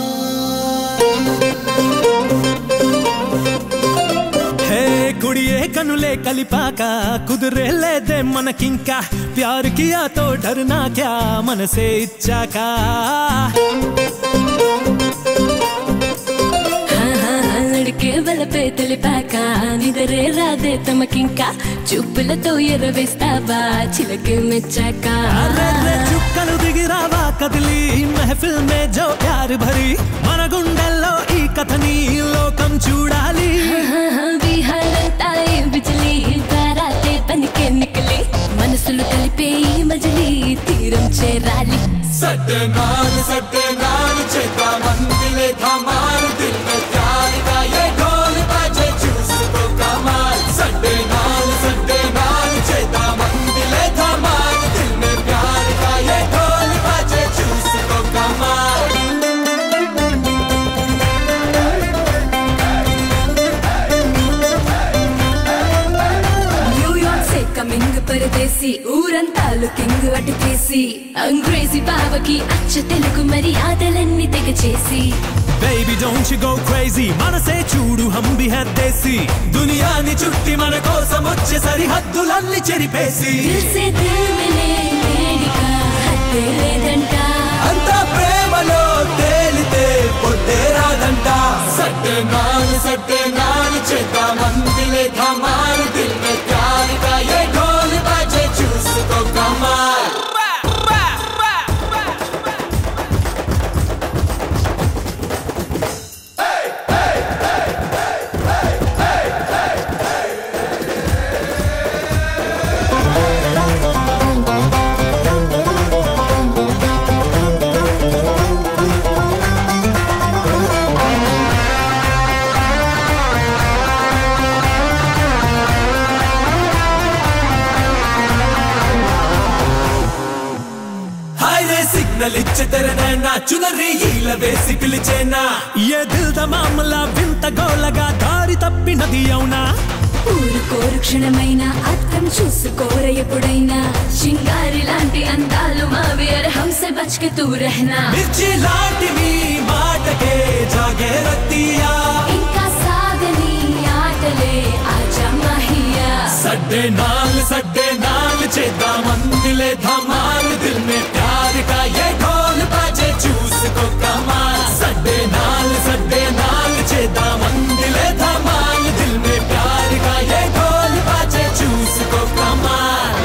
హే కుడియే కనులే కలిపాక కుదురే లేదే మనకింకా ప్యార్ కియా తో డర్నా క్యా మనసే ఇచ్చాక లడికే వలపే తెలిపాక నిదరే రాదే తమకింకా చూపులతో ఎరవేస్తావా చిలకే మెచ్చాక అర్రెర్రె చుక్కలు దిగిరావా కదిలి మెహఫిల్ మే జో ప్యార్ భరి మన గుండెల్లో ఈ కథని లోకం చూడాలి విహారంతా ఏ బిజిలి తారాతే పనికే నికలి మనసులు కలిపే ఈ మజిలీ తీరం చేరాలి सटे नाल सटे नाल चेता मंदिले धमाल दिल में प्यार का ये ढोल बजे चूस को कमाल सटे नाल सटे नाल चेता मंदिले धमाल दिल में प्यार का ये ढोल बजे चूस को कमाल న్యూయార్క్ సే కమింగ్ పరదేశీ ఊరంతా లుకింగ్ అటుకేసి అంగ్రేజీ బావకి అచ్చ తెలుగు మర్యాదలన్నీ తెగ చేసి baby don't you go crazy మనసే చూడు హం బి హై దేశీ దునియాని చుట్టి మన కోసం వచ్చే సరిహద్దులన్నీ చెరిపేసి దిల్ సే దిల్ మిలే వేడిక హద్దే లేదంట అంతా ప్రేమలో తేలితే పొద్దే రాదంట సట్టే నాల్ సట్టే నాల్ చేతా మందిలే ధమాల్ దిల్ में प्यार का ये ढोल बजे चूस को कमाल హాయ్ రే సిగ్నల్ ఇచ్చే తెరనైనా చునరి ఈల వేసి పిలిచేనా ఏ దిల్ ద మామలా వింత గోలగా దారి తప్పినది అవునా ఊరుకోరు క్షణమైన అర్థం చూసుకోర ఎప్పుడైనా శింగారి లాంటి అందాలు మావి హంస బచ్కే తూ రహనా మిర్చి లాంటి మీ మాటకే జాగే రత్తియా ఇంకా సాగని ఆటలే ఆజా మాహియా सड्डे नाल सड्डे नाल चेता मंदिले धमाल दिल में प्यार का ये ढोल बजे चूस को कमाल सड्डे नाल सड्डे नाल चेता मंदिले धमाल दिल में प्यार का ये ढोल बजे चूस को कमाल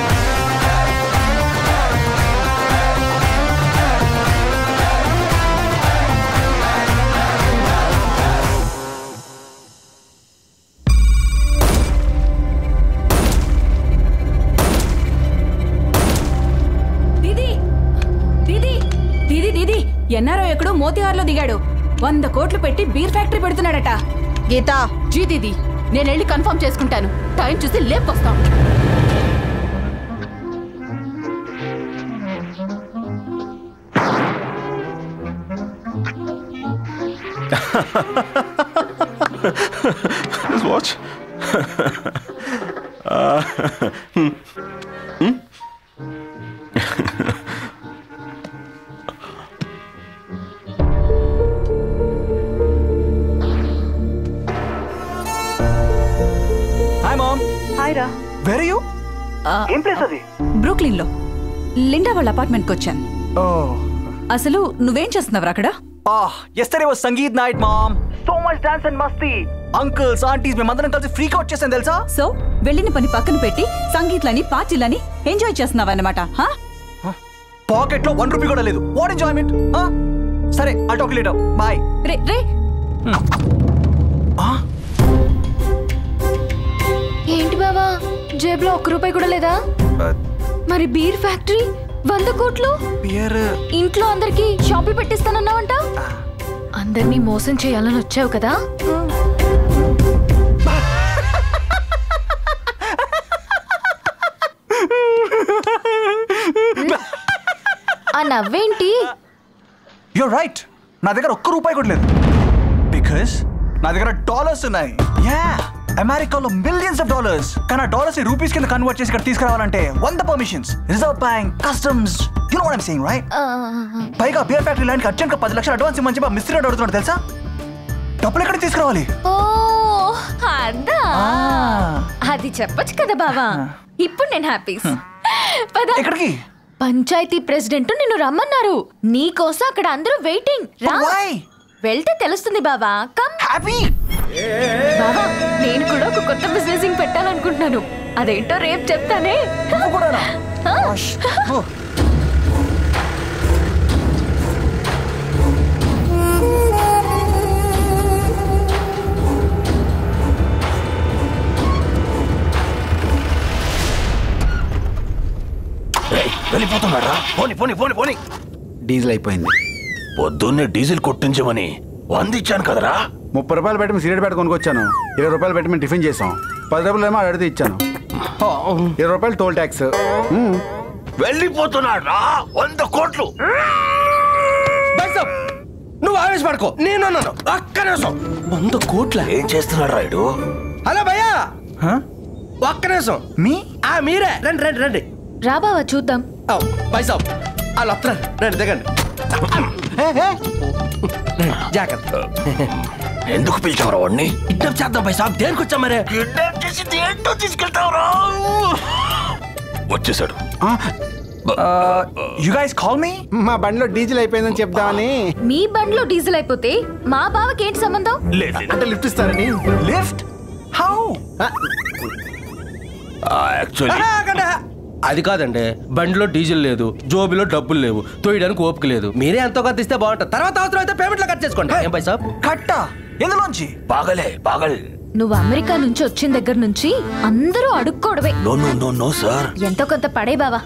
దీది దీది దీది దీది ఎన్ఆర్ఓ ఎక్కడో మోతిహార్లో దిగాడు వంద కోట్లు పెట్టి బీర్ ఫ్యాక్టరీ పెడుతున్నాడట గీత జీ దీది నేను వెళ్ళి కన్ఫర్మ్ చేసుకుంటాను టైం చూసి లేపొస్తాం Just watch. uh, hmm. Hmm? Hi mom hi రా వెరీ యూ ఏం ప్లేస్ అది బ్రూక్లిన్ లో లిండా వాళ్ళ అపార్ట్మెంట్ కి వచ్చాను అసలు నువ్వేం చేస్తున్నావు అక్కడ yesterday was sangeet night mom so much dance and masti uncles aunties మేమందరం కలిసి ఫ్రీక్ అవుట్ చేసాం తెలుసా సో వెళ్ళిన పని పక్కన పెట్టి సంగీత్లని పార్టీలని ఎంజాయ్ చేస్తున్నావు అనమాట పాకెట్ లో వన్ రూపీ కూడా లేదు వాట్ ఎంజాయ్మెంట్ సరే ఐ టాక్ లేటర్ బాయ్ రే రే ఏంటి బావా జేబులో ఒక్క రూపాయి కూడా లేదా మరి బీర్ ఫ్యాక్టరీ వంద కోట్లు బియర్ ఇంట్లో అందరికి షాపులు పెట్టిస్తానన్నావంట అందరినీ మోసం చేయాలని వచ్చావు కదా ఆ నవ్వేంటి యూర్ రైట్ నా దగ్గర ఒక్క రూపాయి కూడా లేదు బికాస్ నా దగ్గర డాలర్స్ ఉన్నాయి యా అమెరికాలో మిలియన్స్ ఆఫ్ డాలర్స్ కానీ ఆ డాలర్స్ రూపీస్ కింద కన్వర్ట్ చేసి ఇక్కడ తీసుకురావాలంటే వంద permissions Reserve Bank customs you know what I'm saying right పైగా బియర్ ఫ్యాక్టరీ ల్యాండ్ అర్జెంట్ పది లక్షలు అడ్వాన్స్ ఇమ్మని చెప్పి మిస్త్రీ అడుగుతున్నాడు తెలుసా డబ్బులు ఎక్కడ తీసుకురావాలి ఓ అదా అది చెప్పొచ్చు కదా బావా ఇప్పుడు నేను హ్యాపీ పద ఎక్కడికి పంచాయతీ ప్రెసిడెంట్ నిన్ను రమ్మన్నారు నీ కోసం అక్కడ అందరూ వెయిటింగ్ రా వెళ్తే తెలుస్తుంది బావా కమ్ హ్యాపీ బావా నేను కూడా ఒక కొత్త బిజినెస్ పెట్టాలనుకుంటున్నాను అదేంటో రేపు చెప్తానే ఆ. వెళ్ళిపోతున్నారా పోని పోని పోని పోని డీజిల్ అయిపోయింది పొద్దున్నే డీజిల్ కొట్టించమని వంద ఇచ్చాను కదరా ముప్పై రూపాయలు పెట్టి మేము సిగరెట్ పెట్టి కొనుక్కొచ్చాను ఇరవై రూపాయలు పెట్టి మేము టిఫిన్ చేసాం పది రూపాయలు ఏమో అడిగితే ఇచ్చాను ఇరవై రూపాయలు టోల్ ట్యాక్స్ వెళ్ళిపోతున్నారా వంద కోట్లు నువ్వు ఆవేశపడుకో నేను అన్నాను ఒక్క నిమిషం వంద కోట్ల ఏం చేస్తున్నాడు రాయుడు హలో భయ్యా ఒక్క నిమిషం మీ ఆ మీరే రండి రండి రండి రా బావా చూద్దాం పైసా వాళ్ళు వస్తున్నారు రండి దిగండి జాగ్రత్త ఎందుకు పిలిచావురా వాడిని కిడ్నాప్ చేద్దాం పైసా దేనికి వచ్చా మరే కిడ్నాప్ చేసి ఏంటో తీసుకెళ్తావురా వచ్చేసాడు యు గైస్ కాల్ మీ మా బండిలో డీజిల్ అయిపోయిందని చెప్దామని మీ బండ్లో డీజిల్ అయిపోతే మా బావకి ఏంటి సంబంధం అంటే లిఫ్ట్ ఇస్తారని లిఫ్ట్ హౌ యాక్చువల్లీ అది కాదండి బండిలో డీజిల్ లేదు జోబిలో డబ్బులు లేవు తోయడానికి ఓపిక లేదు మీరే ఎంతో కొంత ఇస్తే బాగుంటుంది తర్వాత అవసరం అయితే పేమెంట్ లో కట్ చేసుకోండి ఏం పైసా కట్టా ఎందులోంచి బాగలే బాగలే నువ్వు అమెరికా నుంచి వచ్చిన దగ్గర నుంచి అందరూ అడుక్కోవడమే no no no no sir ఎంతో కొంత పడే బావా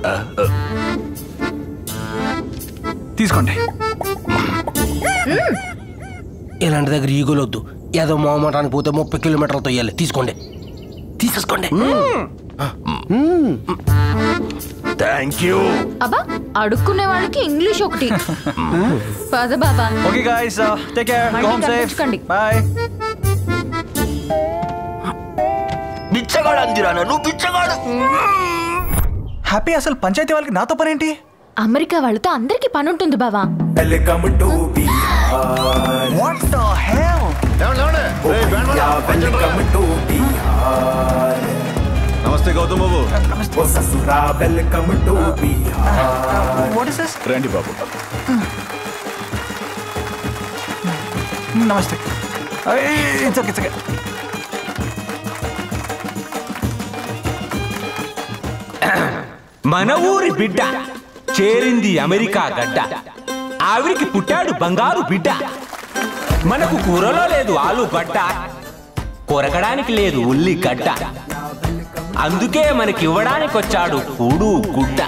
తీసుకోండి ఇలాంటి దగ్గర ఈగోలొద్దు ఏదో మొహమాటానికి పోతే ముప్పై కిలోమీటర్లు తొయ్యాలి తీసుకోండి తీసేసుకోండి థ్యాంక్ యూ అబ్బా అడుక్కునే వాళ్ళకి ఇంగ్లీష్ ఒకటి పద బాబా ఓకే గైస్ టేక్ కేర్ మళ్ళీ గో హోమ్ సేఫ్ కనిపించకండి. బై బిచ్చగాడు అందిరా నువ్వు బిచ్చగాడు హ్యాపీ అసలు పంచాయతీ వాళ్ళకి నాతో పనేంటి అమెరికా వాళ్ళతో అందరికి పని ఉంటుంది బావా welcome to what the hell welcome to Bihar నమస్తే గౌతమ్ బాబు ఓ ససురా welcome to Bihar what is this రండి బాబు నమస్తే ఇట్స్ ఓకే ఇట్స్ ఓకే మన ఊరి బిడ్డ చేరింది అమెరికా గడ్డ ఆవిరికి పుట్టాడు బంగారు బిడ్డ మనకు కూరలో లేదు ఆలు గడ్డ కొరకడానికి లేదు ఉల్లి గడ్డ అందుకే మనకివ్వడానికి వచ్చాడు కూడు గుడ్డ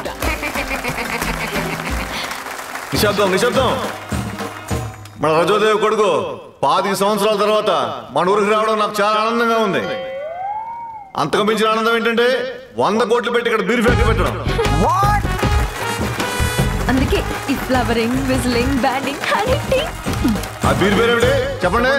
నిశ్శబ్దం నిశ్శబ్దం మన రజోదేవి కొడుకు పాతిక సంవత్సరాల తర్వాత మన ఊరికి రావడం నాకు చాలా ఆనందంగా ఉంది అంతకు మించిన ఆనందం ఏంటంటే వంద కోట్లు పెట్టి ఇక్కడ బీర్ ఫ్యాక్టరీ పెట్టడం అందుకే ఈ ఫ్లవరింగ్ విజిలింగ్ బ్యాండింగ్ హ్యాండింగ్ ఆ బీర్ పేరేమిటి చెప్పండి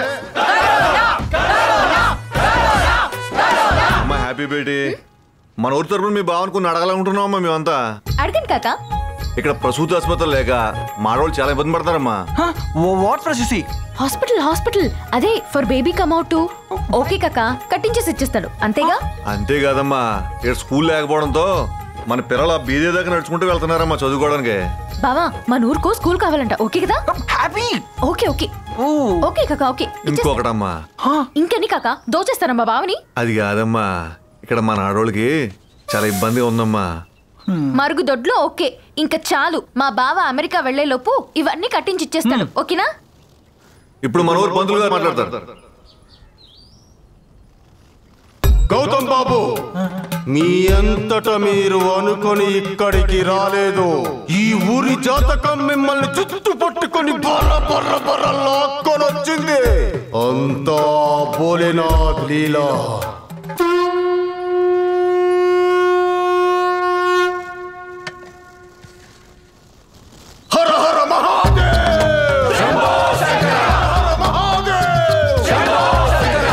అమ్మా హ్యాపీ బేటీ మన ఊరి తరపున మీ భావన కొన్ని అడగాలనుకుంటున్నాం అమ్మా మేమంతా అడగండి కాక ఇక్కడ ప్రసూతి ఆసుపత్రి లేక మాడవాళ్ళు చాలా ఇబ్బంది పడతారమ్మా వాట్ ప్రసూసి హాస్పిటల్ హాస్పిటల్ అదే ఫర్ బేబీ కమ్అట్ ఓకే కాక కట్టించేసి ఇచ్చేస్తాడు అంతేగా అంతేకాదమ్మా ఇక్కడ స్కూల్ లేకపోవడంతో మన పిల్లలు ఆ బీదే దాకా నడుచుకుంటూ వెళ్తున్నారమ్మా చదువుకోవడానికి బావా మన ఊరుకో స్కూల్ కావాలంట ఓకే కదా హ్యాపీ ఓకే ఓకే ఓకే కాక ఓకే ఇంకొకటమ్మా ఇంకెన్ని కాక దోచేస్తారా మా బావని అది కాదమ్మా ఇక్కడ మన ఆడవాళ్ళకి చాలా ఇబ్బందిగా ఉందమ్మా మరుగుదొడ్లో ఓకే ఇంకా చాలు మా బావ అమెరికా వెళ్లే లోపు ఇవన్నీ కట్టించి ఇచ్చేస్తాడు ఓకేనా ఇప్పుడు మన ఊరు పంతులు గారు మాట్లాడతారు గౌతమ్ బాబు మీ అంతట మీరు అనుకొని ఇక్కడికి రాలేదు ఈ ఊరి జాతకం మిమ్మల్ని చుట్టూ పట్టుకొని బర్ర బర్ర బర్ర లాక్కొని వచ్చింది అంతా భోలేనాథ్ లీలా Hara Hara Mahadev Shambho Shankara Hara Mahadev Shambho Shankara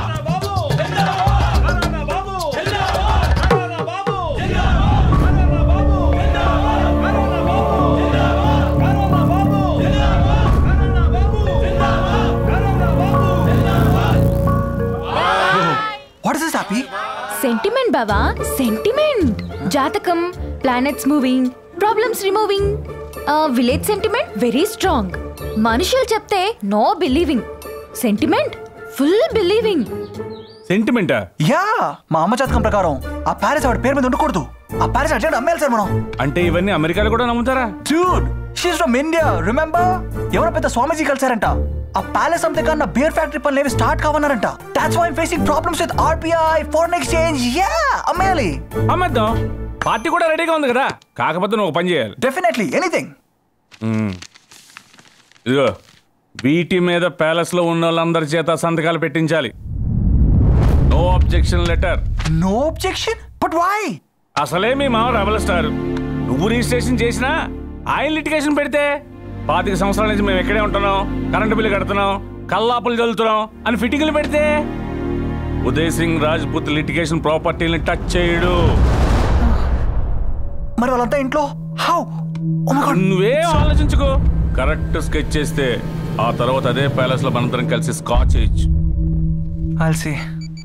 what is this Happy sentiment బావా సెంటిమెంట్ జాతకం planets moving problems removing village sentiment very strong మనుషులు చెప్తే no believing sentiment full believing సెంటిమెంటా యా మా అమ్మ జాతకం ప్రకారం ఆ ప్యారిస్ ఆవిడ పేరు మీద ఉండకూడదు ఆ ప్యారిస్ అర్జెంట్ అమ్మేయాలి సార్ మనం అంటే ఇవన్నీ అమెరికాలో కూడా నమ్ముతారా dude she's from India remember ఎవరో పెద్ద స్వామీజీ కలిసారంట ఆ ప్యాలెస్ అంతే కన్నా బియర్ ఫ్యాక్టరీ పనులు ఏవి స్టార్ట్ కావన్నారంట that's why facing problems with RBI foreign exchange yeah అమ్మేయాలి అమ్మేద్దాం పార్టీ కూడా రెడీగా ఉంది కదా కాకపోతే నువ్వు ఒక పని చేయాలి డెఫినెట్లీ ఎనీథింగ్ మ్మ్. ఇదిగో వీటి మీద ప్యాలెస్ లో ఉన్న వాళ్ళందరి చేత సంతకాలు పెట్టించాలి no objection letter no objection but why అసలే మీ మామ రెబల్ స్టార్ నువ్వు రిజిస్ట్రేషన్ చేసినా ఆయన లిటిగేషన్ పెడితే పాతిక సంవత్సరాల నుంచి మేము ఎక్కడే ఉంటున్నాం కరెంటు బిల్లు కడుతున్నాం కల్లాపులు చల్లుతున్నాం అని ఫిట్టింగ్లు పెడితే ఉదయ్ సింగ్ రాజ్పుత్ లిటిగేషన్ ప్రాపర్టీని టచ్ చేయడు మరి వాళ్ళంతా ఇంట్లో హౌ నువ్వేం ఆలోచించుకో కరెక్ట్ స్కెచ్ చేస్తే ఆ తర్వాత అదే ప్యాలెస్ లో మనందరం కలిసి స్కాచ్ చేయొచ్చు అల్సి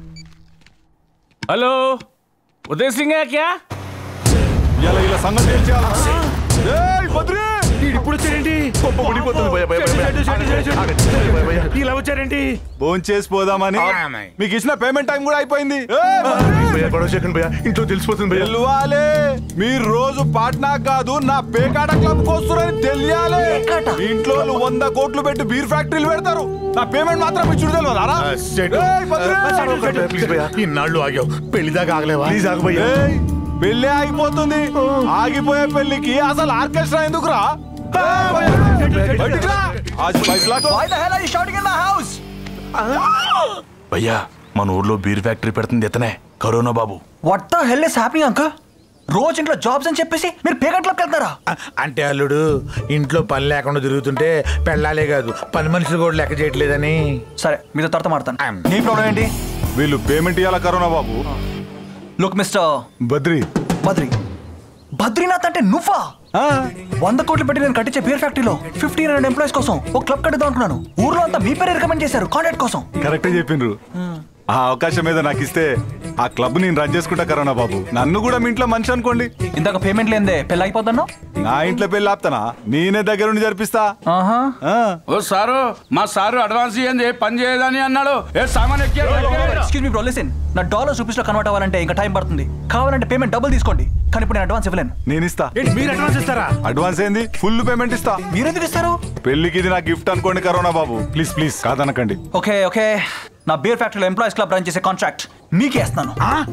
హలో ఉదయ్ సింగ్ క్యా ఇలా ఇలా సంగతి తేల్చేయాలా? ఏయ్, బద్రి! ఇప్పుడు వచ్చారేంటి గొప్ప మునిగిపోతుంది భయ, భయ, భయ, భయ. ఇలా వచ్చారేంటి భోంచేసి పోదామని మీకు ఇచ్చిన పేమెంట్ టైం కూడా అయిపోయింది ఏయ్, బద్రి! గొడవ చేయకండి భయ్యా ఇంట్లో తెలిసిపోతుంది భయ్యా తెలియాలి మీరు రోజు పాట్నా కాదు నా పేకాట క్లబ్ వస్తున్నారని తెలియాలి ఇంట్లో వాళ్ళు వంద కోట్లు పెట్టి బీర్ ఫ్యాక్టరీలు పెడతారు నా పేమెంట్ మాత్రం ఇచ్చుడు తెలియదారా ప్లీజ్ భయ్యా ఇన్నాళ్ళు ఆగావు పెళ్లి దాకా ఆగలేవా ప్లీజ్ ఆగబోయా పెళ్లి ఆగిపోతుంది ఆగిపోయే పెళ్లికి అసలు ఆర్కెస్ట్రా ఎందుకురా బయటికి రా. ఆజ్ పైసలా తో- Why the hell are you shouting in my house? భయ్యా మన ఊర్లో బీర్ ఫ్యాక్టరీ పెడుతుంది ఇతనే కరోనా బాబు What the hell is happening, uncle? రోజు ఇంట్లో జాబ్స్ అని చెప్పేసి మీరు పేకట్లోకి వెళ్తారా అంటే అల్లుడు ఇంట్లో పని లేకుండా తిరుగుతుంటే పెళ్ళాలే కాదు పని మనుషులు కూడా లెక్క చేయట్లేదని సరే మీతో తర్వాత మాడతాను నీ ప్రాబ్లం ఏంటి వీళ్ళు పేమెంట్ ఇవ్వాలా కరోనా బాబు లుక్ మిస్టర్ బద్రి బద్రి బద్రీనాథ్ అంటే నువ్వా వంద కోట్లు పెట్టి నేను కట్టించే బీర్ ఫ్యాక్టరీలో ఫిఫ్టీన్ హండ్రెడ్ ఎంప్లాయీస్ కోసం ఒక క్లబ్ కట్టిద్దాం అనుకున్నాను ఊర్లో అంతా మీ పేరు రికమెండ్ చేశారు కాంటాక్ట్ కోసం కరెక్టే చెప్పిండ్రు ఆ అవకాశం మీద నాకు ఇస్తే ఆ క్లబ్ నేను రన్ చేసుకుంటా కరోనా బాబు నన్ను కూడా మీ ఇంట్లో మనిషి అనుకోండి ఇందాక పేమెంట్ లేదే పెళ్ళి అయిపోతాను నా ఇంట్లో పెళ్ళి ఆపుతానా నేనే దగ్గర ఉండి జరిపిస్తా ఓ సారు మా సారు అడ్వాన్స్ ఇయ్యండి పని చేయదని అన్నాడు ఏ సామాన్ ఎక్స్క్యూజ్ మీ బ్రో లిసన్ నా డాలర్ రూపీస్ లో కన్వర్ట్ అవ్వాలంటే ఇంకా టైం పడుతుంది కావాలంటే పేమెంట్ డబుల్ తీసుకోండి కానీ ఇప్పుడు నేను అడ్వాన్స్ ఇవ్వలేను నేను ఇస్తా మీరు అడ్వాన్స్ ఇస్తారా అడ్వాన్స్ ఏంది ఫుల్ పేమెంట్ ఇస్తా మీరు ఎందుకు ఇస్తారు పెళ్లికి ఇది నా గిఫ్ట్ అనుకోండి కరోనా బాబు ప్లీజ్ ప్లీజ్ కాదనకండి ఓకే ఓకే నా బీర్ ఫ్యాక్టరీలో ఎంప్లాయీస్ క్లబ్ రన్ చేసే కాంట్రాక్ట్ మీకే ఇస్తాను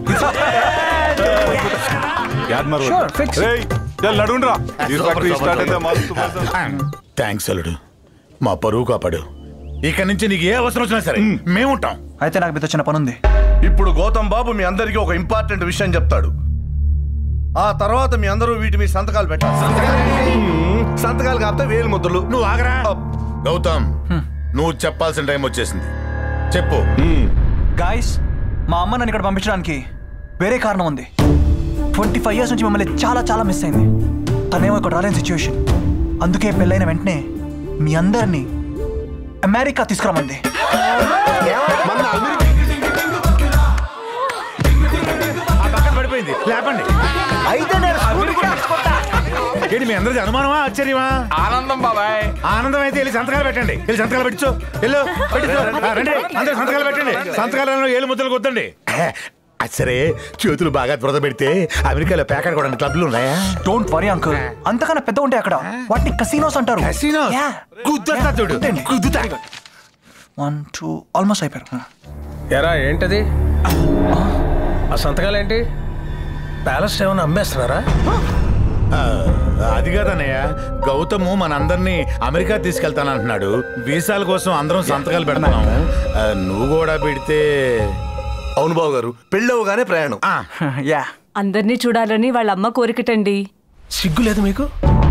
యాద్ మరో Sure, fix. రేయ్ చల్ నడుండ్రా ఈ ఫ్యాక్టరీ స్టార్ట్ అయితే మస్తు థ్యాంక్స్ అల్లుడు మా పరువు కాపాడు ఇక నుంచి నీకు ఏ అవసరం వచ్చినా సరే మేముంటాం అయితే నాకు మీతో చిన్న పని ఉంది ఇప్పుడు గౌతమ్ బాబు మీ అందరికీ ఒక ఇంపార్టెంట్ విషయం చెప్తాడు ఆ తర్వాత మీ అందరూ వీటి మీద సంతకాలు పెట్టాలి సంతకాలు కాకపోతే వేలు ముద్రలు నువ్వు ఆగరా గౌతమ్ నువ్వు చెప్పాల్సిన టైం వచ్చేసింది చెప్పు గాయస్ మా అమ్మ నన్ను ఇక్కడ పంపించడానికి వేరే కారణం ఉంది ట్వంటీ ఫైవ్ ఇయర్స్ నుంచి మమ్మల్ని చాలా చాలా మిస్ అయింది తనేమో ఇక్కడ రాలేని సిచ్యువేషన్ అందుకే పెళ్ళైన వెంటనే మీ అందరినీ అమెరికా తీసుకురమ్మంది ఆ పక్కన పడిపోయింది లేపండి అయితే నేను ఏంటి మీ అందరిది అనుమానమా ఆశ్చర్యమా ఆనందం బాబాయ్ ఆనందం అయితే వెళ్ళి సంతకాలు పెట్టండి వెళ్ళి సంతకాలు పెట్టచ్చు వెళ్ళు పెట్టచ్చు ఆ, రండి అందరూ సంతకాలు పెట్టండి సంతకాలలో ఏళ్ళు ముద్దలు కొద్దండి అది సరే చేతులు బాగా దురద పెడితే అమెరికాలో ప్యాకెట్ కూడా క్లబ్లు ఉన్నాయా డోంట్ వరీ అంకుల్ అంతకన్నా పెద్ద ఉంటాయి అక్కడ వాటిని కసినోస్ అంటారు Casinos? కుదురుతా చూడు కుదుతా వన్ టూ ఆల్మోస్ట్ అయిపోయారు ఎరా ఏంటది ఆ సంతకాలు ఏంటి ప్యాలెస్ ఏమైనా అమ్మేస్తున్నారా ఆ, అది కాదన్నయ్య గౌతము మనందరినీ అమెరికా తీసుకెళ్తానంటున్నాడు వీసాల కోసం అందరం సంతకాలు పెడతాము ఆ, నువ్వు కూడా పెడితే అవును బాబు గారు పెళ్ళవగానే ప్రయాణం యా అందరినీ చూడాలని వాళ్ళ అమ్మ కోరికటండి సిగ్గు లేదు మీకు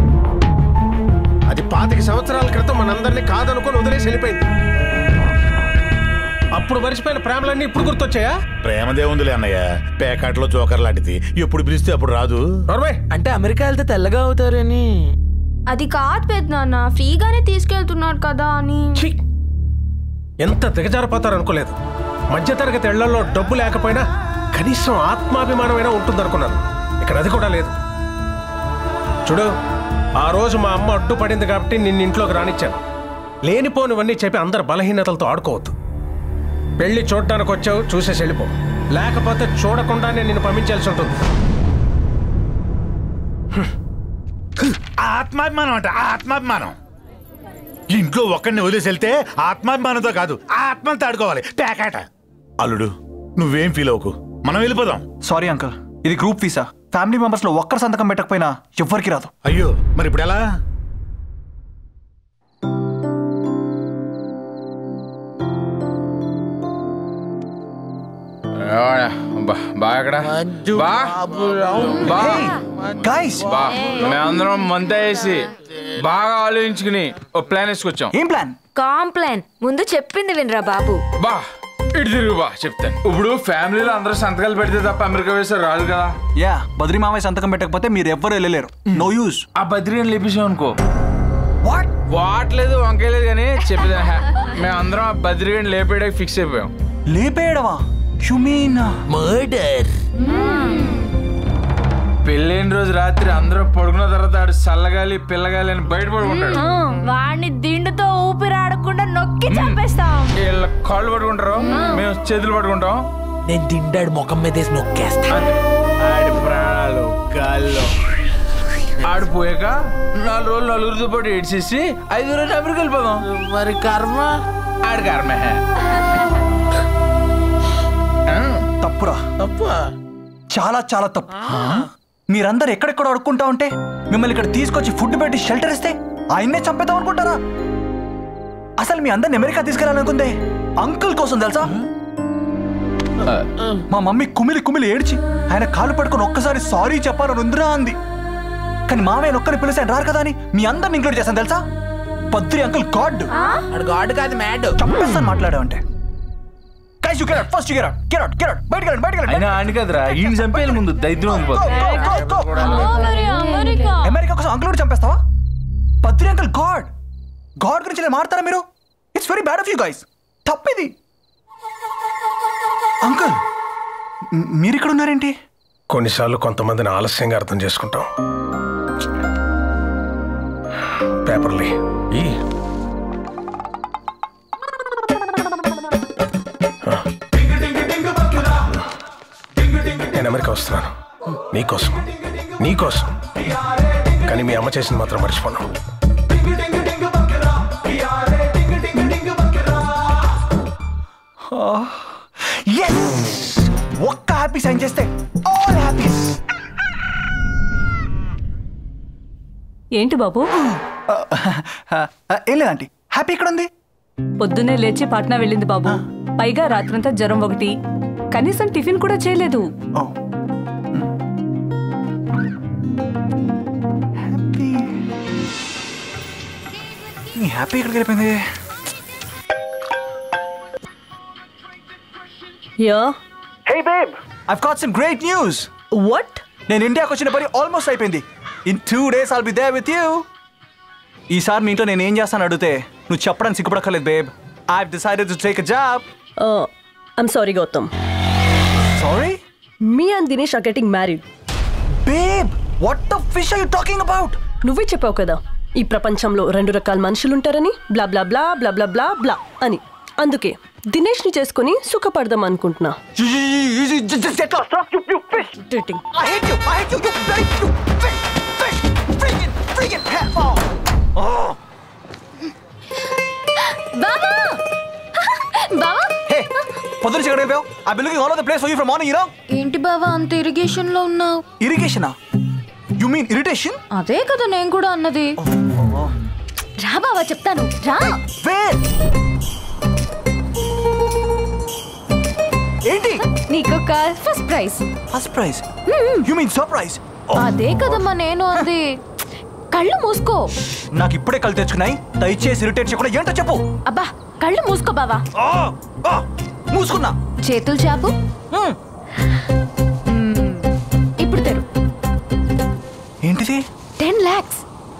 అది పాతిక సంవత్సరాల క్రితం మనందరినీ కాదనుకొని వదిలేసి వెళ్ళిపోయింది అప్పుడు మర్చిపోయిన ప్రేమలన్నీ ఇప్పుడు గుర్తొచ్చాయా ప్రేమదే ఉందిలే అన్నయ్య పేకాట్లో జోకర్ లాంటిది ఎప్పుడు పిలిస్తే అప్పుడు రాదు అంటే అమెరికా వెళ్తే తెల్లగా అవుతారని అది కాదు పెద్ద నాన్న ఫ్రీగానే తీసుకెళ్తున్నారు కదా అని ఎంత దిగజారిపోతారు అనుకోలేదు మధ్యతరగతి ఇళ్లలో డబ్బు లేకపోయినా కనీసం ఆత్మాభిమానమైనా ఉంటుందనుకున్నాను ఇక్కడ అది కూడా లేదు చూడు ఆ రోజు మా అమ్మ అడ్డుపడింది కాబట్టి నిన్ను ఇంట్లోకి రానిచ్చాను లేనిపోనివన్నీ చెప్పి అందరు బలహీనతలతో ఆడుకోవద్దు పెళ్లి చూడడానికి వచ్చావు చూసేసి వెళ్ళిపో లేకపోతే చూడకుండానే నిన్ను పంపించాల్సి ఉంటుంది ఆత్మాభిమానం అంట ఆత్మాభిమానం ఇంట్లో ఒక్కడిని వదిలేసి వెళ్తే ఆత్మాభిమానంతో కాదు ఆత్మతో ఆడుకోవాలి పేకాట అల్లుడు నువ్వేం ఫీల్ అవ్వకు మనం వెళ్ళిపోదాం సారీ అంకుల్ ఇది గ్రూప్ వీసా ఫ్యామిలీ మెంబర్స్ లో ఒక్కరు సంతకం పెట్టకపోయినా ఎవ్వరికి రాదు అయ్యో మరి ఇప్పుడు ఎలా బాగా ఎక్కడ బా బా గైస్ బా మేమందరం మంత వేసి బాగా ఆలోచించుకుని ఓ ప్లాన్ వేసుకొచ్చాం ఏం ప్లాన్ కాంప్లాన్ ముందు చెప్పింది వినరా బాబు బా ఇటు తిరుగు బా చెప్తాను ఇప్పుడు ఫ్యామిలీలో అందరూ సంతకాలు పెడితే తప్ప అమెరికా వేసారు రాదు కదా యా బద్రి మామయ్య సంతకం పెట్టకపోతే మీరు ఎవ్వరు వెళ్ళలేరు నో యూస్ ఆ బద్రీని లేపేసాం అనుకో వాట్ వాట్ లేదు వంకాయ లేదు కానీ చెప్పేదా మేము అందరం ఆ బద్రీని లేపేయడానికి ఫిక్స్ అయిపోయాం లేపేయడమా యు మీన్ మర్డర్ పెళ్ళైన రోజు రాత్రి అందరూ పడుకున్న తర్వాత ఆడు చల్లగాలి పిల్లగాలి అని బయట పడుకుంటాడు వాడిని దిండుతో ఊపిరాడకుండా నొక్కి చంపేస్తాం వీళ్ళ కాళ్ళు పట్టుకుంటారు మేము చేతులు పట్టుకుంటాం నేను తిండాడు ముఖం మీద వేసి నొక్కేస్తా ఆడి ప్రాణాలు గాల్లో ఆడు పోయాక నాలుగు రోజులు నలుగురితో పాటు ఏడ్చేసి ఐదు రోజులు అమెరికా వెళ్ళిపోదాం మరి కర్మ ఆడి కర్మే తప్పురా తప్పు చాలా చాలా తప్పు మీరందరు ఎక్కడెక్కడ అడుక్కుంటా ఉంటే మిమ్మల్ని ఇక్కడ తీసుకొచ్చి ఫుడ్ పెట్టి షెల్టర్ ఇస్తే ఆయన్నే చంపేద్దాం అనుకుంటారా అసలు మీ అందరిని అమెరికా తీసుకెళ్ళాలనుకుందే అంకుల్ కోసం తెలుసా మా మమ్మీ కుమిలి కుమిలి ఏడ్చి ఆయన కాలు పట్టుకొని ఒక్కసారి సారీ చెప్పాలని ఉందిరా అంది కానీ మామయ్య ఒక్కరిని పిలిచి ఆయన రారు కదా అని మీ అందరిని ఇంక్లూడ్ చేశాను తెలుసా పద్రి అంకుల్ గాడ్ గాడ్ కాదు మ్యాడ్ చంపేస్తాను మాట్లాడావంటే guys you get first you get get get బయటికి వెళ్ళండి బయటికి అయినా ఆని కదరా ఈయన చంపేయాలి ముందు దైద్యం అయిపోతుంది అమెరికా కోసం అంకుల్ చంపేస్తావా పద్రి అంకుల్ గాడ్ గాడ్ గురించి ఇలా మాడతారా మీరు it's very bad of you guys తప్పిది అంకుల్ మీరు ఇక్కడ ఉన్నారేంటి కొన్నిసార్లు కొంతమందిని ఆలస్యంగా అర్థం చేసుకుంటాం పేపర్లీ ఈ నేను అమెరికా వస్తున్నాను నీకోసం నీకోసం కానీ మీ అమ్మ చేసింది మాత్రం మర్చిపోను Yes! ఒక్క హ్యాపీ సైన్ చేస్తే ఆల్ హ్యాపీస్ ఏంటి బాబు ఏం లేదండి హ్యాపీ ఇక్కడ ఉంది పొద్దున్నే లేచి పాట్నా వెళ్ళింది బాబు పైగా రాత్రంతా జ్వరం ఒకటి కనీసం టిఫిన్ కూడా చేయలేదు హ్యాపీ ఎక్కడికి వెళ్ళిపోయింది yeah hey babe I've got some great news what నేను ఇండియాకి వచ్చిన పని ఆల్మోస్ట్ అయిపోయింది in two days I'll be there with you ఈసారి నీతో నేను ఏం చేస్తాను అడిగితే నువ్వు చెప్పడానికి సిగ్గుపడక్కర్లేదు babe I decided to take a job I'm sorry Gautam sorry me and Dinesh are getting married babe what the fish are you talking about నువ్వే చెప్పావు కదా ఈ ప్రపంచంలో రెండు రకాల మనుషులు ఉంటారని బ్లా బ్లా బ్లా బ్లా బ్లా బ్లా బ్లా అని అందుకే దినేష్ ని చేసుకుని సుఖపడదాం అనుకుంటున్నా Dating. I hate you. I hate you. You very you fish, fish, freaking, freaking head. Oh. Oh. బావా బావా Hey, పొద్దున చికెన్ అయిపోయావు I been looking all of the place for you from morning you know ఏంటి బావా అంత irrigation లో ఉన్నావు ఇరిగేషనా you mean irritation అదే కదా నేను కూడా అన్నది రా బావా చెప్తాను రా ఏంటి నీకొక first prize first prize you mean surprise అదే కదమ్మా నేను అంది కళ్ళు మూసుకో నాకు ఇప్పుడే కళ్ళు తెచ్చుకున్నాయి దయచేసి ఇరిటేట్ చేయకుండా ఏంటో చెప్పు అబ్బా కళ్ళు మూసుకో బావా ఆ, ఆ, మూసుకున్నా చేతులు చాపు మ్మ్. ఇప్పుడు తెరు ఏంటిది ten lakhs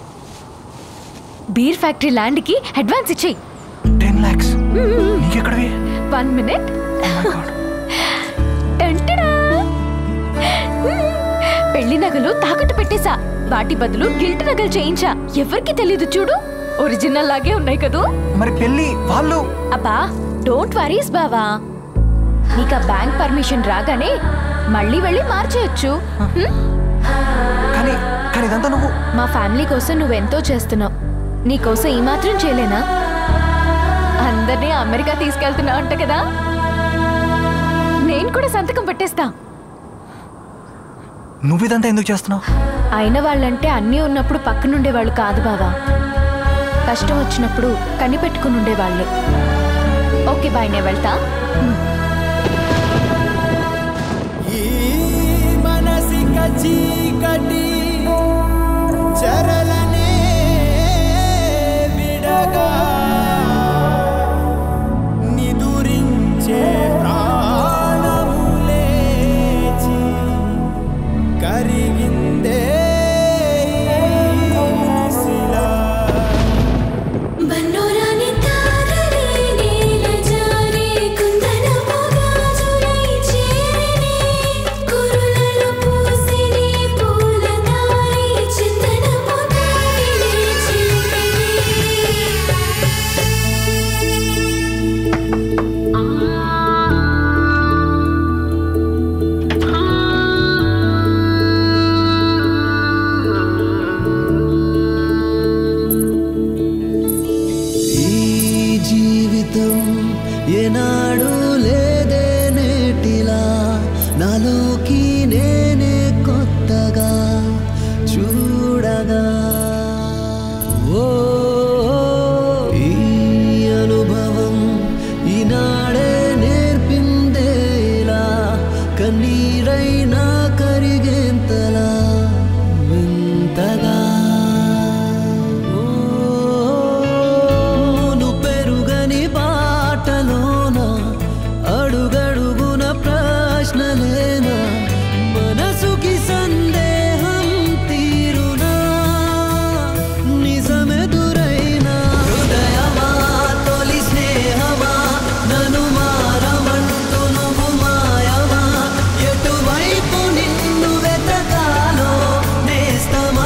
beer factory land కి అడ్వాన్స్ ఇచ్చేయి టెన్ లాక్స్ నీకెక్కడవి వన్ మినిట్ పెళ్లి నగలు తాకట్టు పెట్టేశా వాటి బదులు గిల్ట్ నగలు చేయించా ఎవరికి తెలీదు చూడు ఒరిజినల్ లాగే ఉన్నాయి కదూ మరి పెళ్లి వాళ్ళు అబ్బా డోంట్ వరీస్ బావా నీకు ఆ బ్యాంక్ పర్మిషన్ రాగానే మళ్ళీ వెళ్ళి మార్చేయొచ్చు హ్మ్? కానీ కానీ ఇదంతా నువ్వు మా ఫ్యామిలీ కోసం నువ్వెంతో చేస్తున్నావు నీకోసం ఈ మాత్రం చేయలేనా అందరినీ అమెరికా తీసుకెళ్తున్నావు అంట కదా నేను కూడా సంతకం పెట్టేస్తా నువ్వు ఇదంతా ఎందుకు చేస్తున్నావు అయిన వాళ్ళంటే అన్నీ ఉన్నప్పుడు పక్కనుండే వాళ్ళు కాదు బావా కష్టం వచ్చినప్పుడు కనిపెట్టుకుని ఉండేవాళ్ళు ఓకే బాయ్ నేను వెళ్తా హ్మ్. మనసిక చీకటి చరలనే విడగా నిదురించే ప్రాణము లేచి కరిగిందే ఈ శిల. బన్నోరాని తారలే నీల జారే కుందనపు గాజులై చేరినే కురులలో పూసినే పూల తారే చిందనపు తాకిలే చిలికినే ఈ జీవితం ఏనాడు లేదే నేటిలా నాలోకి నేనే కొత్తగా చూడగా ఓ ఈ అనుభవం ఈనాడే నేర్పిందేలా కన్నీరైనా కరిగేంతలా వింతగా ఓను పెరుగని బాటలోన అడుగడుగున ప్రశ్నలేనా మనసుకి సందేహం తీరునా నిజమెదురైనా హృదయమా తొలి స్నేహమా నన్ను మారమంటూ నువ్వు మాయమా ఎటువైపు నిన్ను వెతకాలో నేస్తమా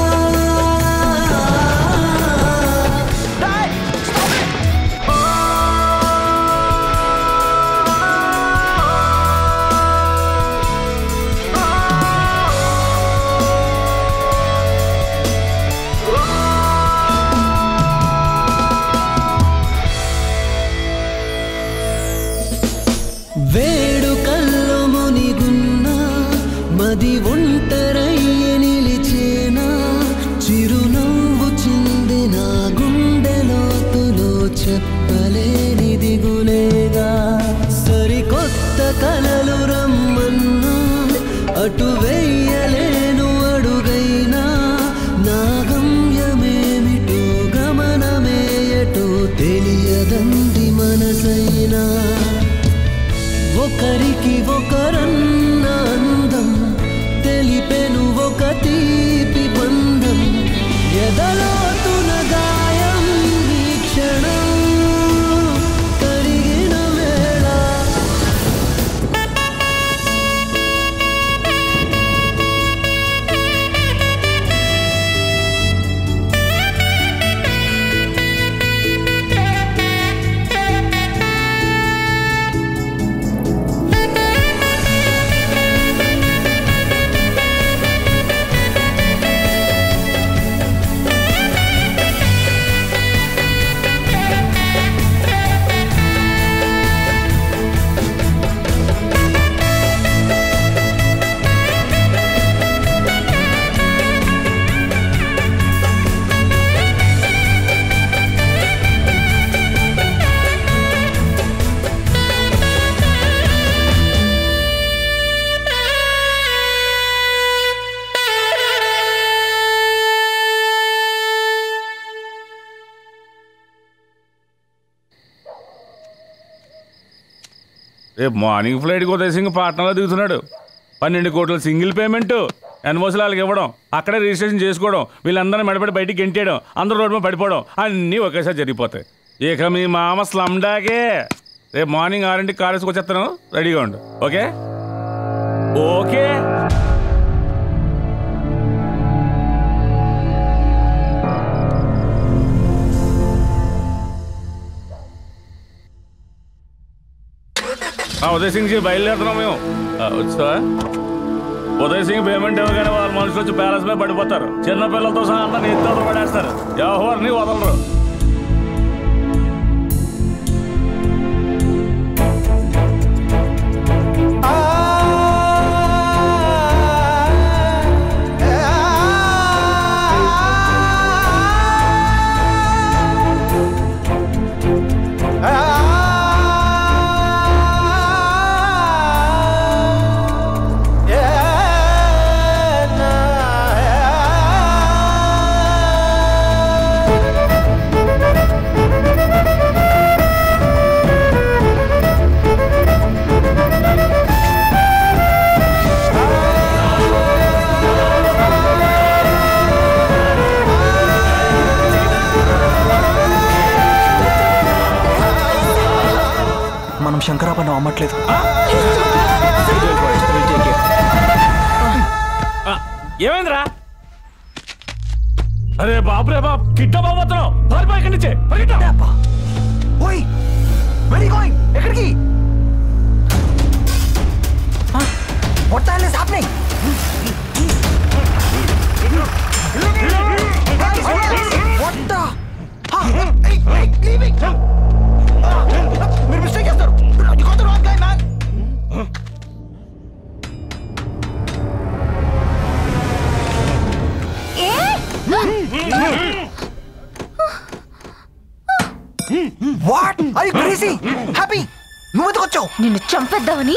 వేడుకల్లో మునిగున్నా మది ఒంటరయ్య నిలిచేనా చిరునవ్వు చిందిన గుండెలోతులో చెప్పలేని దిగులేగా సరికొత్త కలలు రమ్మన్నా అటు వెయ్యలేను అడుగైనా నా గమ్యమేమిటో గమనమే ఎదలోతున గాయం ఈ క్షణం కరిగిన వేళ రేపు మార్నింగ్ ఫ్లైట్కి ఉదయసింగ్ పాట్నాలో దిగుతున్నాడు పన్నెండు కోట్ల సింగిల్ పేమెంట్ ఎన్ఓసీలు వాళ్ళకి ఇవ్వడం అక్కడే రిజిస్ట్రేషన్ చేసుకోవడం వీళ్ళందరినీ మెడపడి బయటికి గెంటేయడం అందరూ రోడ్డు మీద పడిపోవడం అన్నీ ఒకేసారి జరిగిపోతాయి ఇక మీ మామ స్లమ్ డాగే రేపు మార్నింగ్ ఆరింటికి కాలేజ్కి వచ్చేస్తాను రెడీగా ఉండు ఓకే ఓకే ఆ, ఉదయ్ సింగ్ జీ బయలుదేరుతున్నాం మేము ఆ, వచ్చా ఉదయ్ సింగ్ పేమెంట్ ఇవ్వగానే వారు మనుషులు వచ్చి ప్యాలెస్ మీద పడిపోతారు చిన్న పిల్లలతో సహా అందరినీ ఎత్తుతో పడేస్తారు ఎవరిని వదలరు మనం శంకరాపన్నం అమ్మట్లేదు ఏమైందిరా అరే బాబు రే బాబు కిట్ట బాబోతున్నావు పారిపో ఇక్కడి నుంచే పరిగెట్టు. ఓయ్ వెరీ గోయింగ్ ఎక్కడికి what the hell is happening what the మీరు మిస్టేక్ చేస్తారు You got the wrong guy, man. What are you crazy Happy నువ్వు ఎందుకు వచ్చావు నిన్ను చంపేద్దామని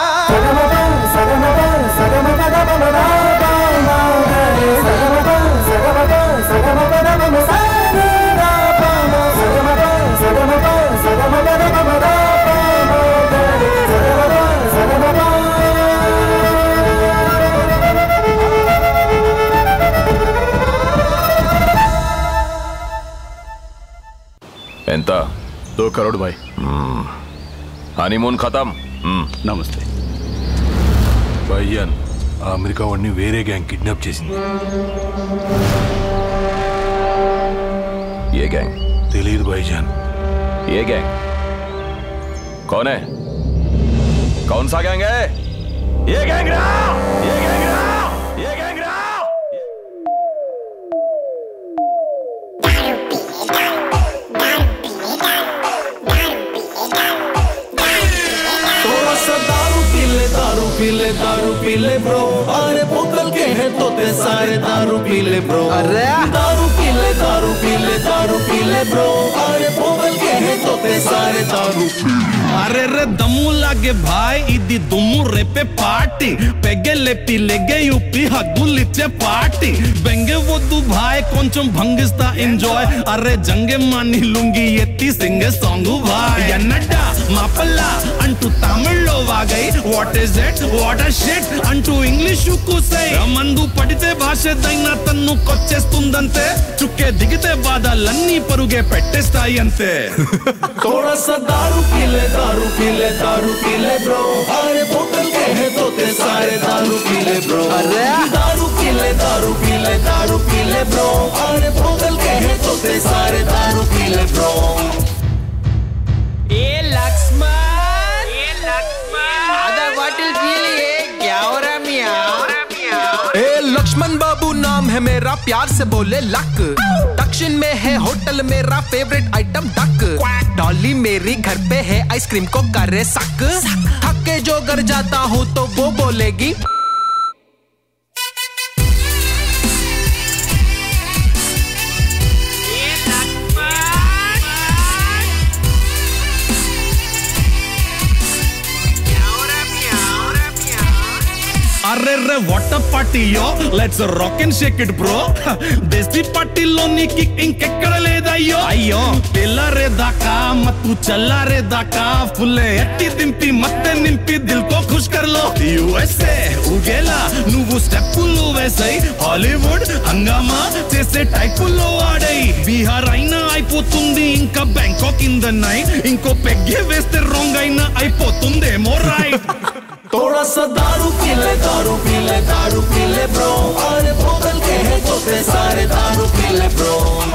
ఎంత దో కరోడ్ భాయ్ హనీమూన్ ఖతం నమస్తే భయ్యాన్ ఆ అమెరికా వాడిని వేరే గ్యాంగ్ కిడ్నాప్ చేసింది ఏ గ్యాంగ్ తెలియదు భాయిజాన్ ఏ गैंग कौन है कौन सा गैंग है ये गैंग रहा ये गैंग रहा ये गैंग रहा थोड़ा सा दारू पी ले दारू पी ले दारू पी ले ब्रो अरे पोकल के हैं तोते सारे दारू पी ले ब्रो अरे दारू पी ले दारू पी ले दारू पी ले ब्रो अरे पोकल के हैं तोते సారే దారు అరే రే దమ్ము లాగే భాయ్ ఇది దుమ్ము రేపే పార్టీ పెగ్గె లెప్పి లెగ్గె ఉప్పి హగ్గులిచ్చే పార్టీ బెంగె వద్దు భాయ్ కొంచెం భంగిస్తా ఎంజాయ్ అరే జంగె మాని లుంగి ఎత్తి సింగే సాంగ్ భాయ్ ఎన్నడ్డ మాపల్ల అంటూ తమిళ్లో వాగై what is it what a shit అంటూ ఇంగ్లీష్ కూసై మందు పడితే భాషదైనా తన్ను కొచ్చేస్తుందంతే చుక్కే దిగితే బాధలన్నీ పరుగే పెట్టేస్తాయి అంతే थोड़ा सा दारू पी ले दारू पी ले दारू पी ले ब्रो अरे बोतल के है तोते सारे दारू पी ले ब्रो अरे दारू पी ले दारू पी ले दारू पी ले ब्रो अरे बोतल के है तोते सारे दारू पी ले ब्रो ए लक्ष्मण ए लक्ष्मण आधा बॉटल पी लिए क्या हो रहा मियाँ ए लक्ष्मण बाबू नाम है मेरा प्यार से बोले लक दक्षिण में है होटल मेरा फेवरेट आइटम डक डॉली मेरी घर पे है आइसक्रीम को करे सक थक के जो घर जाता हूँ तो वो बोलेगी అరే రే what party yo let's rock and shake it bro దేశీ పార్టీలో నీకు ఇంకెక్కడ లేదయ్యో అయ్యో తెల్లారే దాకా మత్తు చల్లారే దాకా ఫుల్ ఎట్టి దింపి మత్తె నింపి దిల్ కో ఖుష్ కర్ లో యుఎస్ఏ ఉగేలా నువ్వు స్టెప్పులు వేసాయి హాలీవుడ్ హంగామా చేసే టైపుల్లో ఆడై బీహార్ అయినా అయిపోతుంది ఇంకా బ్యాంకాక్ ఇన్ ద నైట్ ఇంకో పెగ్గే వేస్తే రాంగ్ అయినా అయిపోతుందేమో రైట్ थोड़ा सा दारू पी ले दारू पी ले दारू पी ले ब्रो अरे बोतल के है तोते सारे दारू पी ले ब्रो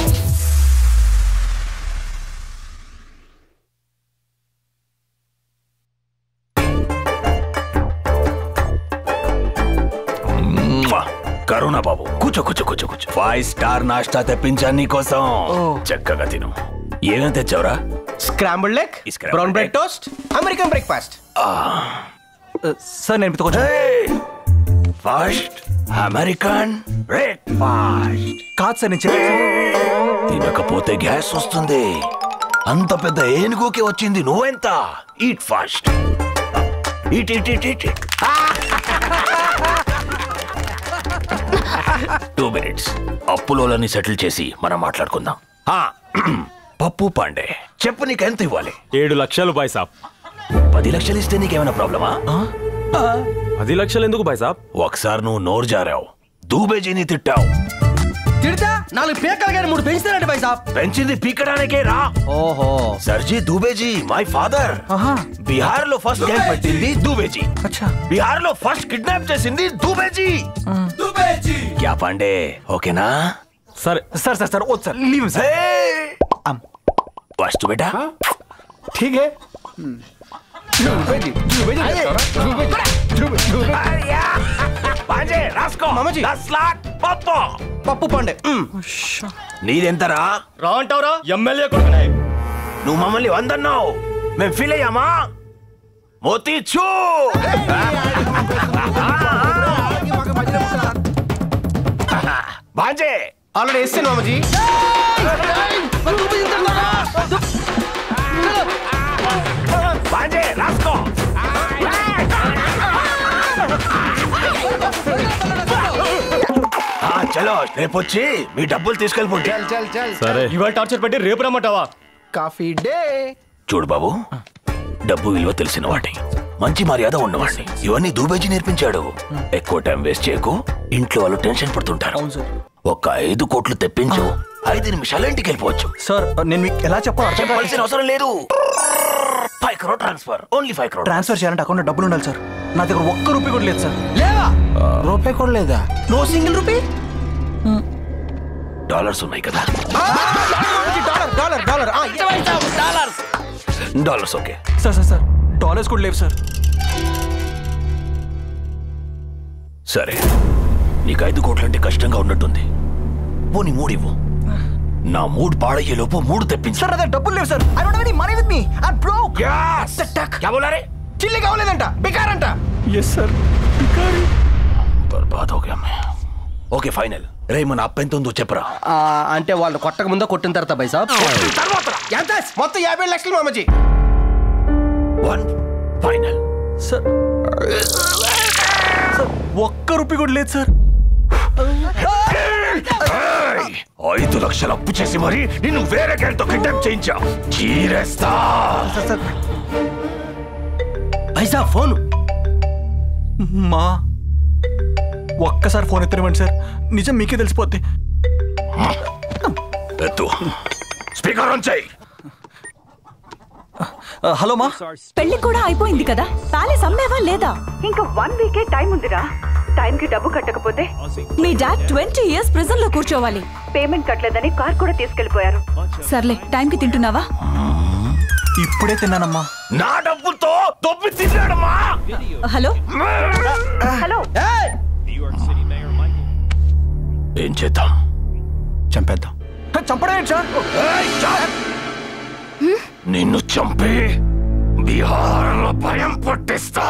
మ్వా! కరుణా బాబు కూర్చో కూర్చో కూర్చో కూర్చో ఫైవ్ స్టార్ నాష్టా తెప్పించా నీకోసం చక్కగా తిను ఏమేం తెచ్చావురా scramble egg brown bread toast American breakfast sir నేను మీతో కొంచెం ఫాస్ట్ అమెరికన్ బ్రేక్ఫాస్ట్ కాదు సార్ నేను చెప్పేది తినకపోతే గ్యాస్ వస్తుంది అంత పెద్ద ఏనుగుకి వచ్చింది నువ్వెంత eat fast eat eat eat eat two minutes అప్పులోలని సెటిల్ చేసి మనం మాట్లాడుకుందాం ఆ, పప్పు పాండే చెప్పు నీకు ఎంత ఇవ్వాలి ఏడు లక్షలు బాయ్ సాబ్ పది లక్షలు ఇస్తే నీకేమైనా ప్రాబ్లమా పది లక్షలు ఎందుకు బాయ్ సాబ్ ఒకసారి నువ్వు నోరు జారావు దూబేజీని తిట్టావు తిడతా నాలుగు పేకలు కానీ మూడు పెంచుతారంటే పై సాబ్ పెంచింది పీకడానికే రా ఓహో సర్జీ దూబేజీ మై ఫాదర్ బీహార్ లో ఫస్ట్ గేమ్ పెట్టింది దూబేజీ బీహార్ లో ఫస్ట్ కిడ్నాప్ చేసింది దూబేజీ दुबेजी క్యా పాండే ఓకేనా సరే సార్ సార్ సార్ వద్దు సార్ లీవ్ సార్ ఫస్ట్ బేటా ठीक है పాండే రాసుకో మామాజీ. దస్ లాక్ పప్పు పప్పు పండే నీదెంతరా రా అంటావురా ఎమ్మెల్యే కొడుకునే నువ్వు మమ్మల్ని వందన్నావు మేము ఫీల్ అయ్యామా మోతీ చూ బాజే ఆల్రెడీ వేస్తాను మామజీ బాజే రాసుకో ఆ, చలో రేపు వచ్చి మీ డబ్బులు తీసుకెళ్ళిపోండి సరే ఇవాళ టార్చర్ పెట్టి రేపు రమ్మంటావా కాఫీ డే చూడు బాబు డబ్బు విలువ తెలిసిన వాడిని మంచి మర్యాద ఉన్నవాడిని ఇవన్నీ దూబేజీ నేర్పించాడు ఎక్కువ టైం వేస్ట్ చేయకు ఇంట్లో వాళ్ళు టెన్షన్ పడుతుంటారు ఒక ఐదు కోట్లు తెప్పించు ఐదు నిమిషాలు ఇంటికి వెళ్ళిపోవచ్చు సార్ నేను మీకు ఎలా చెప్పాలో అర్థం కాదు. చెప్పాల్సిన అవసరం లేదు five crore transfer only five crore transfer చేయాలంటే అకౌంట్లో డబ్బులు ఉండాలి సార్ నా దగ్గర ఒక్క రూపాయి కూడా లేదు సార్ లేవా రూపాయి కూడా లేదా నో సింగిల్ రూపీ డాలర్స్ ఉన్నాయి కదా dollar dollar dollar dollar dollars okay sir sir sir dollars కూడా లేవు సార్ సరే నీకు ఐదు కోట్లంటే కష్టంగా ఉన్నట్టుంది పోనీ మూడు ఇవ్వు నా మూడు పాడయ్యే లోపు మూడు తెప్పించు సార్ అదే డబ్బులు లేవు sir I don't have any money with me I broke क्या बोला रे చిల్లి కావలేదంట బికారంట ఎస్ సార్ బర్బాద్ हो गया मैं ఓకే ఫైనల్ రే మన అప్పెంత ఉందో చెప్పరా అంటే వాళ్ళు కొట్టక ముందో కొట్టిన తర్వాత బై సాబ్ తర్వాత ఎంత మొత్తం యాభై లక్షలు మామజీ వన్ ఫైనల్ సార్ సార్ ఒక్క రూపీ కూడా లేదు సార్ ఏయ్! ఐదు లక్షలు అప్పు చేసి మరి నిన్ను వేరే గ్యాంగ్తో కిడ్నాప్ చేయించా చీరేస్తా పైసా ఫోన్ మా ఒక్కసారి ఫోన్ ఎత్తనివ్వండి సార్ నిజం మీకే తెలిసిపోద్ది ఎత్తు స్పీకర్ ఆన్ చేయి హలో మా పెళ్లి కూడా అయిపోయింది కదా ప్యాలెస్ అమ్మేవా లేదా ఇంకా వన్ వీకే టైం ఉందిరా టైం కి డబ్బు కట్టకపోతే మీ డాడ్ ట్వంటీ ఇయర్స్ ప్రిజన్ లో కూర్చోవాలి పేమెంట్ కట్టలేదని కార్ కూడా తీసుకెళ్లిపోయారు సర్లే టైం కి తింటున్నావా ఇప్పుడే తిన్నానమ్మా నా డబ్బుతో తొప్పి తిన్నాడమ్మా హలో హలో ఏం చేద్దాం చంపేద్దాం చంపడం ఏంటి సార్ నిన్ను చంపి బీహార్లో భయం పుట్టిస్తా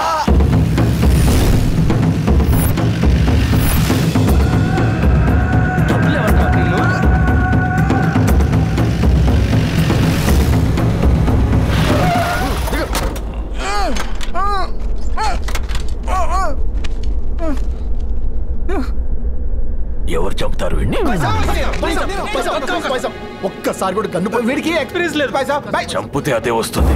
ఎవరు చంపుతారు వీడిని ఒక్కసారి కూడా గన్ను వీడికి ఎక్స్పీరియన్స్ లేదు పైసా చంపితే అదే వస్తుంది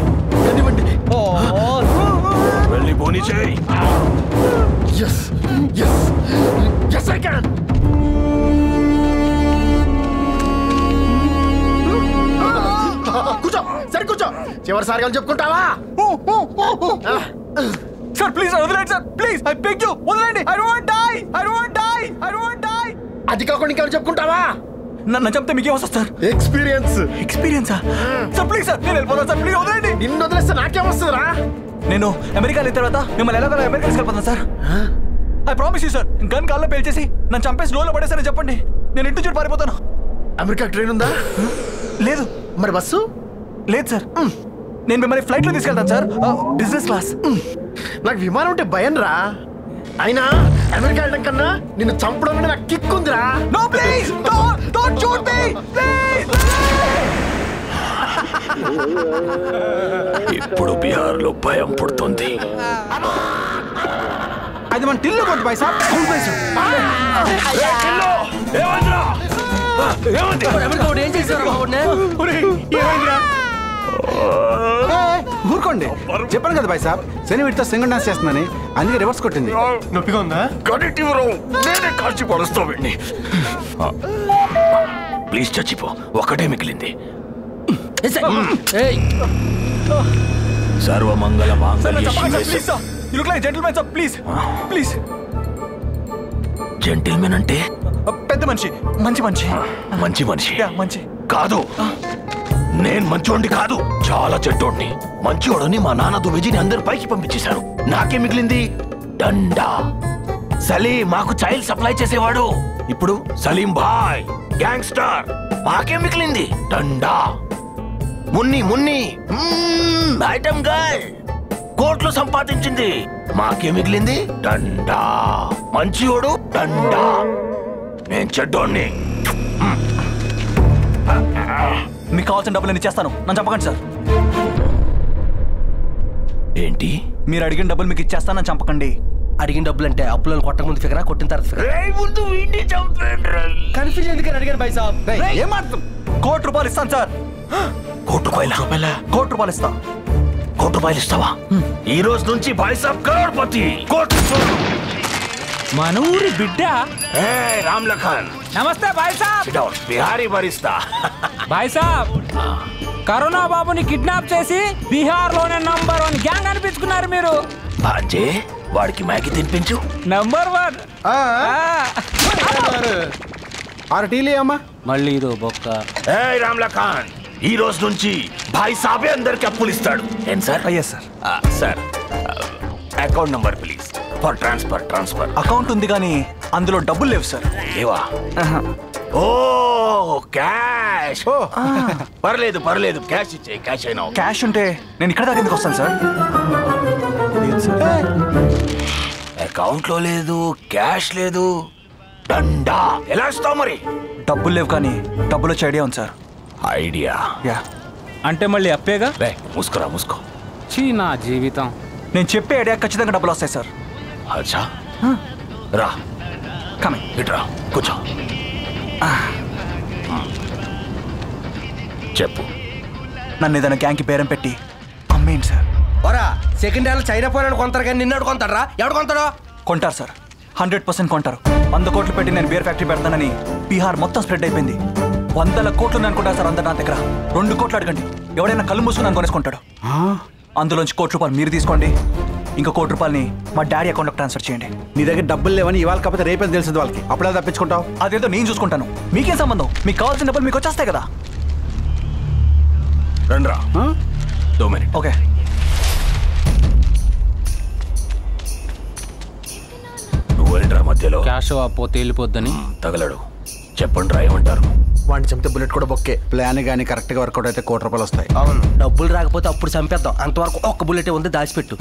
వెళ్ళి పోనీ చేయి yes yes yes I can కూర్చో సరే కూర్చో చివరి సారిగా చెప్పుకుంటావా సార్ ప్లీజ్ వదిలేండి sir please I beg you వదిలేండి I don't die I don't die I don't die అది కాకుండా ఇంకేమైనా చెప్పుకుంటావా నన్ను చంపితే మీకే వస్తుంది సార్ ఎక్స్పీరియన్స్ ఎక్స్పీరియన్సా సార్ ప్లీజ్ సార్ నేను వెళ్ళిపోతాను సార్ ప్లీజ్ వదిలేండి నిన్ను వదిలేస్తే నాకేం వస్తుందిరా నేను అమెరికా వెళ్ళిన తర్వాత మిమ్మల్ని ఎలాగో అమెరికా తీసుకెళ్ళిపోతాను sir I promise you sir gun కాల్లో పేల్చేసి నన్ను చంపేసి లోలో పడేసారని చెప్పండి నేను ఇంటి చుట్టూ పారిపోతాను అమెరికా ట్రైన్ ఉందా లేదు మరి బస్సు లేదు సార్ నేను మిమ్మల్ని ఫ్లైట్లో తీసుకెళ్తాను సార్ బిజినెస్ క్లాస్ నాకు విమానం అంటే భయం రా అయినా అమెరికా వెళ్ళడం కన్నా నిన్ను చంపడం అంటే నాకు కిక్ ఉందిరా no please don't shoot me ఇప్పుడు బీహార్లో భయం పుడుతుంది అది మన టిల్లు కొంత పైసా అవును పైసా ఏం చేశారు ఊరుకోండి చెప్పాను కదా బాయ్ సాబ్ శని వీటితో సింగిల్ డాన్స్ చేస్తుందని అందుకే రివర్స్ కొట్టింది నొప్పిగా ఉందా కనెక్టివ్ నేనే కాల్చి పడుస్తా వీడిని ప్లీజ్ చచ్చిపో ఒకటే మిగిలింది సర్వమంగళ మాంగళ్య శివే please sir you look like gentleman sir please please gentleman అంటే పెద్ద మనిషి మంచి మనిషి మంచి మనిషి యా మంచి కాదు నేను మంచోడిని కాదు చాలా చెడ్డోడిని మంచోడని మా నాన్న దుబేజీని అందరు పైకి పంపించేశారు నాకే మిగిలింది డండా సలీం మాకు చైల్డ్ సప్లై చేసేవాడు ఇప్పుడు సలీం భాయ్ గ్యాంగ్స్టర్ మాకే మిగిలింది డండా మున్ని మున్ని మ్మ్, ఐటమ్ గర్ల్ కోట్లు సంపాదించింది మాకే మిగిలింది డండా మంచివాడు డండా నేను చెడ్డోడిని మీకు కావాల్సిన డబ్బులు నేను ఇచ్చేస్తాను నన్ను చెప్పకండి సార్ ఏంటి మీరు అడిగిన డబ్బులు మీకు ఇచ్చేస్తాను నన్ను చంపకండి అడిగిన డబ్బులు అంటే అప్పులను కొట్టక ముందు ఫిగరా కొట్టిన తర్వాత ఫిగరా ముందు వీడిని కన్ఫ్యూజన్ ఎందుకని అడిగాను పైసా ఏం మాట్లాడు కోటి రూపాయలు ఇస్తాను సార్ కోటి రూపాయల కోటి రూపాయలు ఇస్తా కోటి రూపాయలు ఇస్తావా ఈ రోజు నుంచి భాయ్ సాబ్ కరోడ్పతి కోటి మన ఊరి బిడ్డ ఏ రామ్ లఖన్ నమస్తే భాయ్ సాబ్ Sit down. బిహారీ భరిస్తా భాయ్ సాబ్ కరోనా బాబుని కిడ్నాప్ చేసి బీహార్ లోనే నంబర్ వన్ గ్యాంగ్ అనిపించుకున్నారు మీరు భాంజే వాడికి మ్యాగీ తినిపించు నంబర్ వన్ ఆరు టీలీ అమ్మా మళ్ళీ ఇదో బొక్క ఏ రామ్ లఖన్ ఈ రోజు నుంచి భాయ్ సాబే అందరికి అప్పులు ఇస్తాడు ఏం సార్ అయ్యా sir sir account number please for transfer transfer account ఉంది కానీ అందులో డబ్బులు లేవు సార్ లేవా ఓ క్యాష్ పర్లేదు పర్లేదు క్యాష్ ఇచ్చే క్యాష్ అయినా క్యాష్ ఉంటే నేను ఇక్కడ దాకా ఎందుకు వస్తాను సార్ అకౌంట్ లో లేదు క్యాష్ లేదు దండా ఎలా ఇస్తావు మరి డబ్బులు లేవు కానీ డబ్బులు వచ్చే ఐడియా ఉంది సార్ ఐడియా యా అంటే మళ్ళీ అప్పేగా రే మూసుకోరా మూసుకో చీ నా జీవితం నేను చెప్పే ఐడియా ఖచ్చితంగా డబ్బులు వస్తాయి సార్ అచ్చా రా కమింగ్ ఇట్రా కూర్చో చెప్పు నన్ను ఏదైనా గ్యాంగ్కి బేరం పెట్టి అమ్మేయండి సార్ ఓరా సెకండ్ హ్యాండ్ చైనా పోయినాడు కొంటారు కానీ నిన్నడు కొంటారా ఎవడు కొంటాడో కొంటారు సార్ హండ్రెడ్ పర్సెంట్ కొంటారు వంద కోట్లు పెట్టి నేను బీర్ ఫ్యాక్టరీ పెడతానని బీహార్ మొత్తం స్ప్రెడ్ అయిపోయింది వందల కోట్లు నేను అనుకుంటా సార్ అందరు నా దగ్గర రెండు కోట్లు అడగండి ఎవడైనా కళ్ళు మూసుకుని నన్ను కొనేసుకుంటాడు అందులోంచి కోటి రూపాయలు మీరు తీసుకోండి ఇంకో కోటి రూపాయలని మా డాడీ అకౌంట్లోకి ట్రాన్స్ఫర్ చేయండి నీ దగ్గర డబ్బులు లేవని ఇవాళ కాకపోతే రేపే తెలిసింది వాళ్ళకి అప్పుడే తప్పించుకుంటావు అదేదో నేను చూసుకుంటాను మీకేం సంబంధం మీకు కావాల్సిన డబ్బులు మీకు వచ్చేస్తాయి కదా రండ్రా దో మినిట్ ఓకే నువ్వేంట్రా మధ్యలో క్యాష్ పోతే వెళ్ళిపోద్దని తగలడు చెప్పండి రా ఏమంటారు వాడిని చంపితే బుల్లెట్ కూడా బొక్కే ప్లాన్ కానీ కరెక్ట్ గా వర్కౌట్ అయితే కోటి రూపాయలు వస్తాయి అవును డబ్బులు రాకపోతే అప్పుడు చంపేద్దాం అంతవరకు ఒక్క బుల్లెట్ ఉంది దాచిపెట్టు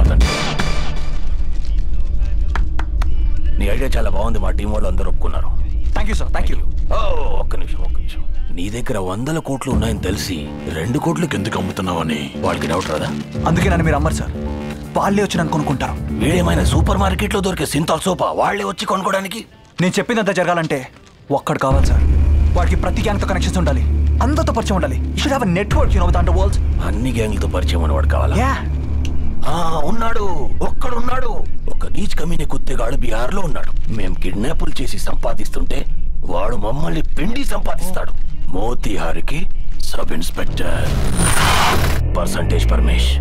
నీ ఐడియా చాలా బాగుంది మా టీం వాళ్ళు అందరూ ఒప్పుకున్నారు thank you sir thank you ఓ ఒక్క నిమిషం ఒక్క నిమిషం నీ దగ్గర వందల కోట్లు ఉన్నాయని తెలిసి రెండు కోట్లకి ఎందుకు అమ్ముతున్నావని వాళ్ళకి డౌట్ రాదా అందుకే నన్ను మీరు అమ్మరు సార్ వాళ్ళే వచ్చి నన్ను కొనుక్కుంటారు వీడేమైనా సూపర్ మార్కెట్ లో దొరికే సింతాల్ సోపా వాళ్ళే వచ్చి కొనుక్కోడానికి నేను చెప్పిందంతా జరగాలంటే ఒక్కడు కావాలి సార్ వాడికి ప్రతి గ్యాంగ్తో కనెక్షన్స్ ఉండాలి అందరితో పరిచయం ఉండాలి you should have network you know దాంట్లో వరల్డ్స్ అన్ని గ్యాంగ్లతో పరిచయం అని వాడు కావాలా యా ఆ, ఉన్నాడు ఒక్కడున్నాడు ఒక నీచ్ కమీని కుత్తేగాడు బీహార్ లో ఉన్నాడు మేం కిడ్నాపులు చేసి సంపాదిస్తుంటే వాడు మమ్మల్ని పిండి సంపాదిస్తాడు మోతీహారికి sub inspector percentage Paramesh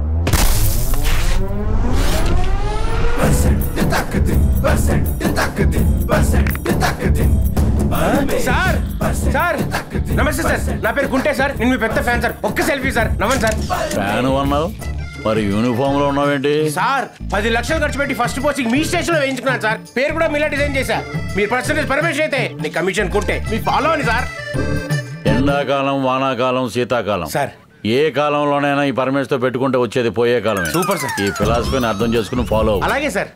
sir sir నమస్తే సార్ నా పేరు గుంటే సార్ నేను మీ పెద్ద ఫ్యాన్ సార్ ఒక్క సెల్ఫీ సార్ నవ్వండి సార్ ఫ్యాన్ అన్నావు మరి యూనిఫామ్ లో ఉన్నావేంటి సార్ పది లక్షలు ఖర్చు పెట్టి ఫస్ట్ పోస్టింగ్ మీ స్టేషన్ లో వేయించుకున్నాను సార్ పేరు కూడా మీలా డిజైన్ చేశా మీరు పర్సంటేజ్ పర్మిషన్ అయితే నీ కమిషన్ కుంటే మీ ఫాలో అని సార్ ఎండాకాలం వానాకాలం శీతాకాలం సార్ ఏ కాలంలోనైనా ఈ పరమేష్ తో పెట్టుకుంటే వచ్చేది పోయే కాలమే సూపర్ సార్ ఈ ఫిలాసఫీని అర్థం చేసుకుని ఫాలో అలాగే సార్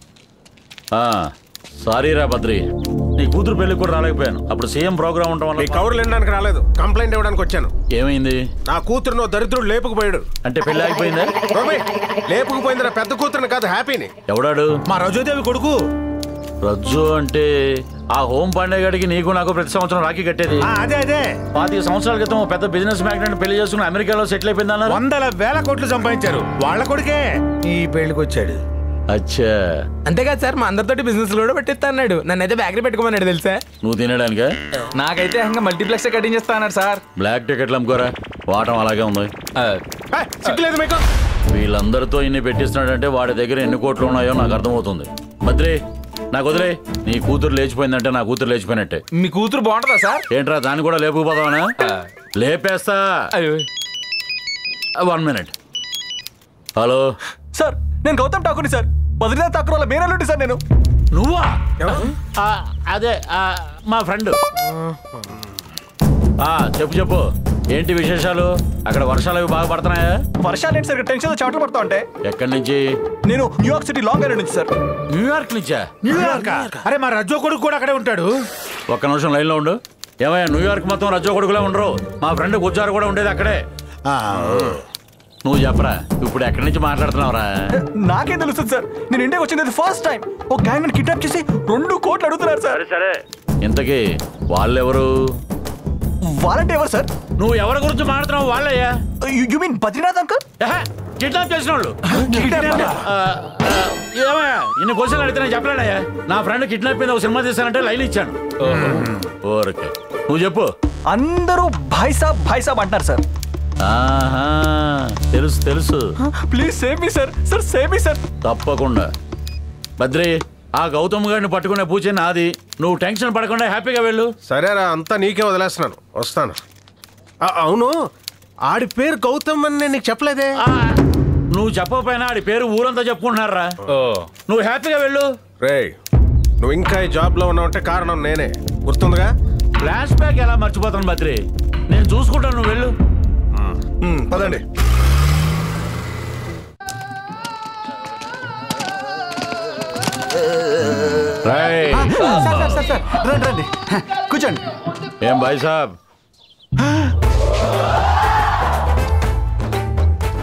సారీ రా బద్రి నీ కూతురు పెళ్లికి కూడా రాలేకపోయాను అప్పుడు సీఎం ప్రోగ్రామ్ ఉండడం మీ వల్ల కౌరులు వినడానికి రాలేదు కంప్లైంట్ ఇవ్వడానికి వచ్చాను ఏమైంది నా కూతురును దరిద్రుడు లేపుకుపోయాడు అంటే పెళ్లి ఆగిపోయిందా బాబాయ్, లేపుకుపోయింది నా పెద్ద కూతురుని కాదు హ్యాపీని ఎవడాడు మా రజోదేవి కొడుకు రజ్జు అంటే ఆ హోం పాండే నీకు నాకు ప్రతి సంవత్సరం రాఖీ కట్టేది అదే అదే పాతిక సంవత్సరాల క్రితం ఓ పెద్ద బిజినెస్ మ్యాగ్నెట్ పెళ్లి చేసుకుని అమెరికాలో సెటిల్ అయిపోయింది అన్నారు వందల వేల కోట్లు సంపాదించారు వాళ్ళ కొడుకే ఈ పెళ్లికి వచ్చాడు అచ్చా అంతేకాదు సార్ మా అందరితోటి బిజినెస్ కూడా పెట్టిస్తా అన్నాడు నన్ను అయితే బేకరీ పెట్టుకోమన్నాడు తెలుసా నువ్వు తినడానికా నాకైతే ఇంకా మల్టీప్లెక్స్ కటింగ్ చేస్తా అన్నాడు సార్ బ్లాక్ టికెట్లు అమ్ముకోరా వాటం అలాగే ఉంది సిగ్గులేదు మీకు వీళ్ళందరితో ఇన్ని పెట్టిస్తున్నాడంటే వాడి దగ్గర ఎన్ని కోట్లు ఉన్నాయో నాకు అర్థమవుతుంది బద్రి నాకు వదిలే నీ కూతురు లేచిపోయిందంటే నా కూతురు లేచిపోయినట్టే మీ కూతురు బాగుంటుందా సార్ ఏంట్రా దాన్ని కూడా లేపుకుపోదావనా లేపేస్తా వన్ మినిట్ హలో సార్ నేను గౌతమ్ ఠాకూర్ని సార్ బద్రీనాథ్ ఠాకూర్ వాళ్ళ మేనల్లుండి సార్ నేను నువ్వా ఆ, అదే ఆ, మా ఫ్రెండ్ చెప్పు చెప్పు ఏంటి విశేషాలు అక్కడ వర్షాలు అవి బాగా పడుతున్నాయా వర్షాలు ఏంటి సార్ టెన్షన్ చెమటలు పడతా ఉంటే ఎక్కడి నుంచి నేను న్యూయార్క్ సిటీ లాంగ్ ఐలాండ్ నుంచి సార్ న్యూయార్క్ నుంచా న్యూయార్క్ అరే మా రజో కొడుకు కూడా అక్కడే ఉంటాడు ఒక్క నిమిషం లైన్లో ఉండు ఏమయ్యా న్యూయార్క్ మొత్తం రజ్జో కొడుకులే ఉండరు మా ఫ్రెండ్ గుజ్జారు కూడా ఉండేది అక్కడే నువ్వు చెప్పరా ఇప్పుడు ఎక్కడి నుంచి మాట్లాడుతున్నావురా నాకేం తెలుస్తుంది సార్ నేను ఇండియాకి వచ్చింది ఫస్ట్ టైం ఒక గ్యాంగ్ కిడ్నాప్ చేసి రెండు కోట్లు అడుగుతున్నారు సార్ సరే ఇంతకీ వాళ్ళెవరు వాళ్ళంటే ఎవరు సార్ నువ్వు ఎవరి గురించి మాట్లాడుతున్నావు వాళ్ళయ్యా you mean Badrinath uncle kidnap చేసిన వాళ్ళు ఆ, ఆ, ఏమయ్యా ఇన్ని క్వశ్చన్లు అడిగితే నేను చెప్పలేనయ్యా నా ఫ్రెండ్ కిడ్నాప్ మీద ఒక సినిమా తీశానంటే లైన్ ఇచ్చాను ఓకే నువ్వు చెప్పు అందరూ భాయ్ సాబ్ భాయ్ సాబ్ అంటున్నారు సార్ ఆహా తెలుసు తెలుసు please save me sir sir save me sir తప్పకుండా బద్రి ఆ గౌతమ్ గారిని పట్టుకునే పూజ నాది నువ్వు టెన్షన్ పడకుండా హ్యాపీగా వెళ్ళు సరేరా అంతా నీకే వదిలేస్తున్నాను వస్తాను ఆ, అవును ఆడి పేరు గౌతమ్ అని నేను నీకు చెప్పలేదే నువ్వు చెప్పకపోయినా ఆడి పేరు ఊరంతా చెప్పుకుంటున్నారా నువ్వు హ్యాపీగా వెళ్ళు రే నువ్వు ఇంకా ఈ జాబ్ లో ఉన్నావంటే కారణం నేనే గుర్తుందిగా ఫ్లాష్ బ్యాక్ ఎలా మర్చిపోతాను బద్రి నేను చూసుకుంటాను నువ్వు వెళ్ళు పదండి రేయ్. సార్ సార్ సార్ సార్ రండి రండి కూర్చోండి ఏం భాయ్ సాబ్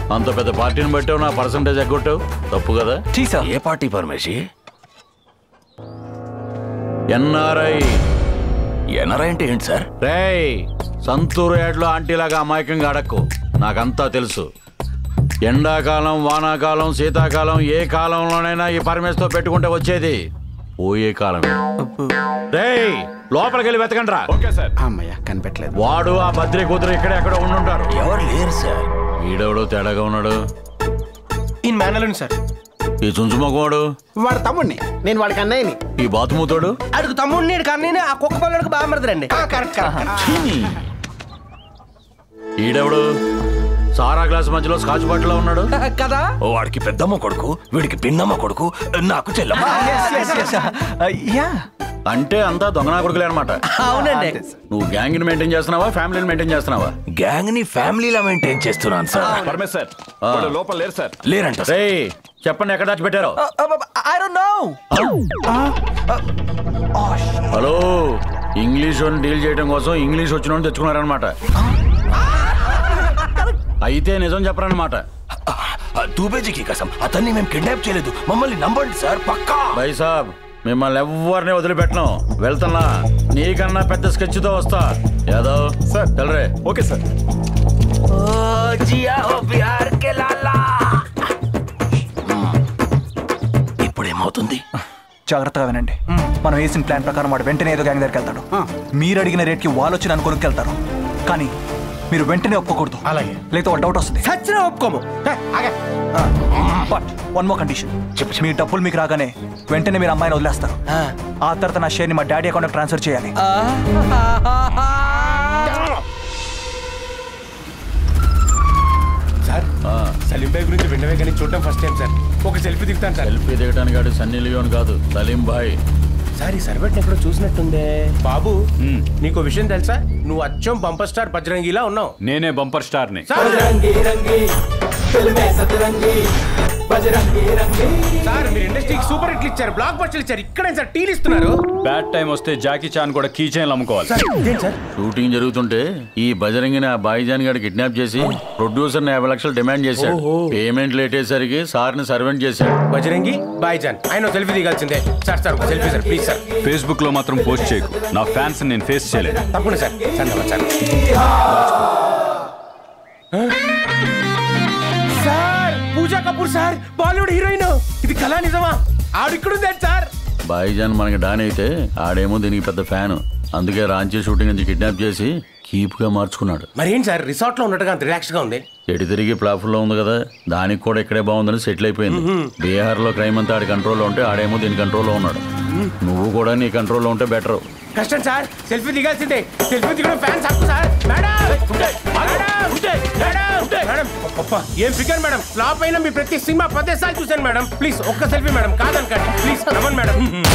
అంత పెద్ద పార్టీని బట్టావు నా పర్సంటేజ్ ఎగ్గొట్టావు తప్పు కదా ఏ పార్టీ పరమేశి ఎన్ఆర్ఐ ఎన్ఆర్ఐ అంటే ఏంటి సార్ రేయ్ సంతూరు ఏడ్లో ఆంటీలాగా అమాయకంగా అడక్కు నాకంతా తెలుసు ఎండాకాలం వానాకాలం శీతాకాలం ఏ కాలంలోనైనా ఈ పరమేశ్తో పెట్టుకుంటే వచ్చేది పోయే కాలం రేయ్ లోపలికి వెళ్ళి వెతకండి రా ఓకే సార్ అమ్మయ్య కనిపెట్టలేదు వాడు ఆ బద్రి కూతురు ఇక్కడ ఎక్కడ ఉండుంటారు ఎవరు లేరు సార్ ఈడెవడో తేడాగా ఉన్నాడు ఈ మేనలుని సార్ ఈ చుంచుమగవాడు వాడు తమ్ముడిని నేను వాడికి అన్నయ్యని ఈ బాతుమూతోడు అడుగు తమ్ముడిని కానీ ఆ కుక్క పల్లెడికి బాగా మరదరండి కరెక్ట్ కరెక్ట్ ఈడెవడు సారా గ్లాస్ మధ్యలో స్కాచ్ బాటిల్ ఉన్నాడు కదా వాడికి పెద్దమ్మ కొడుకు వీడికి పిన్నమ్మ కొడుకు నాకు చెల్లమ్మ అంటే అంతా దొంగనా కొడుకులే అనమాట అవునండి నువ్వు గ్యాంగ్ ని మెయింటైన్ చేస్తున్నావా ఫ్యామిలీని మెయింటైన్ చేస్తున్నావా గ్యాంగ్ ని ఫ్యామిలీలా మెయింటైన్ చేస్తున్నాను సార్ పరమేశ్ సార్ వాళ్ళు లోపల లేరు సార్ లేరంట రే చెప్పండి ఎక్కడ దాచి పెట్టారో I don't know hello English deal చేయడం కోసం ఇంగ్లీష్ వచ్చిన తెచ్చుకున్నారనమాట అయితే నిజం చెప్పరన్నమాట దూబేజీకి కసం అతన్ని మేము కిడ్నాప్ చేయలేదు మమ్మల్ని నంబండి సార్ పక్కా బై సాబ్ మిమ్మల్ని ఎవ్వరిని వదిలిపెట్టను వెళ్తున్నా నీకన్నా పెద్ద స్కెచ్ తో వస్తా యాదవ్ సార్ తెలరే ఓకే సార్ ఇప్పుడేమవుతుంది జాగ్రత్తగా వినండి మనం వేసిన ప్లాన్ ప్రకారం వాడు వెంటనే ఏదో గ్యాంగ్ దగ్గరికి వెళ్తాడు మీరు అడిగిన రేట్కి వాళ్ళు వచ్చి నన్ను కొనుక్కెళ్తారు కానీ మీరు వెంటనే ఒప్పుకోకూడదు అలాగే లేకపోతే ఒక డౌట్ వస్తుంది సచ్చినా ఒప్పుకోము బట్ వన్ మోర్ కండిషన్ మీ డబ్బులు మీకు రాగానే వెంటనే మీరు అమ్మాయిని వదిలేస్తారు ఆ తర్వాత నా షేర్ని మా డాడీ అకౌంట్ ట్రాన్స్ఫర్ చేయాలి సార్ సలీం భాయ్ గురించి విన్నవే కానీ చూడడం ఫస్ట్ టైం సార్ ఒక సెల్ఫీ దిగుతాను సార్ సెల్ఫీ దిగడానికి ఆడు సన్నీ లియోన్ కాదు సలీం భాయ్ సార్ ఈ సర్వెట్ ఎక్కడో చూసినట్టుందే బాబు నీకు విషయం తెలుసా నువ్వు అచ్చం బంపర్ స్టార్ బజరంగిలా ఉన్నావు నేనే బంపర్ స్టార్ని సార్ మీరు ఇండస్ట్రీకి సూపర్ హిట్లు ఇచ్చారు బ్లాక్ బస్టర్లు ఇచ్చారు ఇక్కడే సార్ టీలు ఇస్తున్నారు బ్యాడ్ టైం వస్తే జాకీ చాన్ కూడా కీ చైన్లు అమ్ముకోవాలి షూటింగ్ జరుగుతుంటే ఈ బజరంగిని ఆ బాయిజాన్ గారు కిడ్నాప్ చేసి ప్రొడ్యూసర్ యాభై లక్షలు డిమాండ్ చేశాడు ఓహో. పేమెంట్ లేట్ అయ్యేసరికి సార్ని సర్వెంట్ చేశాడు బజరంగి బాయ్జాన్ ఆయన సెల్ఫీ దిగాల్సిందే సార్ సార్ ఒక selfie sir please sir Facebook లో మాత్రం పోస్ట్ చేయకు నా ఫ్యాన్స్ నేను ఫేస్ చేయలేను తప్పకుండా సార్ సార్ నమస్కారం sir Pooja Kapoor sir Bollywood heroine ఇది కళా నిజమా ఆడిక్కడుంది సార్ బాయిజాన్ మనకి డాన్ అయితే ఆడేమో దీనికి పెద్ద ఫ్యాన్ అందుకే రాంచీ షూటింగ్ నుంచి కిడ్నాప్ చేసి కీప్ గా మార్చుకున్నాడు మరేంటి సార్ రిసార్ట్ లో ఉన్నట్టుగా అంత రిలాక్స్ గా ఉంది ఎటు తిరిగి ప్లాఫ్లో ఉంది కదా దానికి కూడా ఇక్కడే బాగుందని సెటిల్ అయిపోయింది బీహార్ లో క్రైమ్ అంతా ఆడి కంట్రోల్లో ఉంటే ఆడేమో దీని కంట్రోల్లో ఉన్నాడు నువ్వు కూడా నీ కంట్రోల్లో ఉంటే బెటర్ కష్టం సార్ సెల్ఫీ దిగాల్సిందే సెల్ఫీ దిగడం ఫ్యాన్స్ హక్కు sir madam madam madam madam అబ్బా, ఏం ఫిగర్ మేడం ఫ్లాప్ అయినా మీ ప్రతి సినిమా పదేసార్లు చూశాను మేడం ప్లీజ్ ఒక్క సెల్ఫీ మేడం కాదనకండి ప్లీజ్ రమన్ మేడం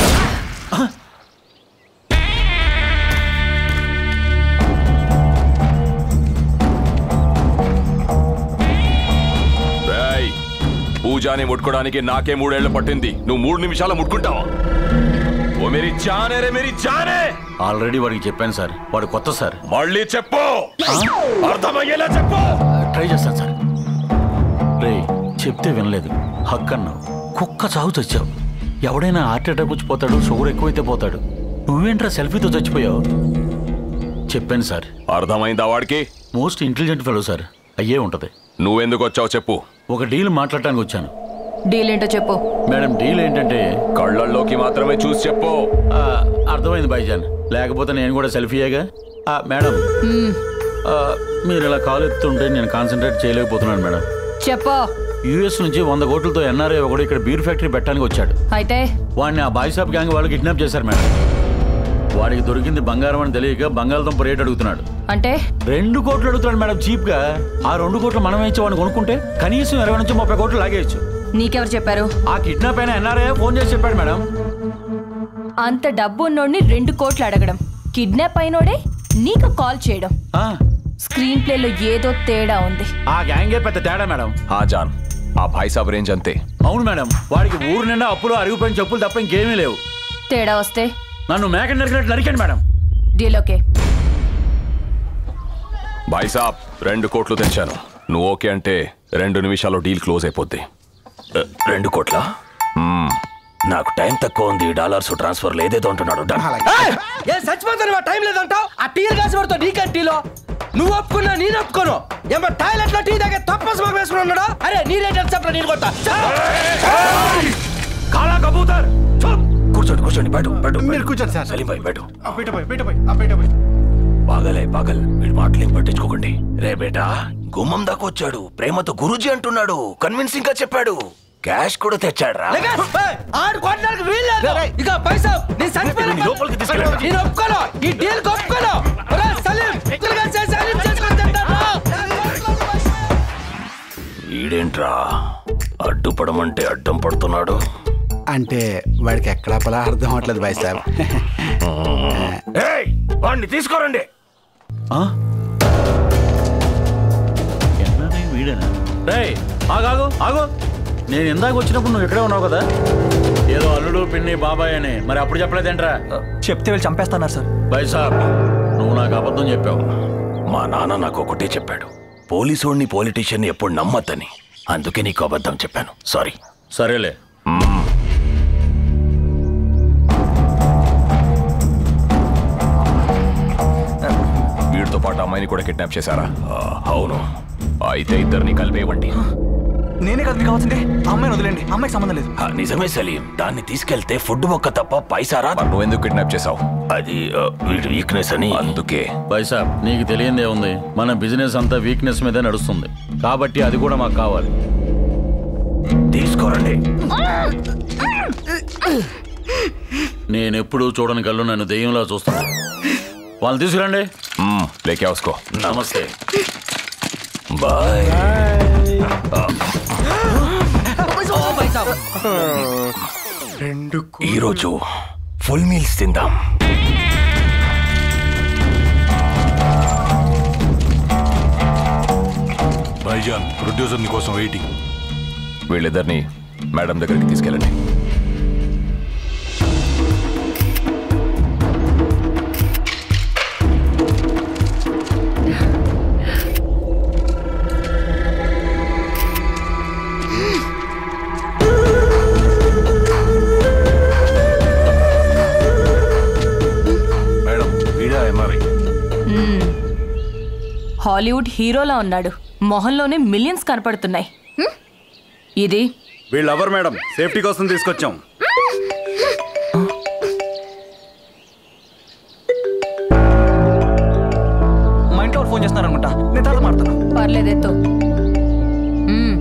రేయ్, పూజాని ముట్టుకోవడానికి నాకే మూడేళ్లు పట్టింది నువ్వు మూడు నిమిషాలు ముట్టుకుంటావా ఓ మేరీ జానే రే మేరీ జానే ఆల్రెడీ వాడికి చెప్పాను సార్ వాడు కొత్త సార్ మళ్ళీ చెప్పు అర్థమయ్యేలా చెప్పు ట్రై చేస్తాను సార్ రే చెప్తే వినలేదు హక్ అన్నావు కుక్క చావు చచ్చావు ఎవడైనా హార్ట్ అటాక్ వచ్చి పోతాడు షుగర్ ఎక్కువైతే పోతాడు నువ్వేంట్రా సెల్ఫీతో చచ్చిపోయావు చెప్పాను సార్ అర్థమైందా వాడికి మోస్ట్ ఇంటెలిజెంట్ ఫెలో సార్ అయ్యే ఉంటది నువ్వెందుకు వచ్చావు చెప్పు ఒక డీల్ మాట్లాడటానికి వచ్చాను డీల్ ఏంటో చెప్పు మేడం డీల్ ఏంటంటే కళ్ళల్లోకి మాత్రమే చూసి చెప్పు ఆ, అర్థమైంది బైజాన్ లేకపోతే నేను కూడా సెల్ఫీయేగా ఆ, మేడం ఆ, మీరు ఇలా కాల్ ఎత్తుంటే నేను కాన్సన్ట్రేట్ చేయలేకపోతున్నాను మేడం చెప్పు యుఎస్ నుంచి వంద కోట్లతో ఎన్ఆర్ఐ ఒకడు ఇక్కడ బీర్ ఫ్యాక్టరీ పెట్టడానికి వచ్చాడు అయితే వాడిని ఆ బాయ్సాప్ గ్యాంగ్ వాళ్ళు కిడ్నాప్ చేశారు మేడం వాడికి దొరికింది బంగారం అని తెలియక బంగాళదుంప రేట్ అడుగుతున్నాడు అంటే రెండు కోట్లు అడుగుతున్నాడు మేడం చీప్ గా ఆ రెండు కోట్లు మనం ఇచ్చి వాడిని కొనుక్కుంటే కనీసం ఇరవై నుంచి ముప్పై కోట్లు లాగేయచ్చు నీకెవరు చెప్పారు ఆ కిడ్నాప్ అయిన ఎన్ఆర్ఐ ఫోన్ చేసి చెప్పాడు మేడం అంత డబ్బు ఉన్నోడిని రెండు కోట్లు అడగడం కిడ్నాప్ అయినోడే నీకు కాల్ చేయడం స్క్రీన్ ప్లేలో ఏదో తేడా ఉంది ఆ గ్యాంగే పెద్ద తేడా మేడం ఆ జాన్ ఆ భాయ్ సాబ్ రేంజ్ అంతే అవును మేడం వాడికి ఊరు నిండా అప్పులు అరిగిపోయిన చెప్పులు తప్ప ఇంకేమీ లేవు తేడా వస్తే నన్ను మేక నరికినట్టు నరికాడు మేడం డీల్ ఓకే భాయ్ సాబ్ రెండు కోట్లు తెచ్చాను నువ్వు ఓకే అంటే రెండు నిమిషాల్లో డీల్ క్లోజ్ అయిపోద్ది రెండు కోట్ల నాకు టైం తక్కువ ఉంది డాలర్స్ ట్రాన్స్ఫర్ లేదేదో అంటున్నాడు డన్. ఏ చచ్చిపోతాను టైం లేదంటావు ఆ టీలు కాసి పడతావు నీకంటే టీలో నువ్వు ఒప్పుకున్నా నేను ఒప్పుకోను ఏమో టాయిలెట్ లో టీ దగ్గర తప్ప స్మోక్ వేసుకుని ఉన్నాడు అరే నీ రేట్ ఎంత చెప్పరా నేను కొడతా కాలా కబూతర్ కూర్చోండి కూర్చోండి బయట బయట మీరు కూర్చోండి సార్ సలీం భాయ్ బయట పెట్టబోయి పెట్టబోయి పెట్టబోయి పాగలే పాగల్ వీడి మాటలేం పట్టించుకోకండి రే బేటా గుమ్మం దాకా వచ్చాడు ప్రేమతో గురూజీ అంటున్నాడు కన్విన్సింగ్ గా చెప్పాడు క్యాష్ కూడా తెచ్చాడు రా ఆడు కొట్టడానికి వీల్లేదు ఇక పైసా నీ చచ్చిపోయిన లోపలికి తీసుకెళ్ళండి. నేను ఒప్పుకోను ఈ డీల్ ఒప్పుకోను ఒరే సలీం ఇద్దరుగా చేసి సలీం చేసుకొని తింటాను ఈడేంట్రా అడ్డుపడమంటే అడ్డం పడుతున్నాడు అంటే వాడికి ఎక్కడా పలా అర్థం అవట్లేదు బాయ్ సాబ్ ఏయ్, వాడిని తీసుకోరండి వీడేనా రేయ్ ఆగాగు ఆగు నేను ఇందాక వచ్చినప్పుడు నువ్వు ఇక్కడే ఉన్నావు కదా ఏదో అల్లుడు పిన్ని బాబాయ్ అని మరి అప్పుడు చెప్పలేదేంట్రా చెప్తే వీళ్ళు చంపేస్తున్నారు సార్ బాయ్ సాబ్ నువ్వు నాకు అబద్ధం చెప్పావు మా నాన్న నాకు ఒకటే చెప్పాడు పోలీసోడిని పొలిటీషియన్ ఎప్పుడు నమ్మద్దని అందుకే నీకు అబద్ధం చెప్పాను సారీ సరేలే వీడితో పాటు అమ్మాయిని కూడా కిడ్నాప్ చేశారా అవును అయితే ఇద్దరిని కలిపేవండి నేనే కదా మీకు కావాల్సింది ఆ అమ్మాయిని వదిలేండి ఆ అమ్మాయికి సంబంధం లేదు ఆ, నిజమే సలీం దాన్ని తీసుకెళ్తే ఫుడ్ మొక్క తప్ప పైసా రా నువ్వు ఎందుకు కిడ్నాప్ చేసావు అది ఆ, వీడి వీక్నెస్ అని అందుకే బైసాబ్ నీకు తెలియందే ఉంది మన బిజినెస్ అంతా వీక్నెస్ మీదే నడుస్తుంది కాబట్టి అది కూడా మాకు కావాలి తీసుకోరండి నేను ఎప్పుడు చూడని కళ్ళు నన్ను దెయ్యంలా చూస్తున్నా వాళ్ళు తీసుకురండి లేకే వసుకో నమస్తే బాయ్ రెండు ఈరోజు ఫుల్ మీల్స్ తిందాం భాయిజాన్ ప్రొడ్యూసర్ ని కోసం వెయిటింగ్ వీళ్ళిద్దరిని మేడం దగ్గరికి తీసుకెళ్ళండి మేడం వీడా ఎంఆర్ఐ మ్మ్. హాలీవుడ్ హీరోలా ఉన్నాడు మొహంలోనే మిలియన్స్ కనపడుతున్నాయి హ్మ్? ఇది వీళ్ళు ఎవరు మేడం సేఫ్టీ కోసం తీసుకొచ్చాం మా ఇంట్లో వాళ్ళు ఫోన్ చేస్తున్నారు అనుకుంటా నేను తర్వాత మాడతాను పర్లేదెత్తు మ్మ్.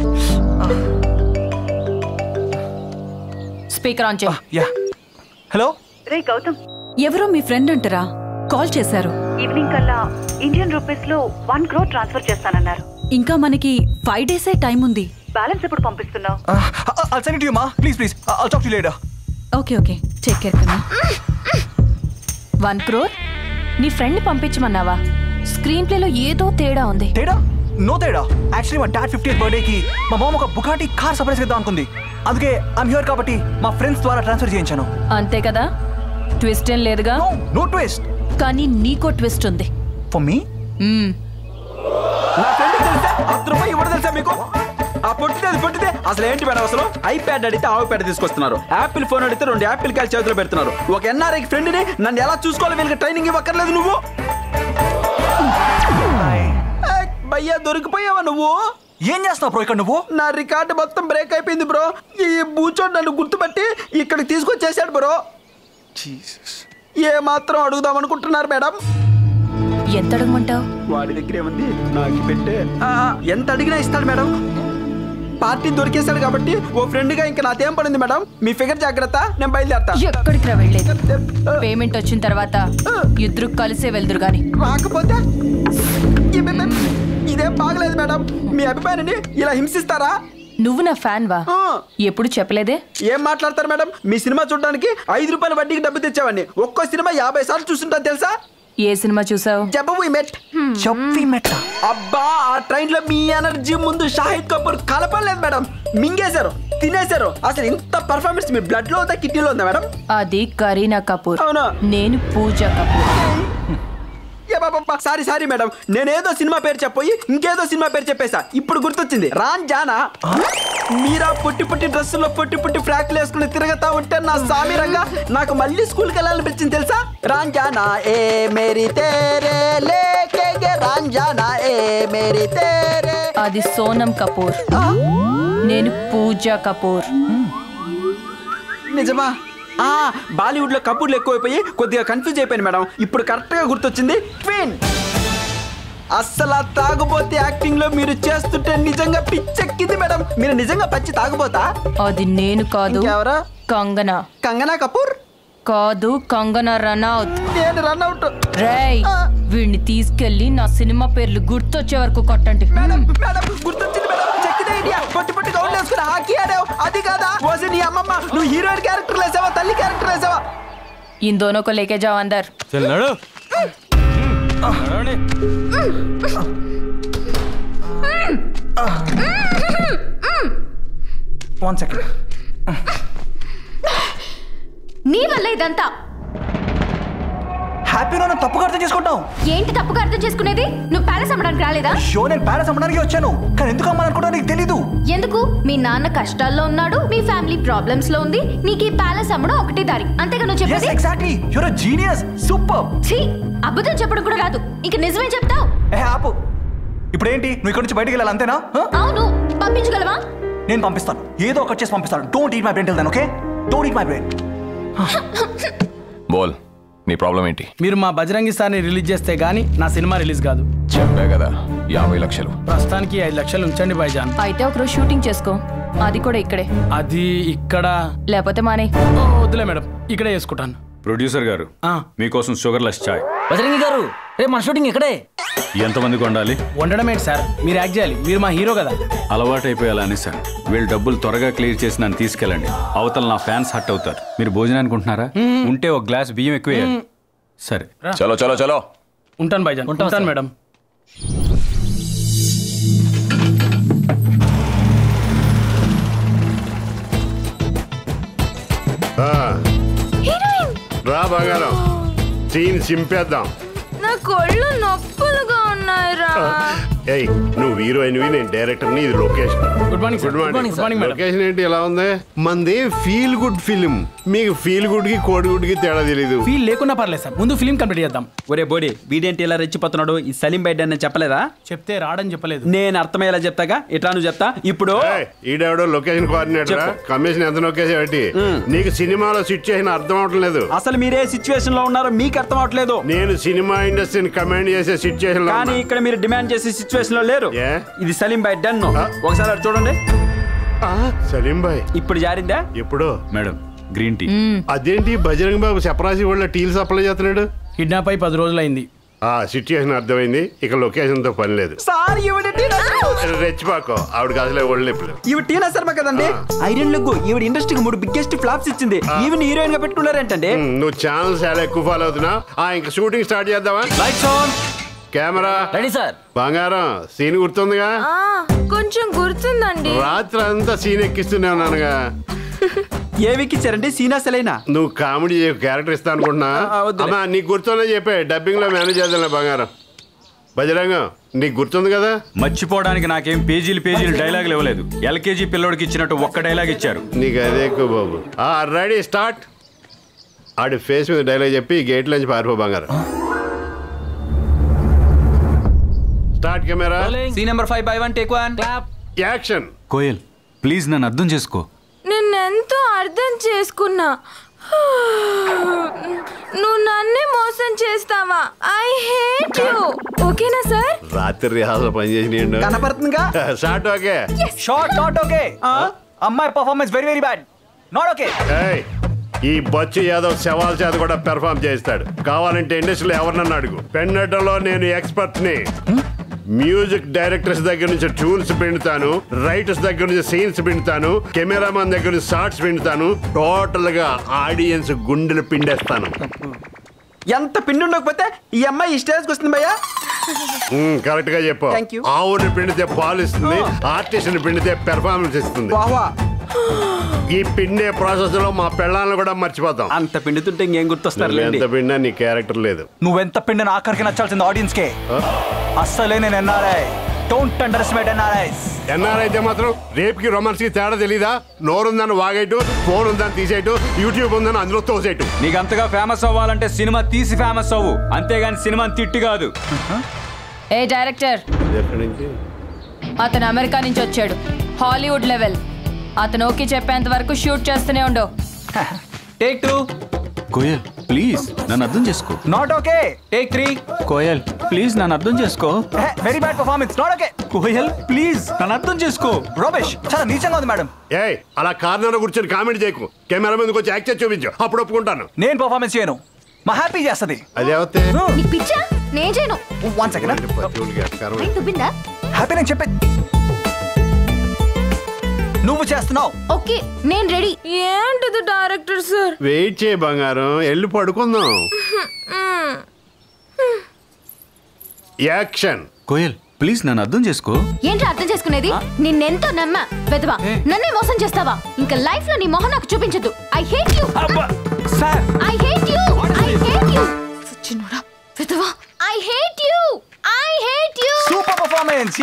స్పీకర్ ఆన్ చేయి యా హలో రే గౌతమ్ ఎవరో మీ ఫ్రెండ్ అంటారా కాల్ చేశారు ఈవినింగ్ కల్లా ఇండియన్ రూపీస్ లో వన్ క్రోర్ ట్రాన్స్ఫర్ చేస్తానన్నారు ఇంకా మనకి ఫైవ్ డేసే టైం ఉంది బ్యాలెన్స్ ఎప్పుడు పంపిస్తున్నావు I'll send it to you, ma. Please, please. I- I'll talk to you later. Okay okay take care కన్నా వన్ క్రోర్ నీ ఫ్రెండ్ పంపించమన్నావా స్క్రీన్ ప్లేలో ఏదో తేడా ఉంది తేడా నో తేడా యాక్చువల్లీ మా డాడ్ ఫిఫ్టీ బర్త్డే కి మా మామ ఒక బుకాటి కార్ సర్ప్రైజ్ ఇద్దాం అనుకుంది అందుకే ఐమ్ హియర్ కాబట్టి మా ఫ్రెండ్స్ ద్వారా ట్రాన్స్ఫర్ చేయించాను అంతే కదా ట్విస్ట్ ఏం లేదుగా నో ట్విస్ట్ కానీ నీకో ట్విస్ట్ ఉంది ఫర్ మీ మ్మ్. నా ఫ్రెండ్ తెలిసా అర్ధ రూపాయి ఇవ్వడం తెలుసా మీకు ఆ పొట్టిదే అది పొట్టిదే అసలు ఏంటి మేడం అసలు ఐప్యాడ్ అడిగితే ఆవు ప్యాడ్ తీసుకొస్తున్నారు యాపిల్ ఫోన్ అడిగితే రెండు యాపిల్ కాయలు చేతిలో పెడుతున్నారు ఒక ఎన్ఆర్ఐ ఫ్రెండ్ ని నన్ను ఎలా చూసుకోవాలి వీళ్ళకి ట్రైనింగ్ ఇవ్వక్కర్లేదు నువ్వు ఏయ్, భయ్యా దొరికిపోయావా నువ్వు ఏం చేస్తున్నావు బ్రో ఇక్కడ నువ్వు నా రికార్డు మొత్తం బ్రేక్ అయిపోయింది బ్రో ఈ బూచోడు నన్ను గుర్తుపట్టి ఇక్కడికి తీసుకొచ్చేసాడు బ్రో ఏ మాత్రం అడుగుదాం అనుకుంటున్నారు మేడం ఎంత అడగమంటావు వాడి దగ్గర ఏముంది నాకు పెట్టే ఆ, ఎంత అడిగినా ఇస్తాడు మేడం పార్టీ దొరికేశాడు కాబట్టి ఓ ఫ్రెండ్ గా ఇంకా నాదేం పడింది మేడం మీ ఫిగర్ జాగ్రత్త నేను బయలుదేరతా ఎక్కడికి రా వెళ్ళేది పేమెంట్ వచ్చిన తర్వాత ఇద్దరు కలిసే వెళ్దురు గాని రాకపోతే ఇబ్బే- ఇదేం బాగలేదు మేడం మీ అభిప్రాయాన్ని ఇలా హింసిస్తారా నువ్వు నా ఫ్యాన్ వా ఎప్పుడు చెప్పలేదే ఏం మాట్లాడతారు మేడం మీ సినిమా చూడడానికి ఐదు రూపాయల వడ్డీకి డబ్బు తెచ్చావండి ఒక్కో సినిమా యాభై సార్లు చూస్తుంటాను తెలుసా ఏ సినిమా చూసావు జబ్బవి మెట్ జబ్బవి మెట్ అబ్బా ఆ ట్రైన్ లో మీ ఎనర్జీ ముందు షాహిద్ కపూర్ కలపలేదు మేడం మింగేశారు తినేశారు అసలు ఇంత పర్ఫార్మెన్స్ మీ బ్లడ్ లో ఉందా కిడ్నీలో ఉందా మేడం అది కరీనా కపూర్ అవునా నేను Pooja Kapoor sorry sorry madam నేనేదో సినిమా పేరు చెప్పోయి ఇంకేదో సినిమా పేరు చెప్పేసా ఇప్పుడు గుర్తొచ్చింది రాన్ జానా మీరా పొట్టి పొట్టి డ్రెస్సుల్లో పొట్టి పొట్టి ఫ్రాక్లు వేసుకుని తిరగతా ఉంటే నా సామిరంగా నాకు మళ్ళీ స్కూల్కి వెళ్ళాలనిపించింది తెలుసా రాన్ జానా ఏ మేరీ తేరే లేకే గే రాన్ జానా ఏ మేరీ తేరే అది సోనం కపూర్ నేను పూజా కపూర్ నిజమా ఆ బాలీవుడ్ లో కపూర్లు ఎక్కువైపోయి కొద్దిగా కన్ఫ్యూజ్ అయిపోయింది మేడం ఇప్పుడు కరెక్ట్ గా గుర్తొచ్చింది ట్విన్ అస్సలు ఆ తాగుబోతే యాక్టింగ్ లో మీరు చేస్తుంటే నిజంగా పిచ్చెక్కింది మేడం మీరు నిజంగా పచ్చి తాగుబోతా అది నేను కాదు కంగనా కంగనా కపూర్ కాదు కంగనా రనౌత్ నేను రన్అట్ రేయ్ వీడిని తీసుకెళ్లి నా సినిమా పేర్లు గుర్తొచ్చే వరకు కొట్టండి మేడం గుర్తొచ్చింది మేడం చెక్కిదే ఐడియా పొట్టి పొట్టి గౌన్లు వేసుకుని హాకీ ఆడావు అది కాదా ఓసి నీ అమ్మమ్మ నువ్వు హీరోయిన్ క్యారెక్టర్ వేసావా తల్లి క్యారెక్టర్ వేసావా इन दोनों को लेके जाओ अंदर చల్ నడు వన్ సెకండ్ నీ వల్ల ఇదంతా హ్యాపీ నన్ను తప్పుగా అర్థం చేసుకుంటావు ఏంటి తప్పుగా అర్థం చేసుకునేది నువ్వు ప్యాలెస్ అమ్మడానికి రాలేదా షో నేను ప్యాలెస్ అమ్మడానికి వచ్చాను కానీ ఎందుకు అమ్మాలనుకుంటా నీకు తెలీదు ఎందుకు మీ నాన్న కష్టాల్లో ఉన్నాడు మీ ఫ్యామిలీ ప్రాబ్లమ్స్ లో ఉంది నీకు ఈ ప్యాలెస్ అమ్మడం ఒకటే దారి అంతేగా నువ్వు చెప్పేది ఎగ్జాక్ట్లీ యూర్ జీనియస్ సూపర్ ఛీ అబద్ధం చెప్పడం కూడా రాదు ఇంక నిజమే చెప్తావు ఏ ఆపు ఇప్పుడు ఏంటి నువ్వు ఇక్కడ నుంచి బయటికి వెళ్ళాలి అంతేనా Huh? అవును పంపించగలవా నేను పంపిస్తాను ఏదో ఒకటి చేసి పంపిస్తాను don't eat my brain tell okay don't eat my brain బోల్ నీ ప్రాబ్లం ఏంటి మీరు మా బజరంగి సార్ని రిలీజ్ చేస్తే గానీ నా సినిమా రిలీజ్ కాదు చెప్పే కదా యాభై లక్షలు ప్రస్తుతానికి ఐదు లక్షలు ఉంచండి బైజాన్ అయితే ఒకరోజు షూటింగ్ చేసుకో అది కూడా ఇక్కడే అది ఇక్కడ లేకపోతే మానే ఓ, వద్దులే మేడం ఇక్కడే చేసుకుంటాను ప్రొడ్యూసర్ గారు మీకోసం షుగర్ లెస్ చాయ్ బజరంగి గారు రేపు మన షూటింగ్ ఇక్కడే ఎంతమందికి వండాలి వండడం ఏంటి సార్ మీరు యాక్ట్ చేయాలి మీరు మా హీరో కదా అలవాటు అయిపోయాలని సార్ వీళ్ళు డబ్బులు త్వరగా క్లియర్ చేసి నన్ను తీసుకెళ్ళండి అవతల నా ఫ్యాన్స్ హట్ అవుతారు మీరు భోజనానికి ఉంటున్నారా ఉంటే ఒక గ్లాస్ బియ్యం ఎక్కువ వేయాలి. సరే చలో చలో చలో ఉంటాను బైజాన్ ఉంటాను మేడం ఆ, రా బంగారం సీన్ చింపేద్దాం నా కొళ్ళు నొప్పులుగా ఉన్నాయిరా ఏయ్ నువ్వు హీరోయిన్వి నేను డైరెక్టర్ని ఇది location good morning good morning location ఏంటి ఎలా ఉంది మంది ఫీల్ గుడ్ ఫిలిం మీకు ఫీల్ గుడ్ కి కోడి గుడ్ కి తేడా తెలీదు ఫీల్ లేకుండా పర్లేదు సార్ ముందు ఫిలిం కంప్లీట్ చేద్దాం ఒరే బోడి వీడేంటి ఇలా రెచ్చిపోతున్నాడు ఈ సలీం బయట అని చెప్పలేదా చెప్తే రాడని చెప్పలేదు నేను అర్థమయ్యేలా చెప్తాగా ఎట్లా నువ్వు చెప్తా ఇప్పుడు ఈడెవడో లొకేషన్ కోఆర్డినేటర్ చెప్పు. కమిషన్ ఎంత నొక్కేసేవాటి నీకు సినిమాలో సిచ్యుయేషన్ అర్థం అవట్లేదు అసలు మీరే సిచ్యువేషన్ లో ఉన్నారో మీకు అర్థం అవట్లేదు నేను సినిమా ఇండస్ట్రీని కమాండ్ చేసే సిచ్యుయేషన్ లో కానీ ఇక్కడ మీరు డిమాండ్ చేసే సిచ్యువేషన్ లో లేరు ఇది సలీం బై డన్ ఒకసారి అటు చూడండి సలీం బాయ్ ఇప్పుడు జారిందా ఎప్పుడో మేడం గ్రీన్ టీ అదేంటి బజరంగ్ బాబు చపరాసి వాళ్ళ టీలు సప్లై చేస్తున్నాడు కిడ్నాప్ అయి పది రోజులైంది ఆ సిచ్యుయేషన్ అర్థమైంది ఇక లొకేషన్ తో పని లేదు సార్ ఈవిడ టీనా రెచ్చిపాకో ఆవిడకి అసలే ఒళ్ళు నొప్పులు ఈవిడ టీనా శర్మ కదండి ఐరన్ లెగ్గు ఈవిడ ఇండస్ట్రీకి మూడు బిగ్గెస్ట్ ఫ్లాప్స్ ఇచ్చింది ఈవిడ హీరోయిన్ గా పెట్టుకున్నారేంటండి ఉమ్, నువ్వు ఛానల్ చాలా ఎక్కువ ఫాలో అవుతున్నావు ఆ ఇంక షూటింగ్ స్టార్ట్ చేద్దామా lights on camera ready sir బంగారం సీన్ గుర్తుందిగా ఆ, కొంచెం గుర్తుందండి రాత్రి అంతా సీన్ ఎక్కిస్తూనే ఉన్నానుగా ఏ విక్కిచ్చారండి సీనా సెలైనా నువ్వు కామెడీ క్యారెక్టర్ ఇస్తా అనుకుంటున్నా ఆ, వద్దులే. అమ్మా నీకు గుర్తుందో చెప్పే డబ్బింగ్ లో మేనేజ్ చేద్దాం బంగారం బజరంగం నీకు గుర్తుంది కదా మర్చిపోవడానికి నాకేం పేజీలు పేజీలు డైలాగులు ఇవ్వలేదు ఎల్కేజీ పిల్లోడికి ఇచ్చినట్టు ఒక్క డైలాగ్ ఇచ్చారు నీకు అదే ఎక్కువ బాబు ఆ రెడీ స్టార్ట్ ఆడి ఫేస్ మీద డైలాగ్ చెప్పి గేట్ నుంచి పారిపో బంగారం start camera scene number five by one take one action Koyal please నన్ను అర్థం చేసుకో నిన్నెంతో అర్థం చేసుకున్నా నువ్వు నన్నే మోసం చేస్తావా ఐ హేట్ యు ఓకేనా సార్ రాత్రి రిహార్సల్ పని చేసి కనపడుతుందిగా start okay shot not okay అమ్మాయి performance very very bad not okay ఏయ్, ఈ బొచ్చు యాదవ్ శవాల్ చేత కూడా పెర్ఫామ్ చేస్తాడు కావాలంటే ఇండస్ట్రీలో ఎవరినన్నా అడుగు పెన్నటంలో నేను ఎక్స్పర్ట్ ని మ్యూజిక్ డైరెక్టర్స్ దగ్గర నుంచి ట్యూన్స్ పిండుతాను రైటర్స్ దగ్గర నుంచి సీన్స్ పిండుతాను కెమెరామాన్ దగ్గర నుంచి షార్ట్స్ పిండుతాను టోటల్ గా ఆడియన్స్ గుండెలు పిండేస్తాను ఎంత పిండి ఉండకపోతే ఈ అమ్మాయి ఈ స్టేజ్కి వస్తుంది భయ్యా కరెక్ట్ గా చెప్పు Thank you. ఆవుని పిండితే పాలు ఇస్తుంది ఆర్టిస్ట్ ని పిండితే పెర్ఫార్మెన్స్ ఇస్తుంది వాహ్వా ఈ పిండే ప్రాసెస్ లో మా పెళ్ళాలను కూడా మర్చిపోతాం అంత పిండుతుంటే ఇంకేం గుర్తొస్తారు నువ్వు ఎంత పిండా నీ క్యారెక్టర్ లేదు నువ్వెంత పిండిన ఆఖరికి నచ్చాల్సింది ఆడియన్స్ కే అస్సలే నేను NRI don't underestimate NRIs ఎన్ఆర్ అయితే మాత్రం రేపుకి రొమాన్స్ కి తేడా తెలీదా నోరుందని వాగేటు ఫోన్ ఉందని తీసేయటు యూట్యూబ్ ఉందని అందులో తోసేయటు నీకు అంతగా ఫేమస్ అవ్వాలంటే సినిమా తీసి ఫేమస్ అవ్వు అంతేగాని సినిమా తిట్టి కాదు ఏ డైరెక్టర్ ఎక్కడి నుంచి అతను అమెరికా నుంచి వచ్చాడు హాలీవుడ్ లెవెల్ అతను ఓకే చెప్పేంత వరకు షూట్ చేస్తూనే ఉండవు టేక్ టూ కోయల్ ప్లీజ్ నన్ను అర్థం చేసుకో not okay take three Koyal please నన్ను అర్థం చేసుకో very bad performance not okay Koyal please నన్ను అర్థం చేసుకో రమేష్ చాలా నీచంగా ఉంది మేడం ఏ అలా కార్నర్ కూర్చొని కామెంట్ చేయకు కెమెరా ముందుకు వచ్చి యాక్ట్ చేసి చూపించు అప్పుడు ఒప్పుకుంటాను నేను పర్ఫార్మెన్స్ చేయను మా హ్యాపీ చేస్తుంది అదే అవుతే నీకు పిచ్చా నేను చేయను వన్ సెకండ్ మైండ్ దుబ్బిందా హ్యాపీ నేను చెప్పే నువ్వు చేస్తున్నావు ఓకే నేను రెడీ ఏంటిది డైరెక్టర్ సార్ వెయిట్ చేయి బంగారం వెళ్ళి పడుకుందాం యాక్షన్ కోయల్ ప్లీజ్ నన్ను అర్థం చేసుకో ఏంటి అర్థం చేసుకునేది నిన్నెంతో నమ్మా వెదవా నన్నే మోసం చేస్తావా ఇంకా లైఫ్ లో నీ మొహం నాకు చూపించదు I hate you I hate you I hate you సచ్చినోడా వెదవా I hate you I hate you super performance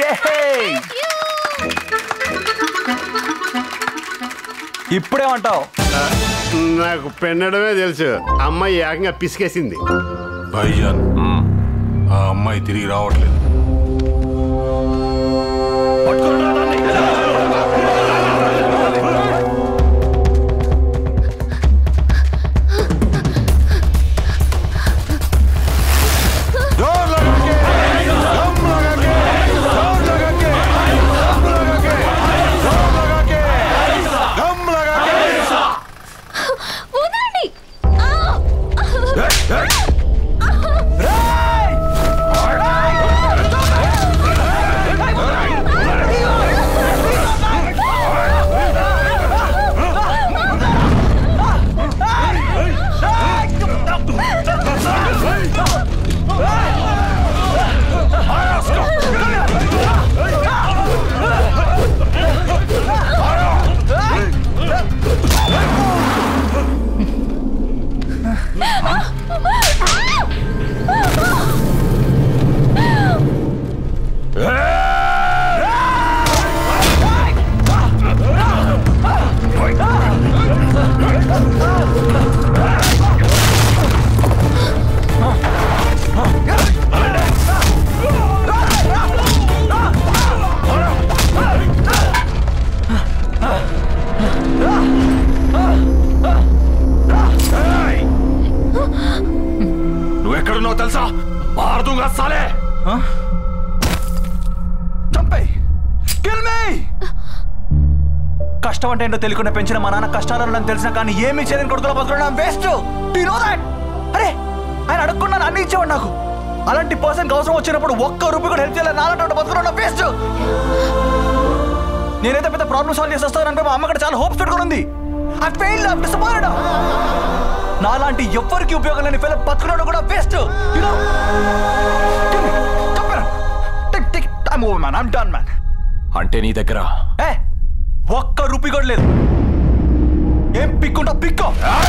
ఇప్పుడేమంటావు నాకు పెన్నడమే తెలుసు అమ్మాయి ఏకంగా పిసికేసింది భైజాన్ ఆ అమ్మాయి తిరిగి రావట్లేదు వదలండి నువ్వెక్కడున్నావు తెలుసా మారుతుంగా సాలే చంపే కిల్ మీ కష్టం అంటే ఏంటో తెలియకుండా పెంచిన మా నాన్న కష్టాలను నాకు తెలిసినా కానీ ఏమీ చేయని కొడుకులో బతుకున్నాం వేస్ట్ యు నో దట్ అరే ఆయన అడగకుండా అన్ని ఇచ్చేవాడు నాకు అలాంటి పర్సన్ అవసరం వచ్చినప్పుడు ఒక్క రూపాయి కూడా హెల్ప్ చేయాలి నాలంటి బతుకున్నాం వేస్ట్ నేనైతే పెద్ద ప్రాబ్లమ్ సాల్వ్ చేసి వస్తాను అనుకో మా అమ్మ కూడా చాలా హోప్స్ పెట్టుకుని ఉంది ఐ ఫెయిల్ డిసప్పాయింటెడ్ నాలాంటి ఎవ్వరికి ఉపయోగం లేని ఫెయిల్ బతుకున్నాడు కూడా waste you know tick tick I'm over man I'm done man అంటే నీ దగ్గర ఏ ఒక్క రూపీ కూడా లేదు ఏం పిక్కుంటా పిక్కో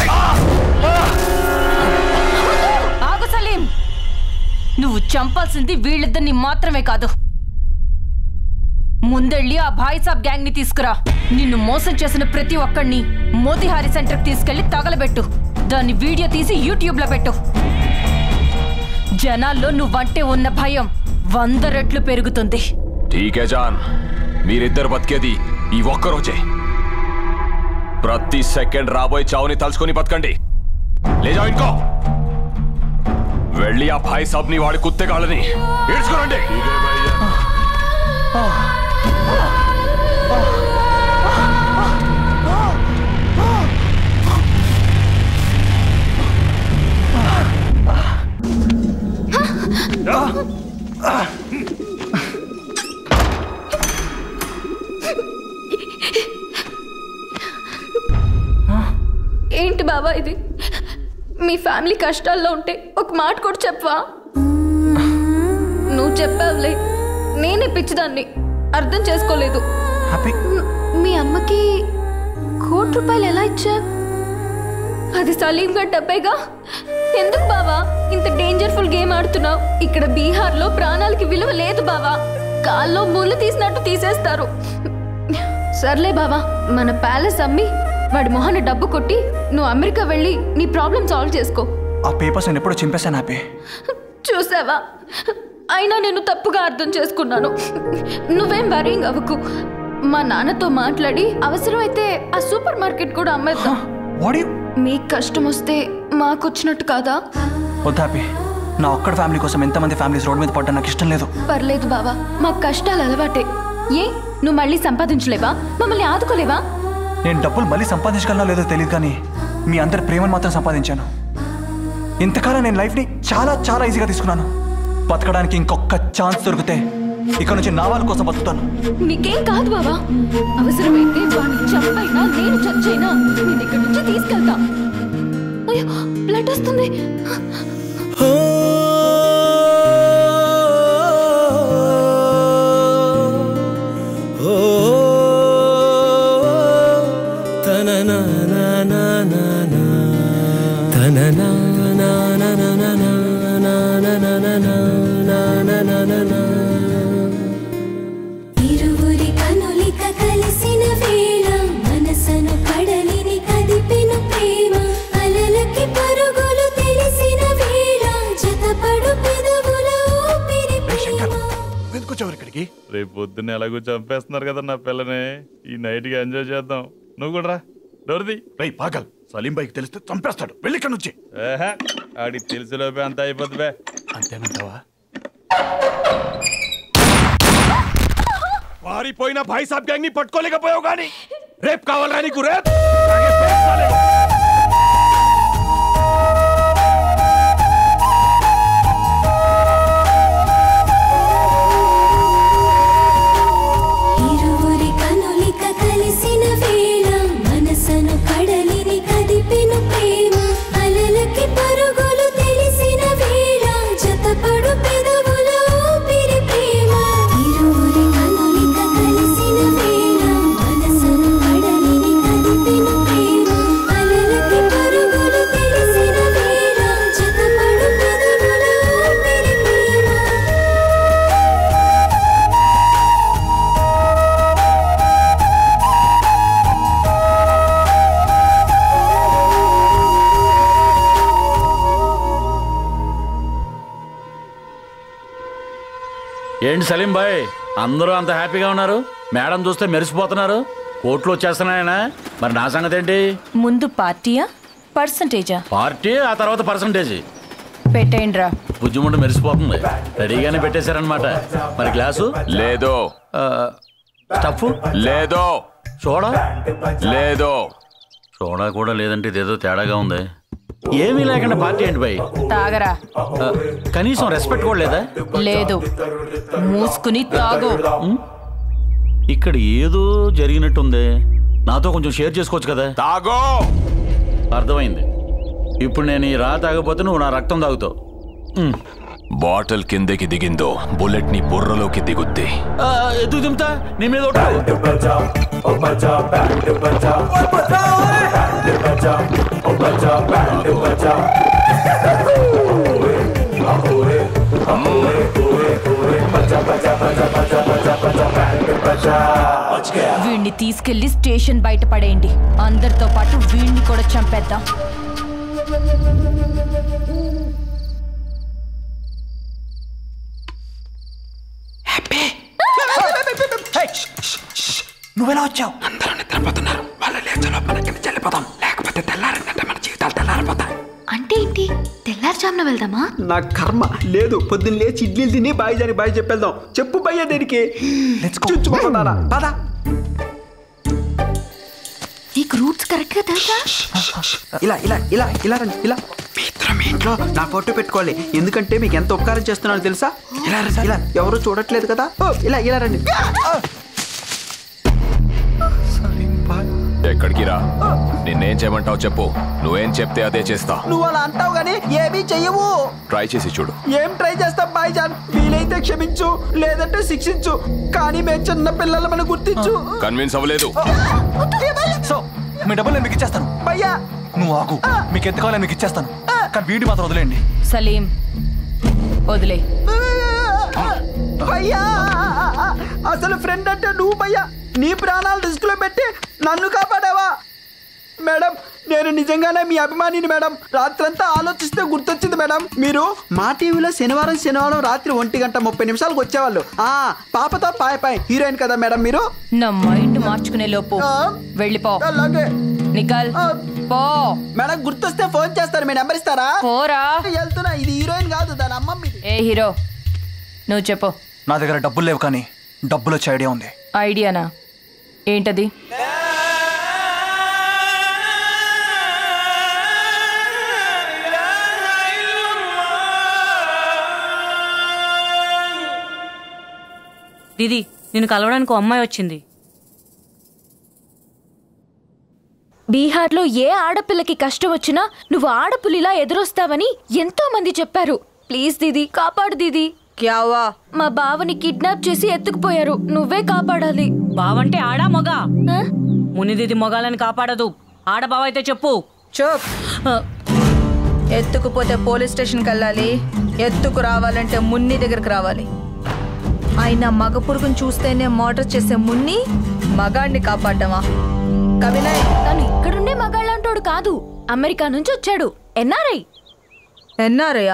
ఆగు సలీం నువ్వు చంపాల్సింది వీళ్ళిద్దరిని మాత్రమే కాదు ముందెళ్ళి ఆ భాయ్ సాబ్ గ్యాంగ్ ని తీసుకురా నిన్ను మోసం చేసిన ప్రతి ఒక్కడిని మోతిహారి సెంటర్ తీసుకెళ్లి తగలబెట్టు దాన్ని వీడియో తీసి యూట్యూబ్ లో పెట్టు జనాల్లో నువ్వంటే ఉన్న భయం వంద రెట్లు పెరుగుతుంది ఠీకే జాన్ మీరిద్దరు బతికేది ఈ ఒక్కరోజే ప్రతి సెకండ్ రాబోయే చావుని తలుచుకొని బతకండి లేజా ఇంకో వెళ్ళి ఆ భాయ్ సాబ్ని వాడి కుత్తెగాళ్ళని ఈడ్చుకోరండి ఏంటి బాబా ఇది మీ ఫ్యామిలీ కష్టాల్లో ఉంటే ఒక మాట కూడా చెప్పవా నువ్వు చెప్పావులే నేనే పిచ్చిదాన్ని అర్థం చేసుకోలేదు మ్, మీ అమ్మకి కోటి రూపాయలు ఎలా ఇచ్చా అది సలీం గడ్ డబ్బేగా ఎందుకు బావా ఇంత డేంజర్ఫుల్ గేమ్ ఆడుతున్నావు ఇక్కడ బీహార్లో ప్రాణాలకి విలువ లేదు బావా కాల్లో ముళ్ళు తీసినట్టు తీసేస్తారు సర్లే బావా మన ప్యాలెస్ అమ్మి వాడి మొహన డబ్బు కొట్టి నువ్వు అమెరికా వెళ్ళి నీ ప్రాబ్లం సాల్వ్ చేసుకో ఆ పేపర్స్ నేను ఎప్పుడో చింపేశాను హ్యాపీ చూసావా అయినా నేను తప్పుగా అర్థం చేసుకున్నాను నువ్వేం వరింగ్ అవ్వకు మా నాన్నతో మాట్లాడి అవసరమైతే ఆ సూపర్ మార్కెట్ కూడా అమ్మేద్దాం మీకు కష్టం వస్తే మాకు వచ్చినట్టు కాదా వద్దు హ్యాపీ నా ఒక్కడ ఫ్యామిలీ కోసం ఎంతమంది ఫ్యామిలీస్ రోడ్ మీద పడ్డా నాకు ఇష్టం లేదు పర్లేదు బావా మాకు కష్టాలు అలవాటే ఏ నువ్వు మళ్ళీ సంపాదించలేవా మమ్మల్ని ఆదుకోలేవా నేను డబ్బులు మళ్ళీ సంపాదించగలనో లేదో తెలియదు కానీ మీ అందరి ప్రేమను మాత్రం సంపాదించాను ఇంతకాలం నేను లైఫ్ని చాలా చాలా ఈజీగా తీసుకున్నాను బతకడానికి ఇంకొక ఛాన్స్ దొరికితే ఇక్కడ నుంచి నా వాళ్ళ కోసం బతుకుతాను నీకేం కాదు బావా అవసరమైతే వాడిని చంపైనా నేను చచ్చైనా నేను ఇక్కడి నుంచి తీసుకెళ్తా అయ్యో బ్లడ్ వస్తుంది ఇరువురి కనులిక కలిసిన వేళ మనసను కడలిని కదిపెను ప్రేమ అలలకి పరుగులు తెలిసిన వేళ జతపడు పెదవుల ఊపిరి ప్రేమ ఎందుకొచ్చావు ఇక్కడికి రేపు పొద్దున్న ఎలాగో చంపేస్తున్నారు కదా నా పిల్లని ఈ నైట్ కి ఎంజాయ్ చేద్దాం నువ్వు కూడా రా డోర్ది రై పాగల్ సలీం బైక్ తెలిస్తే చంపేస్తాడు వెళ్ళి ఇక్కడ నుంచి ఆడికి తెలిసిలోపే అంత అయిపోద్ది అంతేనంటావా పారిపోయిన భాయ్ సాబ్ గ్యాంగ్ ని పట్టుకోలేకపోయావు గాని రేపు కావాలా నీకు రేప్ ఇరువురి కనులిక కలిసిన వేళ మనసను కడలిని కదిపెను ప్రేమ అలలకి పరుగులు తెలిసిన వేళ జతపడు పెదవుల ఊపిరి ప్రేమ ఇరువురి కనులిక కలిసిన వేళ మనసను కడలిని కదిపెను ప్రేమ అలలకి పరుగులు తెలిసిన వేళ జతపడు పెదవుల ఊపిరి ప్రేమ ఏంటి సలీం బాయ్ అందరూ అంత హ్యాపీగా ఉన్నారు మేడం చూస్తే మెరిసిపోతున్నారు కోట్లు వచ్చేస్తున్నాయనా మరి నా సంగతి ఏంటి ముందు పార్టీయా పర్సంటేజా పార్టీ ఆ తర్వాత పర్సంటేజ్ పెట్టేయండి రా బుజ్జిముండు మెరిసిపోతుంది రెడీగానే పెట్టేశారనమాట మరి గ్లాసు లేదో స్టఫ్ లేదో సోడా లేదో సోడా కూడా లేదంటే ఇదేదో తేడాగా ఉంది ఏమీ లేకుండా పార్టీ ఏంటి బాయ్ తాగరా ఆ, కనీసం రెస్పెక్ట్ కూడా లేదా లేదు మూసుకుని తాగు ఇక్కడ ఏదో జరిగినట్టుంది నాతో కొంచెం షేర్ చేసుకోవచ్చు కదా తాగో అర్థమైంది ఇప్పుడు నేను ఈ రా తాగపోతే నువ్వు నా రక్తం తాగుతావు బాటిల్ కిందకి దిగిందో బుల్లెట్ ని బుర్రలోకి దిగుద్ది ఆ, ఎందుకు దింపుతా నీ మీద ఒట్టు. వీడిని తీసుకెళ్లి స్టేషన్ బయట పడేయండి అందరితో పాటు వీడిని కూడా చంపేద్దాం నువ్వెలా వచ్చావు అందరూ నిద్రపోతున్నారు వాళ్ళు లేచలో మనకి చెల్లిపోతాం లేకపోతే తెల్లారిందంటే మన జీవితాలు తెల్లారిపోతాయి అంటే ఏంటి తెల్లారుజామున వెళ్దామా నా కర్మ లేదు పొద్దున్న లేచి ఇడ్లీలు తిని బాయ్ జాని బాయ్ చెప్పేద్దాం చెప్పు భయ్య దేనికి చుచ్చుకోమన్నారా పద నీకు రూట్స్ కరెక్ట్ గా తెలుసా ఇలా ఇలా ఇలా ఇలా రండి ఇలా మీ ఇద్దరు మీ ఇంట్లో నా ఫోటో పెట్టుకోవాలి ఎందుకంటే మీకు ఎంత ఉపకారం చేస్తున్నానో తెలుసా ఇలా రండి ఇలా ఎవరు చూడట్లేదు కదా ఓ, ఇలా ఇలా రండి ఎక్కడికి రా నిన్నేం చేయమంటావు చెప్పు నువ్వేం చెప్తే అదే చేస్తా నువ్వు అలా అంటావు గానీ ఏమీ చెయ్యవు ట్రై చేసి చూడు ఏం ట్రై చేస్తాం బాయ్ జాన్ వీలైతే క్షమించు లేదంటే శిక్షించు కానీ మేము చిన్న పిల్లలమని గుర్తించు కన్విన్స్ అవ్వలేదు సో మీ డబ్బులు నేను మీకు ఇచ్చేస్తాను భయ్యా నువ్వు ఆగు మీకు ఎంత కావాలో మీకు ఇచ్చేస్తాను కానీ వీడి మాత్రం వదిలేయండి సలీం వదిలే భయ్యా అసలు ఫ్రెండ్ అంటే నువ్వు భయ్యా నీ ప్రాణాలు రిస్క్ లో పెట్టి నన్ను కాపాడావా మేడం నేను నిజంగానే మీ అభిమానిని మేడం రాత్రంతా ఆలోచిస్తే గుర్తొచ్చింది మేడం మీరు మా టీవీలో శనివారం శనివారం రాత్రి ఒంటి గంట ముప్పై నిమిషాలకు వచ్చేవాళ్ళు ఆ పాపతో పాయ్ పాయ్ హీరోయిన్ కదా మేడం మీరు నా మైండ్ మార్చుకునే లోపు వెళ్ళిపో అలాగే నికల్ పో మేడం గుర్తొస్తే ఫోన్ చేస్తారు మీ నెంబర్ ఇస్తారా పోరా వెళ్తున్నా ఇది హీరోయిన్ కాదు దాని అమ్మమ్మ ఇది ఏ హీరో నువ్వు చెప్పు నా దగ్గర డబ్బులు లేవు కానీ డబ్బులు వచ్చే ఐడియా ఉంది ఐడియానా ఏంటది దీది నిన్ను కలవడానికి ఓ అమ్మాయి వచ్చింది బీహార్లో ఏ ఆడపిల్లకి కష్టం వచ్చినా నువ్వు ఆడపులిలా ఎదురొస్తావని ఎంతో మంది చెప్పారు ప్లీజ్ దీది కాపాడు దీది క్యావా మా బావని కిడ్నాప్ చేసి ఎత్తుకుపోయారు నువ్వే కాపాడాలి బావంటే ఆడా మొగ మునిదిది మొగాలని కాపాడదు ఆడ బావ అయితే చెప్పు చూప్ ఎత్తుకుపోతే పోలీస్ స్టేషన్కి వెళ్ళాలి ఎత్తుకు రావాలంటే మున్ని దగ్గరికి రావాలి అయినా మగ పురుగుని చూస్తేనే మోటార్ చేసే మున్ని మగాడిని కాపాడ్డమా కవినయ్ తను ఇక్కడుండే మగాళ్ళంటోడు కాదు అమెరికా నుంచి వచ్చాడు ఎన్ఆర్ఐ ఎన్నారయ్యా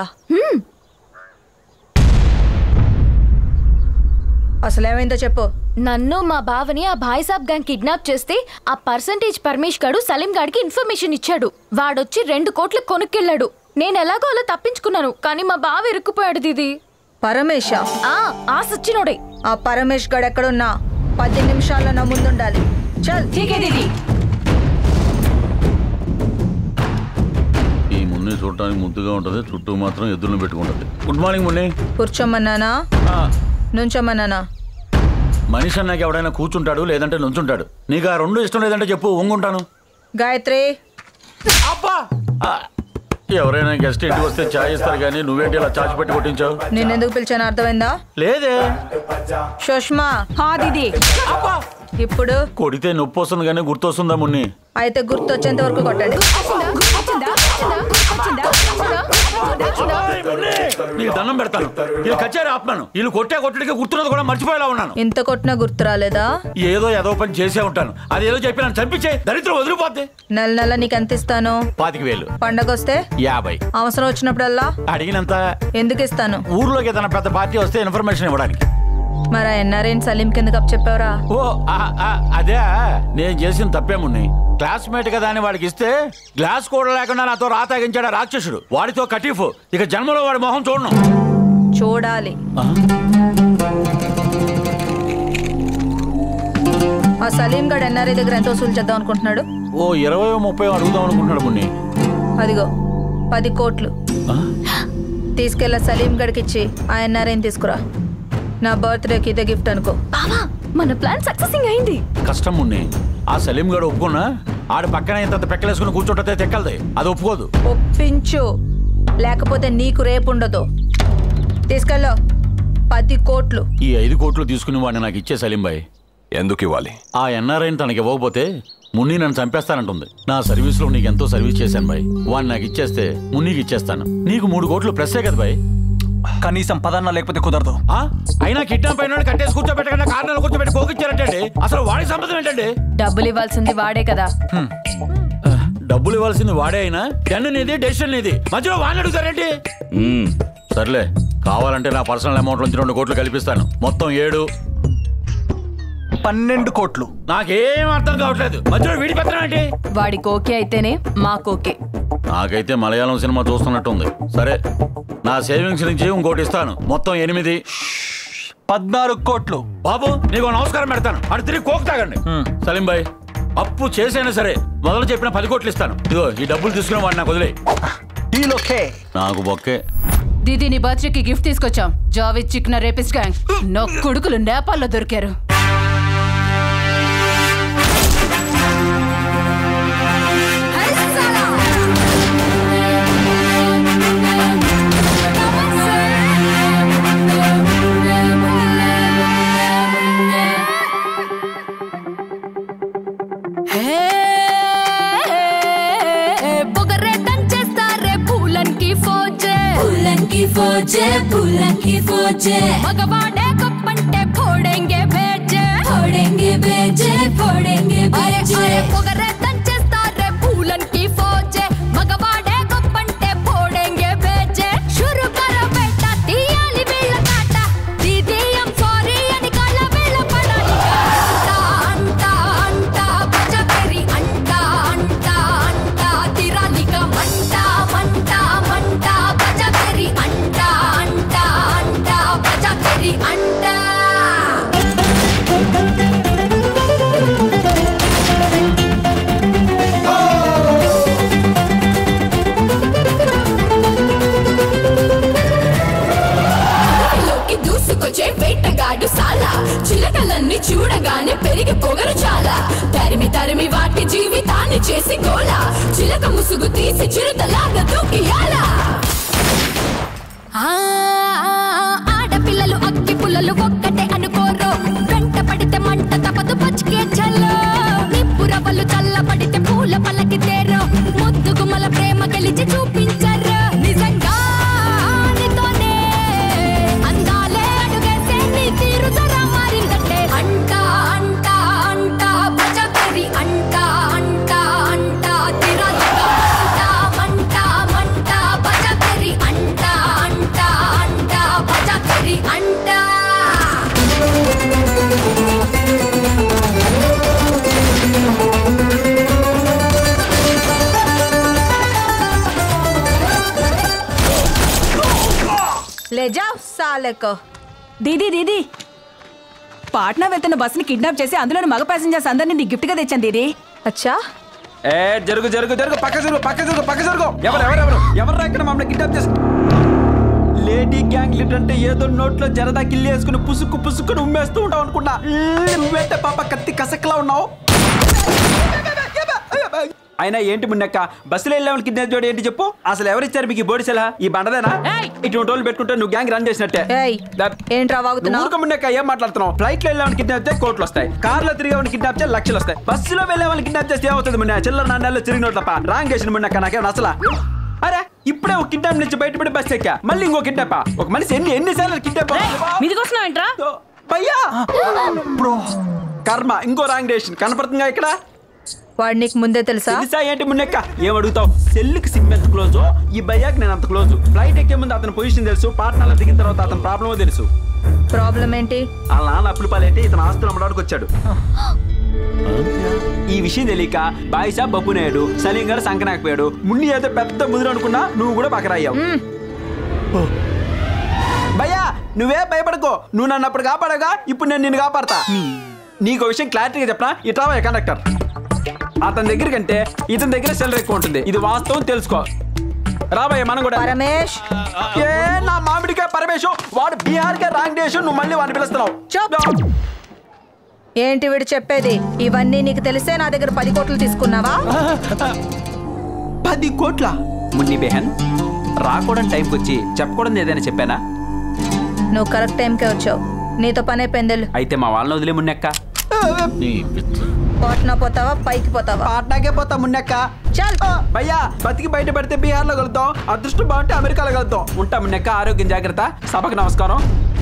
అసలు ఏమైందో చెప్పు నన్ను మా బావని ఆ భాయ్ సాబ్ గ్యాంగ్ కిడ్నాప్ చేస్తే ఆ పర్సంటేజ్ పరమేష్ గాడు సలీం గాడికి ఇన్ఫర్మేషన్ ఇచ్చాడు వాడొచ్చి రెండు కోట్లు కొనుక్కెళ్ళాడు నేను ఎలాగో అలా తప్పించుకున్నాను కానీ మా బావ ఇరుక్కుపోయాడు దీది పరమేశ ఆ ఆ సచ్చినోడే ఆ పరమేష్ గడు ఎక్కడున్నా పది నిమిషాల్లో నా ముందుండాలి చల్ ఠీకే దీది ఈ మున్ని చూడటానికి ముద్దుగా ఉంటది చుట్టూ మాత్రం ఎద్దులను పెట్టుకుంటది గుడ్ మార్నింగ్ మున్ని కూర్చోమన్నానా నుంచోమన్నానా మనిషి అన్నాక ఎవడైనా కూర్చుంటాడు లేదంటే నుంచుంటాడు నీకు ఆ రెండు ఇష్టం లేదంటే చెప్పు ఒంగుంటాను గాయత్రి ఎవరైనా గెస్ట్ ఇంటికి వస్తే చాయ్ ఇస్తారు కానీ నువ్వేంటి ఇలా చాచి పెట్టి కొట్టించావు నేనెందుకు పిలిచాను అర్థమైందా లేదే సుష్మా హా దీది ఇప్పుడు కొడితే నొప్పి వస్తుంది కానీ గుర్తొస్తుందా మున్ని అయితే గుర్తొచ్చేంత వరకు కొట్టండి నీకు దండం పెడతాను వీళ్ళు కచ్చారు ఆత్మను వీళ్ళు కొట్టే కొట్టడికి గుర్తున్నది కూడా మర్చిపోయేలా ఉన్నాను ఇంత కొట్టినా గుర్తు రాలేదా ఏదో ఏదో పని చేసే ఉంటాను అది ఏదో చెప్పి నన్ను చంపించే దరిద్రం వదిలిపోద్ది నెల నెల నీకు ఎంత ఇస్తాను పాతిక వేలు పండగ వస్తే యాభై అవసరం వచ్చినప్పుడల్లా అడిగినంత ఎందుకు ఇస్తాను ఊర్లోకి ఏదైనా పెద్ద పార్టీ వస్తే ఇన్ఫర్మేషన్ ఇవ్వడానికి మరి ఎన్ఆర్ఎన్ సలీం కిందకు అప్ చెప్పావరా ఓ ఆ, ఆ, అదే నేను చేసిన తప్పేముంది క్లాస్మేట్ కదా అని వాడికి ఇస్తే గ్లాస్ కూడా లేకుండా నాతో రాతాగించాడు ఆ రాక్షసుడు వాడితో కటీఫ్ ఇక జన్మలో వాడి మొహం చూడను చూడాలి ఆ సలీం గడ్ ఎన్ఆర్ఐ దగ్గర ఎంత వసూలు చేద్దాం అనుకుంటున్నాడు ఓ ఇరవై ముప్పై అడుగుదాం అనుకుంటున్నాడు మున్ని అదిగో పది కోట్లు తీసుకెళ్ళ సలీం గడికి ఇచ్చి ఆ ఎన్ఆర్ఐని తీసుకురా నా బర్త్డేకి ఇదే గిఫ్ట్ అనుకో బావా మన ప్లాన్ సక్సెసింగ్ అయింది కష్టం మున్ని ఆ సలీం గడు ఒప్పుకున్నా ఆడి పక్కన ఇంత పెక్కలేసుకుని కూర్చుంటే తెక్కలది అది ఒప్పుకోదు ఒప్పించు లేకపోతే నీకు రేపు ఉండదు తీసుకెళ్ళు పది కోట్లు ఈ ఐదు కోట్లు తీసుకుని వాడిని నాకు ఇచ్చే సలీం బాయ్ ఎందుకు ఇవ్వాలి ఆ ఎన్ఆర్ఐని తనకి ఇవ్వకపోతే మున్ని నన్ను చంపేస్తానంటుంది నా సర్వీస్ లో నీకు ఎంతో సర్వీస్ చేశాను బాయ్ వాడిని నాకు ఇచ్చేస్తే మున్నికి ఇచ్చేస్తాను నీకు మూడు కోట్లు ప్రెస్సే కదా బాయ్ కనీసం పదన్నా లేకపోతే కుదరదు ఆ? అయినా కిడ్నాప్ అయిన కట్టేసి కూర్చోబెట్టకుండా కారణాలు కూర్చోబెట్టి పోకిచ్చారంటండి అసలు వాడి సంబంధం ఏంటండి డబ్బులు ఇవ్వాల్సింది వాడే కదా డబ్బులు ఇవ్వాల్సింది వాడే అయినా టెన్ నీది డెసిషన్ నీది మధ్యలో వాడిని అడుగుతారేంటి మ్మ్. సర్లే కావాలంటే నా పర్సనల్ అమౌంట్ నుంచి రెండు కోట్లు కల్పిస్తాను మొత్తం ఏడు పన్నెండు కోట్లు నాకేం అర్థం కావట్లేదు మధ్యలో వీడి పెత్తనం ఏంటి వాడికి ఓకే అయితేనే మాకు ఓకే నాకైతే మలయాళం సినిమా చూస్తున్నట్టుంది సరే నా సేవింగ్స్ నుంచి ఇంకోటి ఇస్తాను మొత్తం ఎనిమిది పద్నాలుగు కోట్లు బాబు నీకు నమస్కారం పెడతాను అటు తిరిగి కోక్ తాగండి సలీం బాయ్ అప్పు చేసైనా సరే మొదలు చెప్పిన పది కోట్లు ఇస్తాను ఇదిగో ఈ డబ్బులు తీసుకుని వాడిని నాకు వదిలే నాకు బొక్కే దీది నీ బర్త్డేకి గిఫ్ట్ తీసుకొచ్చాం జావేద్ చిక్న రేపిస్ట్ గ్యాంగ్ నా కొడుకులు నేపాల్లో దొరికారు ఫోజే పులంకి ఫోజే మగవాడే కప్పంటే పోడెంగే బేజే फोड़ेंगे बेजे फोड़ेंगे అరే बेजे అరే పొగరే దంచేస్తారే పూలన్కి ఫోజే మగవాడే కప్పంటే పోడెంగే బేజే షురు కర బేట తీయాలి వీళ్ళ కాట దీదీ ఐమ్ సారీ అని కాళ్ళ వీళ్ళ పడాలి అంట అంట అంట బజకరి అంట అంట అంట తిరాలిక మంట మంట మంట బజకరి అంట అంట అంట బజకరి అంట లోకి దూసుకొచ్చే వేటగాడు సాలా చిలకలన్నీ చూడగానే పెరిగి పొగరు చాలా తరిమి తరిమి వాటి జీవితాన్ని చేసి గోల చిలక ముసుగు తీసి చిరుతలాగా దూకియాలా ఆ, ఆడపిల్లలు అక్కి పుల్లలు ఒక్కటే అనుకోరు వెంట పడితే మంట తపదు పచ్చికే చల్లో నిప్పురవలు చల్ల పడితే పూల పల్లకి తేరు ముద్దు గుమ్మల ప్రేమ గెలిచి చూపించరు నిజంగా నీతోనే అందాలే అడుగేసే నీ తీరు జరా మారిందంటే అంట అంట అంట భజకరి అంట అంట అంట తిరాలిక మంట మంట మంట భజకరి అంట అంట అంట భజకరి అంట ले जाओ साले को దీదీ దీదీ పాట్నా వెళ్తున్న బస్సుని కిడ్నాప్ చేసి అందులోని మగ ప్యాసింజర్స్ అందరినీ నీ గిఫ్ట్ గా తెచ్చాను దీదీ అచ్చా ఏ జరుగు జరుగు జరుగు పక్క జరుగు పక్క జరుగు పక్క జరుగు ఎవరు ఎవరు ఎవరు ఎవరు ఇక్కడ మమ్మల్ని కిడ్నాప్ చేసి లేడీ గ్యాంగ్ లీడర్ అంటే ఏదో నోట్లో జరదా కిల్లి వేసుకుని పుసుక్కు పుసుక్కుని ఉమ్మేస్తూ ఉంటావు అనుకున్నా ఈ, నువ్వేంటే పాప కత్తి కసక్లా ఉన్నావు అయినా ఏంటి మున్నక్క బస్సులో వెళ్ళామని కిడ్నాప్ చేయడం ఏంటి చెప్పు అసలు ఎవరిచ్చారు మీకు ఈ బోడి సెలహా ఈ బండదేనా ఇటువంటి వాళ్ళు పెట్టుకుంటే నువ్వు గ్యాంగ్ రన్ చేసినట్టే ఏంట్రా వాగుతున్నావు ఊరుక మున్నక్క ఏం మాట్లాడుతున్నావు ఫ్లైట్ లో వెళ్ళామని కిడ్నాప్ చేస్తే కోట్లు వస్తాయి కార్ లో తిరిగామని కిడ్నాప్ చేస్తే లక్షలు వస్తాయి బస్సులో వెళ్ళామని కిడ్నాప్ చేస్తే ఏమవుతుంది మున్న చిల్లర నాణ్యాలు తిరిగిన తప్ప రాంగ్ చేసిన మున్నక్క నాకేం అసలా అరే ఇప్పుడే ఒక కిడ్నాప్ నుంచి బయటపడి బస్ ఎక్కా మళ్ళీ ఇంకో కిడ్నాప్ ఒక మనిషి ఎన్ని ఎన్నిసార్లు కిడ్నాప్ మీదికి వస్తున్నావు ఏంట్రా భయ్యా కర్మ ఇంకో రాంగ్ డేషన్ కనపడుతుందా ఇక్కడ వాడు నీకు ముందే తెలుసా తెలుసా ఏంటి మున్నెక్క ఏం అడుగుతావు సెల్లుకి సిమ్ ఎంత క్లోజ్ ఈ భయ్యాకి నేను అంత క్లోజ్ ఫ్లైట్ ఎక్కే ముందు అతని పొజిషన్ తెలుసు పాట్నాలో దిగిన తర్వాత అతని ప్రాబ్లమో తెలుసు ప్రాబ్లం ఏంటి వాళ్ళ నాన్న అప్పులు పాలైతే ఇతను ఆస్తులు అమ్మడానికి వచ్చాడు ఈ విషయం తెలియక బాయిసా బబ్బు నాయుడు సలీం గారు సంకనాకపోయాడు మున్ని అయితే పెద్ద ముదురు అనుకున్నా నువ్వు కూడా పక్కరాయ్యావు భయ్యా నువ్వే భయపడకో నువ్వు నన్ను అప్పుడు కాపాడగా ఇప్పుడు నేను నిన్ను కాపాడతా నీకు విషయం క్లారిటీగా చెప్పనా ఇట్లా కండక్టర్ అతని దగ్గర కంటే ఇతని దగ్గర సెలరీ ఎక్కువ ఉంటుంది ఇది వాస్తవం తెలుసుకో రాబోయే మనం కూడా పరమేష్ ఏ నా మామిడికాయ పరమేశు వాడు బీహార్ కే రాంగ్ డేషన్ నువ్వు మళ్ళీ వాడిని పిలుస్తున్నావు ఏంటి వీడు చెప్పేది ఇవన్నీ నీకు తెలిసే నా దగ్గర పది కోట్లు తీసుకున్నావా పది కోట్ల మున్ని బెహన్ రాకూడని టైంకి వచ్చి చెప్పకూడదు ఏదైనా చెప్పానా నువ్వు కరెక్ట్ టైంకే వచ్చావు నీతో పనే పెందెలు అయితే మా వాళ్ళని వదిలే మున్నెక్క పాట్నా పోతావా పైకి పోతావా పాట్నాకే పోతా మున్నెక్క చల్ భయ్యా బతికి బయట పడితే బీహార్ లో కలుద్దాం అదృష్టం బాగుంటే అమెరికాలో కలుద్దాం ఉంటా మున్నెక్క ఆరోగ్యం జాగ్రత్త సభకు నమస్కారం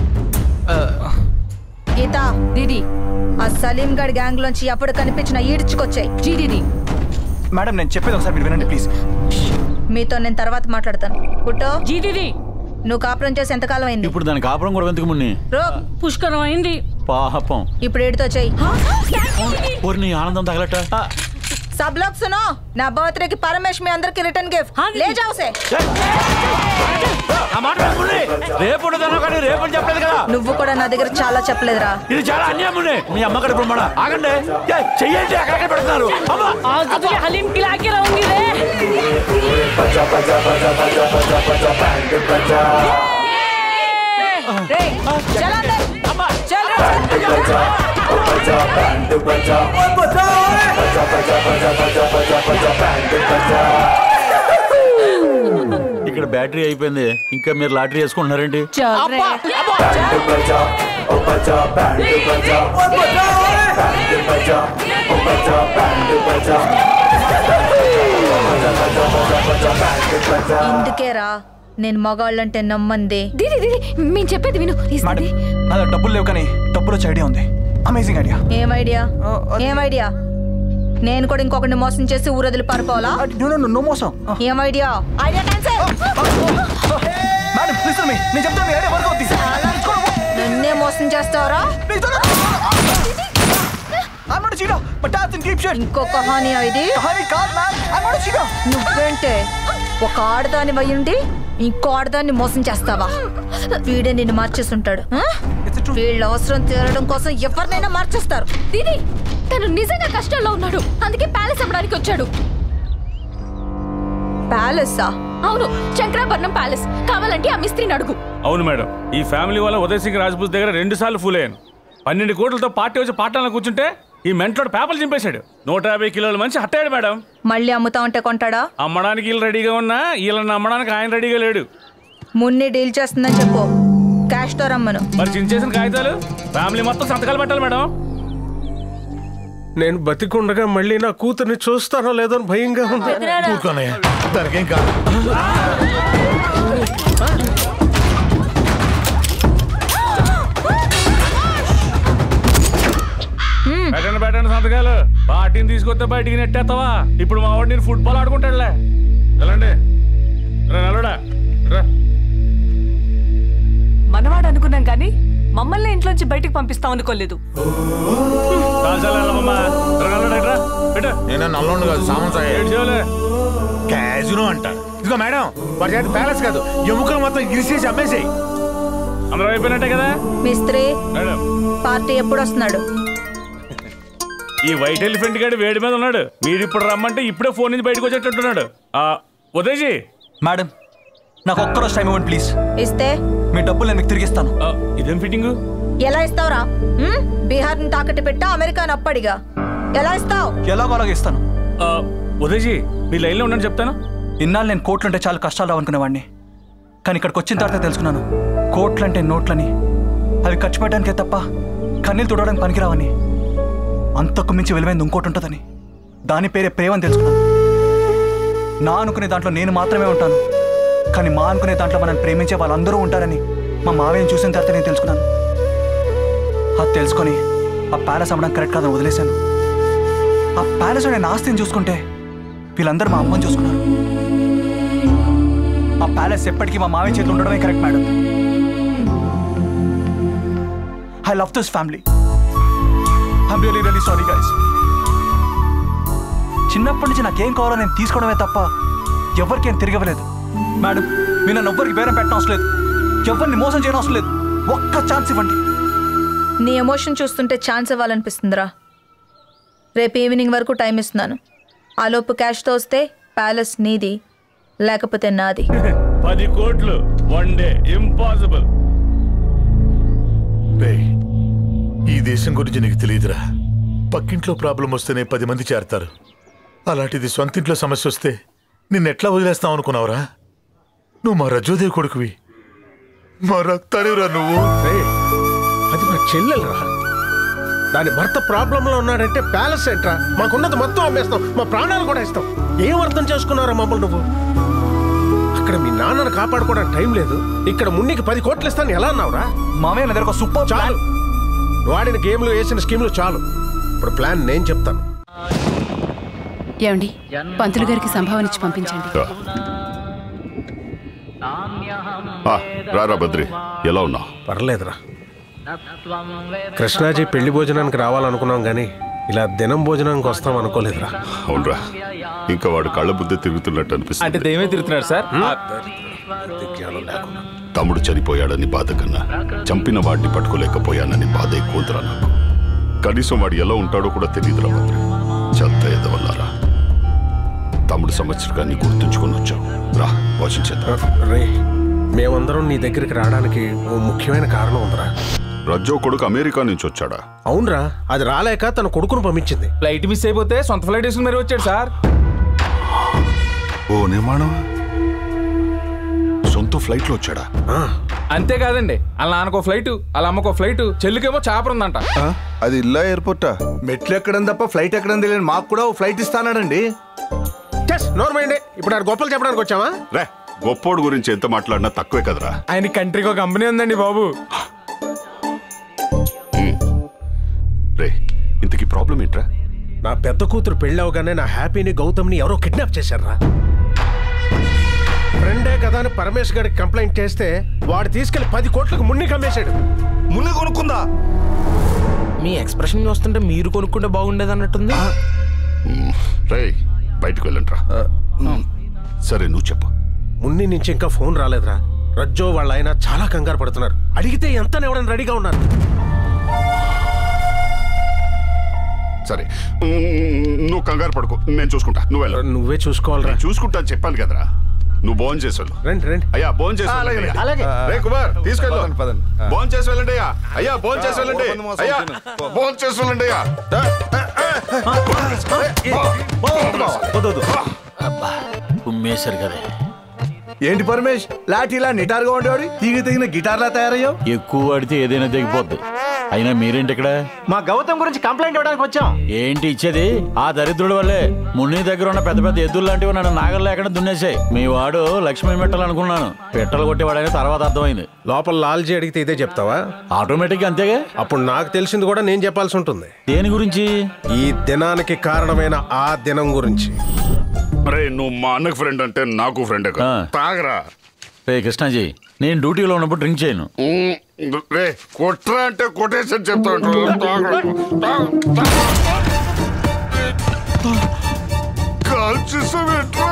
గీత దీది ఆ సలీం గడ్ గ్యాంగ్ లోంచి ఎప్పుడు కనిపించిన ఈడ్చుకొచ్చాయి జీ దీది మేడం నేను చెప్పేది ఒకసారి మీరు వినండి ప్లీజ్ మీతో నేను తర్వాత మాట్లాడతాను పుట్టో జీ దీది నువ్వు కాపురం చేసి ఎంతకాలం అయింది ఇప్పుడు దాని కాపురం కూడా ఎందుకు మున్ని రో పుష్కరం అయింది పాపం ఇప్పుడు ఏడుతో చెయ్యి ఊరి నీ ఆనందం తగలట सब लोग सुनो నా బర్త్డే కి పరమేష్ మీ అందరికి రిటర్న్ గిఫ్ట్ లే జాओ से రేపు కానీ రేపు అని చెప్పలేదు కదా నువ్వు కూడా నా దగ్గర చాలా చెప్పలేదురా ఇది చాలా అన్యాయం ఉంది మీ అమ్మగారు ఇప్పుడు మన ఆగండి ఏయ్, చెయ్యండి అక్కడికే పెడుతున్నారు అమ్మా आज तो तुझे हलीम खिला के रहूंगी रे రే చల్ अंदर चल रे ఇక్కడ బ్యాటరీ అయిపోయింది ఇంకా మీరు లాటరీ వేసుకుంటున్నారేంటి चल रे ఇందుకేరా నేను మగాళ్ళంటే నమ్మంది దీది దీది మేము చెప్పేది విను మేడం నా దగ్గర డబ్బులు లేవు కానీ డబ్బులు వచ్చే ఐడియా ఉంది అమేజింగ్ ఐడియా ఏం ఐడియా ఏం ఐడియా నేను కూడా ఇంకొకరిని మోసం చేసి ఊరొదిలి పారిపోవాలా నో మోసం ఏం idea idea cancel madam please మీ నేను చెప్తాను మీ ఐడియా వర్క్ అవుతుంది నన్నే మోసం చేస్తావరా ఇంకొక హాని ఇది నువ్వేంటే ఒక ఆడదాని వయ్యుండి ఇంకో ఆడదాన్ని మోసం చేస్తావా వీడే నిన్ను మార్చేస్తుంటాడు ఆ? వీళ్ళ అవసరం తీరడం కోసం ఎవరినైనా మార్చేస్తారు దీది తను నిజంగా కష్టాల్లో ఉన్నాడు అందుకే ప్యాలెస్ అమ్మడానికి వచ్చాడు ప్యాలెస్సా అవును శంకరాభరణం ప్యాలెస్ కావాలంటే ఆ మిస్త్రిని అడుగు అవును మేడం ఈ ఫ్యామిలీ వల్ల ఉదయ్ సింగ్ రాజ్పూత్ దగ్గర రెండు సార్లు ఫూల్ అయ్యాను పన్నెండు కోట్లతో పార్టీ వచ్చి పాఠాలను కూర్చుంటే ఈ మెంటోడు పేపర్లు చింపేశాడు నూట యాభై కిలోల మంచి హట్టాడు మేడం మళ్ళీ అమ్ముతా ఉంటే కొంటాడా అమ్మడానికి వీళ్ళు రెడీగా ఉన్నా వీళ్ళని అమ్మడానికి ఆయన రెడీగా లేడు మున్ని డీల్ చేస్తుందని చెప్పు క్యాష్ తో రమ్మను మరి చించేసిన కాగితాలు ఫ్యామిలీ మొత్తం సంతకాలు పెట్టాలి మేడం నేను బతికుండగా మళ్ళీ నా కూతుర్ని చూస్తానో లేదో అని భయంగా ఉంది కూర్చోనయ్య దానికేం కాదు పెట్టండి పెట్టండి సంతకాలు పార్టీని తీసుకొస్తే బయటికి నెట్టేస్తావా ఇప్పుడు మా వాడు నేను ఫుట్బాల్ ఆడుకుంటాడులే వెళ్ళండి రా నల్లుడా రా మనవాడు అనుకున్నాం కానీ మమ్మల్ని ఇంట్లోంచి బయటికి పంపిస్తాం అనుకోలేదు కాల్చాలి వెళ్ళమ్మా రా నల్లుడా ఇట్రా పెట్టు నేను నల్లోండు కాదు సామాన్ ఏడు చేయలే క్యాజునో అంటారు ఇదిగో మేడం వాడి చేతి ప్యాలెస్ కాదు ఎముకలు మొత్తం ఇరిసేసి అమ్మేసాయి అందరూ అయిపోయినట్టే కదా మిస్త్రి మేడం పార్టీ ఎప్పుడు వస్తున్నాడు ఈ వైట్ ఎలిఫెంట్ గాడి వేడి మీద ఉన్నాడు మీరు ఇప్పుడు రమ్మంటే ఇప్పుడే ఫోన్ నుంచి బయటకు వచ్చేటట్టున్నాడు ఆ, ఉదయ్జీ మేడం నాకు ఒక్కరోజు టైం ఇవ్వండి ప్లీజ్ ఇస్తే మీ డబ్బులు నేను మీకు తిరిగిస్తాను ఇదేం ఫిట్టింగ్ ఎలా ఇస్తావురా ఉమ్? బీహార్ని తాకట్టు పెట్టా అమెరికాని అప్పడిగా ఎలా ఇస్తావు ఎలాగో అలాగే ఇస్తాను ఉదయ్జీ మీ లైన్లో ఉండండి చెప్తాను ఇన్నాళ్ళు నేను కోట్లుంటే చాలా కష్టాలు రావనుకునేవాడిని కానీ ఇక్కడికి వచ్చిన తర్వాత తెలుసుకున్నాను కోట్లంటే నోట్లని అవి ఖర్చు పెట్టడానికే తప్ప కన్నీళ్ళు తుడవడానికి పనికిరావని అంతకు మించి విలువైంది ఇంకోటి ఉంటుందని దాని పేరే ప్రేమని తెలుసుకున్నాను నా అనుకునే దాంట్లో నేను మాత్రమే ఉంటాను కానీ మా అనుకునే దాంట్లో మనం ప్రేమించే వాళ్ళందరూ ఉంటారని మా మావయ్యని చూసిన తర్వాత నేను తెలుసుకున్నాను అది తెలుసుకొని ఆ ప్యాలెస్ అమ్మడం కరెక్ట్ కాదని వదిలేశాను ఆ ప్యాలెస్ నేను ఆస్తిని చూసుకుంటే వీళ్ళందరూ మా అమ్మని చూసుకున్నారు ఆ ప్యాలెస్ ఎప్పటికీ మా మావయ్య చేతిలో ఉండడమే correct madam I love this family I'm really really sorry guys చిన్నప్పటి నుంచి నాకేం కావాలో నేను తీసుకోవడమే తప్ప ఎవరికేం తిరగలేదు మేడం మీరు నన్ను ఎవ్వరికి బేరం పెట్టడం అవసరం లేదు ఎవరిని మోసం చేయడం అవసరం లేదు ఒక్క ఛాన్స్ ఇవ్వండి నీ ఎమోషన్ చూస్తుంటే ఛాన్స్ ఇవ్వాలనిపిస్తుందిరా రేపు ఈవినింగ్ వరకు టైం ఇస్తున్నాను ఆలోపు క్యాష్తో వస్తే ప్యాలెస్ నీది లేకపోతే నాది పది కోట్లు వన్ డే ఇంపాసిబుల్ రేయ్, ఈ దేశం గురించి నీకు తెలియదురా పక్కింట్లో ప్రాబ్లం వస్తేనే పది మంది చేరతారు అలాంటిది సొంతింట్లో సమస్య వస్తే నిన్నెట్లా వదిలేస్తాం అనుకున్నావురా నువ్వు మా రజోదేవి కొడుకువి మా రక్తానివిరా నువ్వు అది మా చెల్లెలరా దాని భర్త ప్రాబ్లంలో ఉన్నాడంటే ప్యాలెస్ ఏంట్రా మాకున్నది మొత్తం అమ్మేస్తాం మా ప్రాణాలు కూడా ఇస్తాం ఏం అర్థం చేసుకున్నారా మమ్మల్ని నువ్వు అక్కడ మీ నాన్నను కాపాడుకోవడానికి టైం లేదు ఇక్కడ మున్నికి పది కోట్లు ఇస్తాను ఎలా అన్నావురా మామయ్య నా దగ్గర ఒక సూపర్ చాలు వాడిన గేమ్లు వేసిన స్కీమ్లు చాలు ఇప్పుడు ప్లాన్ నేను చెప్తాను ఏమండి పంతులు గారికి సంభావన ఇచ్చి పంపించండి ఆ, రారా బద్రి ఎలా ఉన్నావు పర్లేదురా కృష్ణాజీ పెళ్లి భోజనానికి రావాలనుకున్నాం కానీ ఇలా దినం భోజనానికి వస్తాం అనుకోలేదురా అవునరా ఇంకా వాడు కళ్ళ బుద్ధి తిరుగుతున్నట్టు అనిపిస్తుంది అంటే దయ్యమే తిరుగుతున్నాడు సార్ తమ్ముడు చనిపోయాడని బాధ కన్నా చంపిన వాడిని పట్టుకోలేకపోయానని బాధ ఎక్కువరా నాకు కనీసం వాడు ఎలా ఉంటాడో కూడా తెలియదురా బద్రి చెత్త ఎదవల్లారా తమ్ముడు సంవత్సరాన్ని గుర్తుంచుకొని వచ్చావు రా పోషించేద్దాం రే మేమందరం నీ దగ్గరికి రావడానికి ఓ ముఖ్యమైన కారణం ఉందిరా రజ్జో కొడుకు అమెరికా నుంచి వచ్చాడా అవునరా అది రాలేక తన కొడుకును పంపించింది ఫ్లైట్ మిస్ అయిపోతే సొంత ఫ్లైట్ వేసుకుని మరీ వచ్చాడు సార్ ఓ నిర్మాణం సొంత ఫ్లైట్ లో వచ్చాడా అంతేకాదండి వాళ్ళ నాన్నకో ఫ్లైట్ వాళ్ళ అమ్మకో ఫ్లైట్ చెల్లికేమో చాపర్ ఉందంట అది ఇల్లా ఎయిర్పోర్టా మెట్లు ఎక్కడం తప్ప ఫ్లైట్ ఎక్కడం తెలియదు మాకు కూడా ఓ ఫ్లైట్ ఇస్తానండి చెస్ నోర్మైండే ఇప్పుడు ఆడు గొప్పలు చెప్పడానికి వచ్చావా రే గొప్పోడు గురించి ఎంత మాట్లాడినా తక్కువే కదరా ఆయన కంట్రీకి ఒక కంపెనీ ఉందండి బాబు రే ఇంతకీ ప్రాబ్లం ఏంట్రా నా పెద్ద కూతురు పెళ్ళి అవగానే నా హ్యాపీని గౌతమ్ని ఎవరో కిడ్నాప్ చేశారా ఫ్రెండే కదా అని పరమేష్ గారికి కంప్లైంట్ చేస్తే వాడు తీసుకెళ్లి పది కోట్లకు మున్ని కమ్మేశాడు మున్ని కొనుక్కుందా మీ ఎక్స్ప్రెషన్ చూస్తుంటే మీరు కొనుక్కుంటే బాగుండేది అన్నట్టుంది రే బయటకు వెళ్ళంట్రా సరే నువ్వు చెప్పు మున్ని నుంచి ఇంకా ఫోన్ రాలేదురా రజ్జో వాళ్ళ ఆయన చాలా కంగారు పడుతున్నారు అడిగితే ఎంత ఎవరైనా రెడీగా ఉన్నారు సరే మ్మ్, నువ్వు కంగారు పడుకో నేను చూసుకుంటా నువ్వు వెళ్ళ నువ్వే చూసుకోవాలరా చూసుకుంటా అని చెప్పాను కదరా నువ్వు భోజనం చేసి వెళ్ళు రండి రండి అయ్యా భోజనం చేసి అలాగే, వెళ్ళండి. అలాగే. రే కుమార్ తీసుకెళ్ళు పదండి, పదండి. ఆ. భోజనం చేసి వెళ్ళండి అయ్యా అయ్యా భోజనం చేసి ఆ, వెళ్ళండి ఓపెన్ మోసం అయ్యా తిను. భోజనం చేసి వెళ్ళండి అయ్యా ఉమ్మేశారు కదా ఏంటి పరమేష్ లాఠీలా నిటారుగా ఉండేవాడు తీగ తెగిన గిటార్లా తయారయ్యావు ఎక్కువ వాడితే ఏదైనా తెగిపోద్ది అయినా మీరేంటి ఇక్కడ మా గౌతమ్ గురించి కంప్లైంట్ ఇవ్వడానికి వచ్చాం ఏంటి ఇచ్చేది ఆ దరిద్రుడి వల్లే మున్ని దగ్గర ఉన్న పెద్ద పెద్ద ఎద్దులు లాంటివి నన్ను నాగలు లేకుండా దున్నేసాయి మీ వాడు లక్ష్మీ మెట్టలు అనుకున్నాను పెట్టలు కొట్టేవాడని తర్వాత అర్థమైంది లోపల లాల్జీ అడిగితే ఇదే చెప్తావా ఆటోమేటిక్ అంతేగా అప్పుడు నాకు తెలిసింది కూడా నేను చెప్పాల్సి ఉంటుంది దేని గురించి ఈ దినానికి కారణమైన ఆ దినం గురించి రే నువ్వు మా అన్నకు ఫ్రెండ్ అంటే నాకు ఫ్రెండ్ తాగరా రే కృష్ణాజీ నేను డ్యూటీలో ఉన్నప్పుడు డ్రింక్ చేయను మ్మ్, రే కొట్రా అంటే కొటేషన్ చెప్తా ఉంటారు. తాగరా. తాగు, తాగు. కాల్చేసావేంట్రా?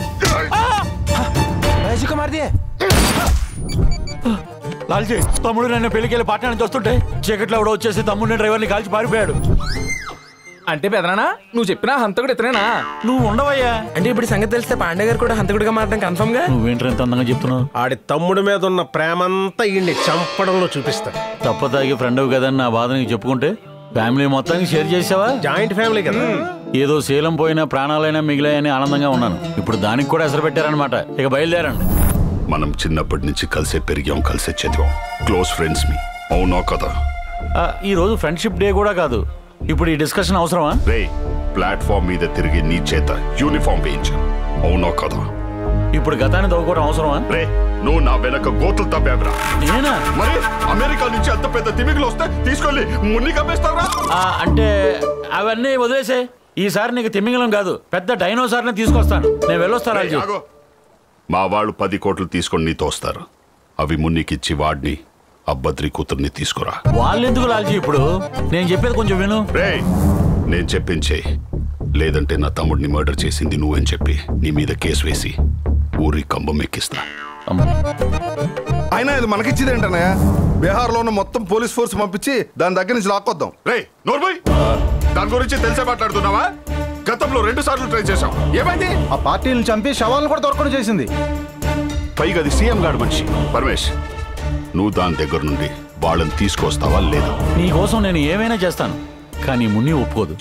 లాల్జీ తమ్ముడు నన్ను పెళ్లికెళ్ళి పట్టణం నుంచి వస్తుంటే చీకట్లో కూడా వచ్చేసి తమ్ముడిని డ్రైవర్ని కాల్చి పారిపోయాడు అంటే పెదనానా నువ్వు చెప్పినా హంతకుడు ఇతనేనా నువ్వు ఉండవయ్యా అంటే ఇప్పుడు సంగతి తెలిస్తే పాండే గారు కూడా హంతకుడిగా మారడం కన్ఫర్మ్ గా నువ్వేంటి ఎంత అందంగా చెప్తున్నావు ఆడి తమ్ముడి మీద ఉన్న ప్రేమంతా ఈయన్ని చంపడంలో చూపిస్తాడు తప్ప తాగి ఫ్రెండ్ కదా నా బాధ నీకు చెప్పుకుంటే ఫ్యామిలీ మొత్తానికి షేర్ చేసావా జాయింట్ ఫ్యామిలీ కదా ఏదో శీలం పోయినా ప్రాణాలైనా మిగిలాయని ఆనందంగా ఉన్నాను ఇప్పుడు దానికి కూడా ఎసరు పెట్టారనమాట ఇక బయలుదేరండి మనం చిన్నప్పటి నుంచి కలిసే పెరిగాం కలిసే చదివాం క్లోజ్ ఫ్రెండ్స్ మీ అవునా కదా ఆ, ఈ రోజు ఫ్రెండ్షిప్ డే కూడా కాదు ఇప్పుడు ఈ డిస్కషన్ అవసరమా రే ప్లాట్ఫామ్ మీద తిరిగి నీ చేత యూనిఫామ్ వేయించు అవునా కదా ఇప్పుడు గతాన్ని తవ్వుకోవడం అవసరమా రే నువ్వు నా వెనక గోతులు తవ్వావురా నేనా మరి అమెరికా నుంచి అంత పెద్ద తిమిగులు వస్తే తీసుకెళ్ళి మున్ని కప్పేస్తారా ఆ, అంటే అవన్నీ వదిలేసే ఈసారి నీకు తిమ్మింగలం కాదు పెద్ద డైనోసార్ని తీసుకొస్తాను నేను వెళ్ళొస్తాను రేయ్, ఆగు. మా వాళ్ళు పది కోట్లు తీసుకొని నీతో వస్తారు అవి మున్నికిచ్చి వాడిని అబ్బద్రి కూతుర్ని తీసుకురా వాళ్ళు ఎందుకు లాల్జీ ఇప్పుడు నేను చెప్పేది కొంచెం విను రే నేను చెప్పించే లేదంటే నా తమ్ముడిని మర్డర్ చేసింది నువ్వని చెప్పి నీ మీద కేసు వేసి ఊరి కంబం ఎక్కిస్తా అయినా ఇది మనకిచ్చింది ఏంటన్నయ్య బీహార్లో ఉన్న మొత్తం పోలీస్ ఫోర్స్ పంపించి దాని దగ్గర నుంచి లాక్కొద్దాం రే నోర్మోయ్ దాని గురించి తెలిసే మాట్లాడుతున్నావా గతంలో రెండు సార్లు ట్రై చేశాం ఏమైంది ఆ పార్టీని చంపి శవాలను కూడా దొరకడం చేసింది పైగా అది సీఎం గారు మనిషి పరమేష్ నువ్వు దాని దగ్గర నుండి వాళ్ళని తీసుకొస్తావా లేదా నీ కోసం నేను ఏమైనా చేస్తాను కానీ మున్ని ఒప్పుకోదు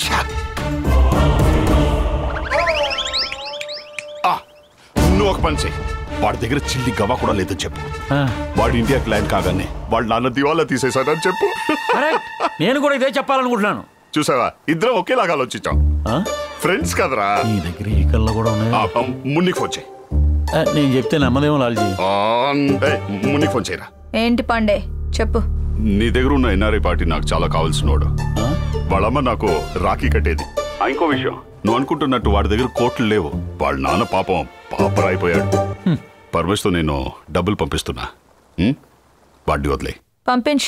నువ్వు ఒక పని చెయ్యి వాడి దగ్గర చిల్లి గవా కూడా లేదని చెప్పు వాడు ఇండియాకి ల్యాండ్ కాగానే వాళ్ళ నాన్న దివాలా తీసేశాడని చెప్పు నేను కూడా ఇదే చెప్పాలనుకుంటున్నాను చూసావా ఇద్దరం ఒకేలాగా ఆలోచించాం ఫ్రెండ్స్ కదరా నీ దగ్గర ఈ కళ్ళు కూడా ఉన్నాయి ఆ, ఆ, మున్నికి ఫోన్ చేయి ఆ, నేను చెప్తే నమ్మదేమో లాల్జీ ఆ, ఏయ్, మున్నికి ఫోన్ చేయరా ఏంటి పాండే చెప్పు నీ దగ్గర ఉన్న ఎన్ఆర్ఐ పార్టీ నాకు చాలా కావాల్సినోడు వాళ్ళమ్మ నాకు రాఖీ కట్టేది ఆ, ఇంకో విషయం నువ్వు అనుకుంటున్నట్టు వాడి దగ్గర కోట్లు లేవు వాళ్ళ నాన్న పాపం పాపరాయిపోయాడు పరమేశ్తో నేను డబ్బులు పంపిస్తున్నా ఉం? వాడిని వదిలే పంపించు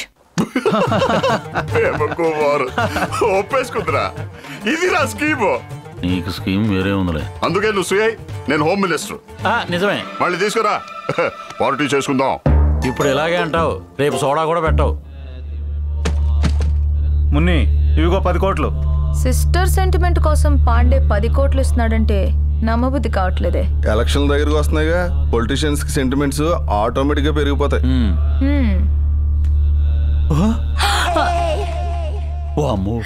ఒప్పేసుకుందిరా ఇది నా స్కీము నీకు స్కీమ్ వేరే ఉందిలే అందుకే నువ్వు సుయ్ నేను హోమ్ మినిస్టర్ ఆ, నిజమే మళ్ళీ తీసుకురా పార్టీ చేసుకుందాం ఇప్పుడు ఇలాగే అంటావు రేపు సోడా కూడా పెట్టావు మున్ని ఇవిగో పది కోట్లు సిస్టర్ సెంటిమెంట్ కోసం పాండే పది కోట్లు ఇస్తున్నాడంటే నమ్మబుద్ధి కావట్లేదే ఎలక్షన్ దగ్గరికి వస్తున్నాయిగా పొలిటీషియన్స్ కి సెంటిమెంట్స్ ఆటోమేటిక్ గా పెరిగిపోతాయి హ్మ్. ఓ అమ్మో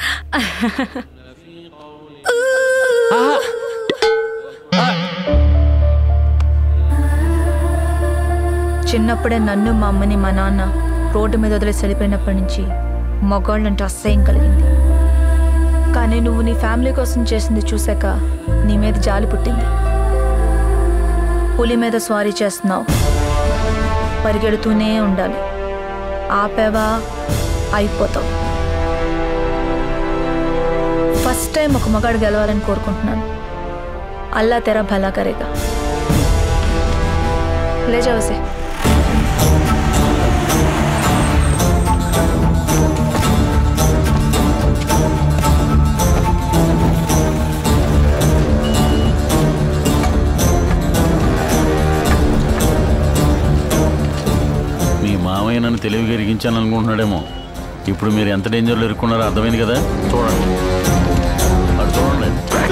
చిన్నప్పుడే నన్ను మా అమ్మని మా నాన్న రోడ్డు మీద వదిలేసి వెళ్ళిపోయినప్పటి నుంచి మగవాళ్ళంటే అసహ్యం కలిగింది కానీ నువ్వు నీ ఫ్యామిలీ కోసం చేసింది చూశాక నీ మీద జాలి పుట్టింది పులి మీద స్వారీ చేస్తున్నావు పరిగెడుతూనే ఉండాలి ఆపేవా అయిపోతావు ఫస్ట్ టైం ఒక మగాడు గెలవాలని కోరుకుంటున్నాను అల్లా తెరా భలా కరేగా లే జావసే మీ మామయ్య నన్ను తెలివిగా ఇరిగించాను అనుకుంటున్నాడేమో ఇప్పుడు మీరు ఎంత డేంజర్లో ఇరుక్కున్నారో అర్థమైంది కదా చూడండి అటు చూడండి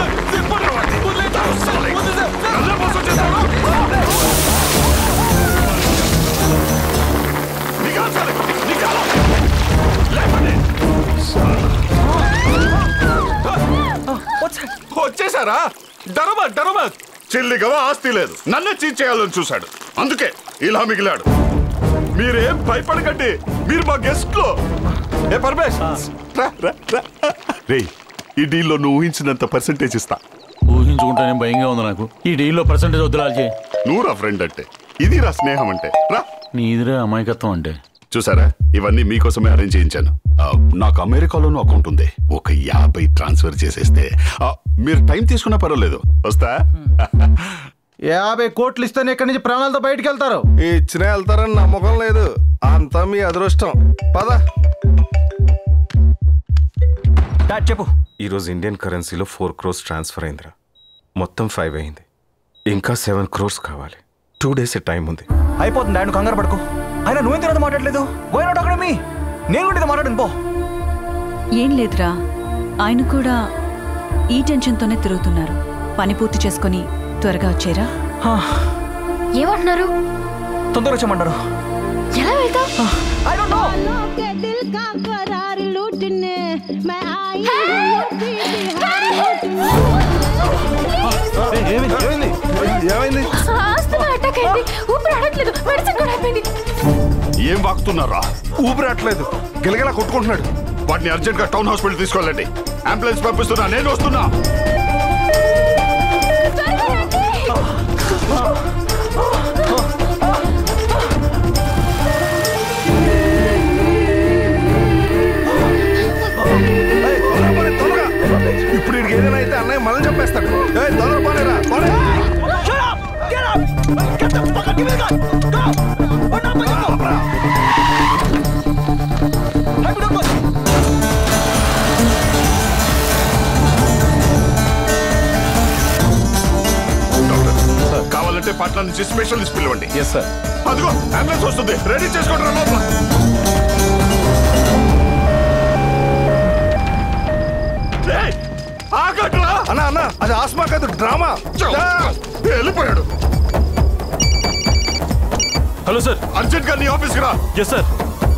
వచ్చేసారా డరమా డరమా చిల్లిగవా ఆస్తి లేదు నన్నే చీచేయాలని చూశాడు అందుకే ఇలా మిగిలాడు మీరేం భయపడకండి మీరు మా గెస్ట్ లో ఏ పరమేశ్ రా, రా, రా. రేయ్ ఈ డీల్లో నువ్వు ఊహించినంత పర్సెంటేజ్ ఇస్తా ఊహించుకుంటేనే భయంగా ఉంది నాకు ఈ డీల్లో పర్సెంటేజ్ వద్దులాల్చి నువ్వు రా ఫ్రెండ్ అంటే ఇది రా స్నేహం అంటే రా నీదిరా అమాయకత్వం అంటే చూసారా ఇవన్నీ మీకోసమే అరేంజ్ చేయించాను ఆ, నాకు అమెరికాలోనూ అకౌంట్ ఉంది ఒక యాభై ట్రాన్స్ఫర్ చేసేస్తే ఆ, మీరు టైం తీసుకున్నా పర్వాలేదు వస్తా యాభై కోట్లు ఇస్తేనే ఇక్కడి నుంచి ప్రాణాలతో బయటికి వెళ్తారు ఇచ్చిన వెళ్తారని నమ్మకం లేదు అంతా మీ అదృష్టం పద చెప్పు ఈరోజు ఇండియన్ కరెన్సీలో ఫోర్ క్రోర్స్ ట్రాన్స్ఫర్ అయిందిరా మొత్తం ఫైవ్ అయింది ఇంకా సెవెన్ క్రోర్స్ కావాలి టూ డేస్ టైం ఉంది అయిపోతుంది డాడ్ కంగారు పడుకో అయినా నువ్వేం తినదు మాట్లాడలేదు పోయినా అక్కడ మీ నేను కూడా ఇది మాట్లాడను పో ఏం లేదురా ఆయన కూడా ఈ టెన్షన్తోనే తిరుగుతున్నారు పని పూర్తి చేసుకొని త్వరగా వచ్చేరా ఏమంటున్నారు తొందరగా వచ్చామంటారు ఎలా వెళ్తావు ఏమైంది ఏమైంది ఆస్తమా అటాక్ అయింది ఊపిరి ఆడట్లేదు మెడిసిన్ కూడా అయిపోయింది ఏం వాకుతున్నారా ఊపిరాట్లేదు గిలగిలా కొట్టుకుంటున్నాడు వాటిని అర్జెంట్ గా టౌన్ హాస్పిటల్ తీసుకెళ్ళండి అంబులెన్స్ పంపిస్తున్నా నేను వస్తున్నా ఇప్పుడు వీడికి ఏదైనా అయితే అన్నయ్య మనల్ని చంపేస్తాడు ఏయ్, తొందర పోనేరా పోనే కావాలంటే పట్ల నుంచి స్పెషలిస్ట్ పిలవండి ఎస్ సార్ అదిగో అంబులెన్స్ వస్తుంది రెడీ చేసుకోండి రా లోపల ఏయ్, ఆగట్రా అన్న అన్న అది ఆస్మా కాదు డ్రామా వెళ్ళిపోయాడు హలో సార్ అర్జెంట్ గా నీ ఆఫీస్కి రా ఎస్ సార్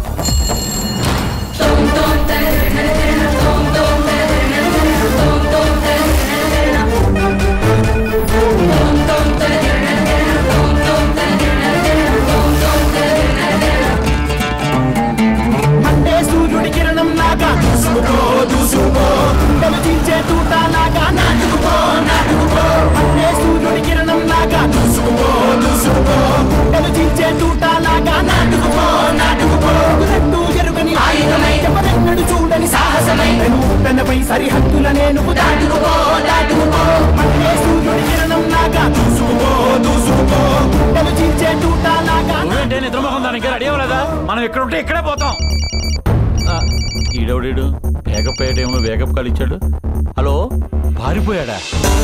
అంటే సూర్యుడి కిరణం లాగా దూసుకో దూసుకో తలచించే తూట లాగా నాటుకుపో నాటుకుపో అంటే సూర్యుడి కిరణం లాగా దూసుకో దూసుకో తలచించే తూట లాగా నాటుకుపో నాటుకుపో రెండు ఎరుగని ఆయుధమై ఎవరెన్నడు చూడని సాహసమై తనపై సరిహద్దుల నేను దాటుకుపో దాటుకుపో అంటే సూర్యుడి కిరణం లాగా దూసుకో దూసుకో తలచించే తూట లాగా నువ్వేంటే నిద్రమోహం దానికి రెడీ అవ్వలేదా మనం ఇక్కడ ఉంటే ఇక్కడే పోతాం ఈడెవడీడు వేగప్ అయ్యే టైంలో వేగప్ కాల్ ఇచ్చాడు హలో పారిపోయాడా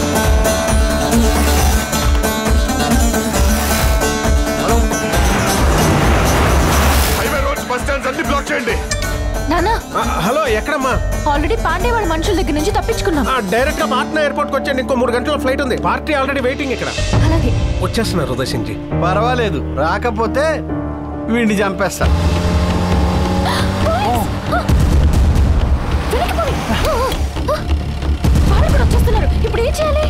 హైవే రోడ్స్ బస్ స్టాండ్స్ అన్ని బ్లాక్ చేయండి నానా హలో ఎక్కడమ్మా ఆల్రెడీ పాండే వాళ్ళ మనుషుల దగ్గర నుంచి తప్పించుకున్నాం డైరెక్ట్ గా పాట్నా ఎయిర్పోర్ట్ కి వచ్చండి ఇంకో మూడు గంటల ఫ్లైట్ ఉంది పార్టీ ఆల్రెడీ వెయిటింగ్ ఇక్కడ అలాగే వచ్చేస్తున్నారు హృదయ్ సింగ్ జీ పర్వాలేదు రాకపోతే వీడిని చంపేస్తా వాళ్ళు కూడా వచ్చేస్తున్నారు ఇప్పుడు ఏం చేయాలి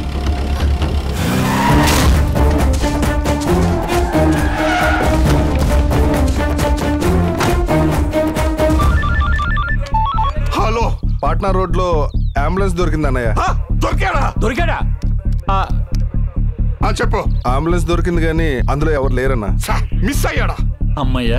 హలో పాట్నా రోడ్ లో అంబులెన్స్ దొరికింది అన్నయ్య దొరికాడా దొరికాడా చెప్పు అంబులెన్స్ దొరికింది కానీ అందులో ఎవరు లేరన్నా మిస్ అయ్యాడా అమ్మయ్యా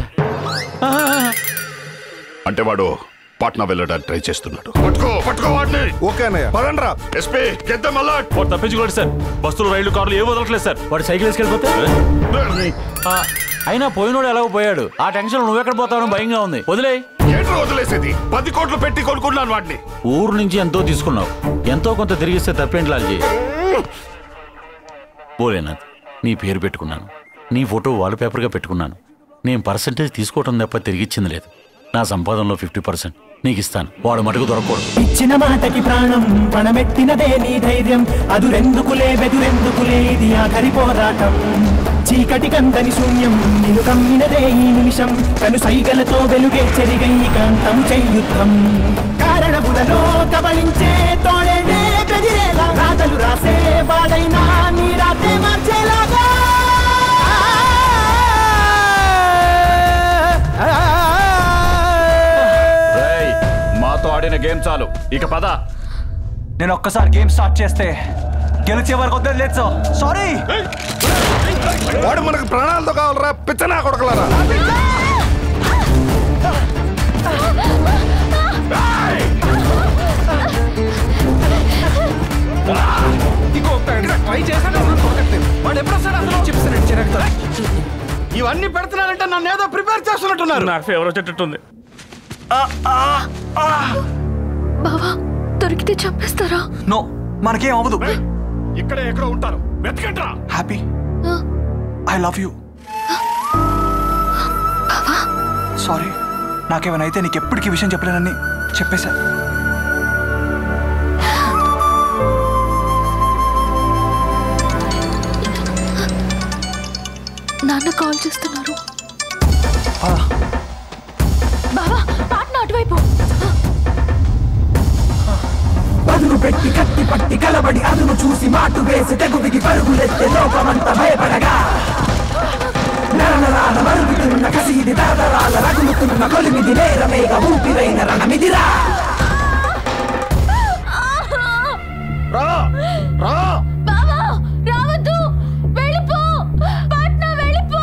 అంటే వాడు పాట్నా వెళ్ళడానికి ట్రై చేస్తున్నాడు పట్టుకో పట్టుకో వాడిని ఓకే అన్నయ్య పదండ్రా ఎస్పీ గెద్ద మళ్ళా వాడు తప్పించుకోండి సార్ బస్సులు రైళ్లు కార్లు ఏ వదలట్లేదు సార్ వాడు సైకిల్ వేసుకెళ్ళిపోతే ఆ, అయినా పోయినోడు ఎలాగో పోయాడు ఆ టెన్షన్ నువ్వెక్కడ పోతావని భయంగా ఉంది వదిలే ఏంట్రా వదిలేసేది పది కోట్లు పెట్టి కొనుక్కున్నాను వాడిని ఊరు నుంచి ఎంతో తీసుకున్నావు ఎంతో కొంత తిరిగిస్తే తప్పేంటి లాల్జీ బోలేనాథ్ నీ పేరు పెట్టుకున్నాను నీ ఫోటో వాల్ పేపర్గా పెట్టుకున్నాను నేను పర్సంటేజ్ తీసుకోవటం తప్ప తిరిగిచ్చింది లేదు నా సంపాదనలో ఫిఫ్టీ పర్సెంట్ నీకు ఇస్తాను వాడు మటుకు దొరకకూడదు ఇచ్చిన మాటకి ప్రాణం పణమెత్తినదే నీ ధైర్యం అదురెందుకులే బెదురెందుకులే ఇది ఆఖరి పోరాటం చీకటి కందని శూన్యం నిన్ను కమ్మినదే ఈ నిమిషం కను సైగలతో వెలుగే చెరిగై కాంతం చెయ్యుద్ధం కారణములలో కబలించే తోడేనే బెదిరేలా రాతలు రాసే వాడైనా నీ రాతే మార్చేలాగా రేయ్, మాతో ఆడిన గేమ్ చాలు ఇక పద నేను ఒక్కసారి గేమ్ స్టార్ట్ చేస్తే గెలిచే వరకు వదిలేదు సారీ వాడు మనకు ప్రాణాలతో కావాలరా పిచ్చనా కొడకలరా ట్రై చేశాను వాడు ఎప్పుడు వస్తాడు అందులో చెప్పాను చిరక్తా ఇవన్నీ పెడుతున్నారంటే నన్ను ఏదో ప్రిపేర్ చేస్తున్నట్టున్నారు నాకు ఫేవర్ వచ్చేటట్టుంది బావా దొరికితే చంపేస్తారా నో మనకేం అవ్వదు ఇక్కడే ఎక్కడో ఉంటారు వెతకండ్రా happy I love you sorry నాకేమైనా అయితే నీకు ఎప్పటికీ విషయం చెప్పలేనని చెప్పేశా నాన్న కాల్ చేస్తున్నారు బావా పాట్న అటువైపు పదును పెట్టి కత్తి పట్టి కలబడి అదును చూసి మాటు వేసి తెగుదికి పరుగులెత్తే లోకమంతా భయపడగా నరనరాల మరుగుతున్న కసిది దరదరాల రగులుతున్న కొలిమిది నేరమేగ ఊపిరైన రణమిదిరా రా రా బావా రావద్దు వెళ్ళిపో పాట్నా వెళ్ళిపో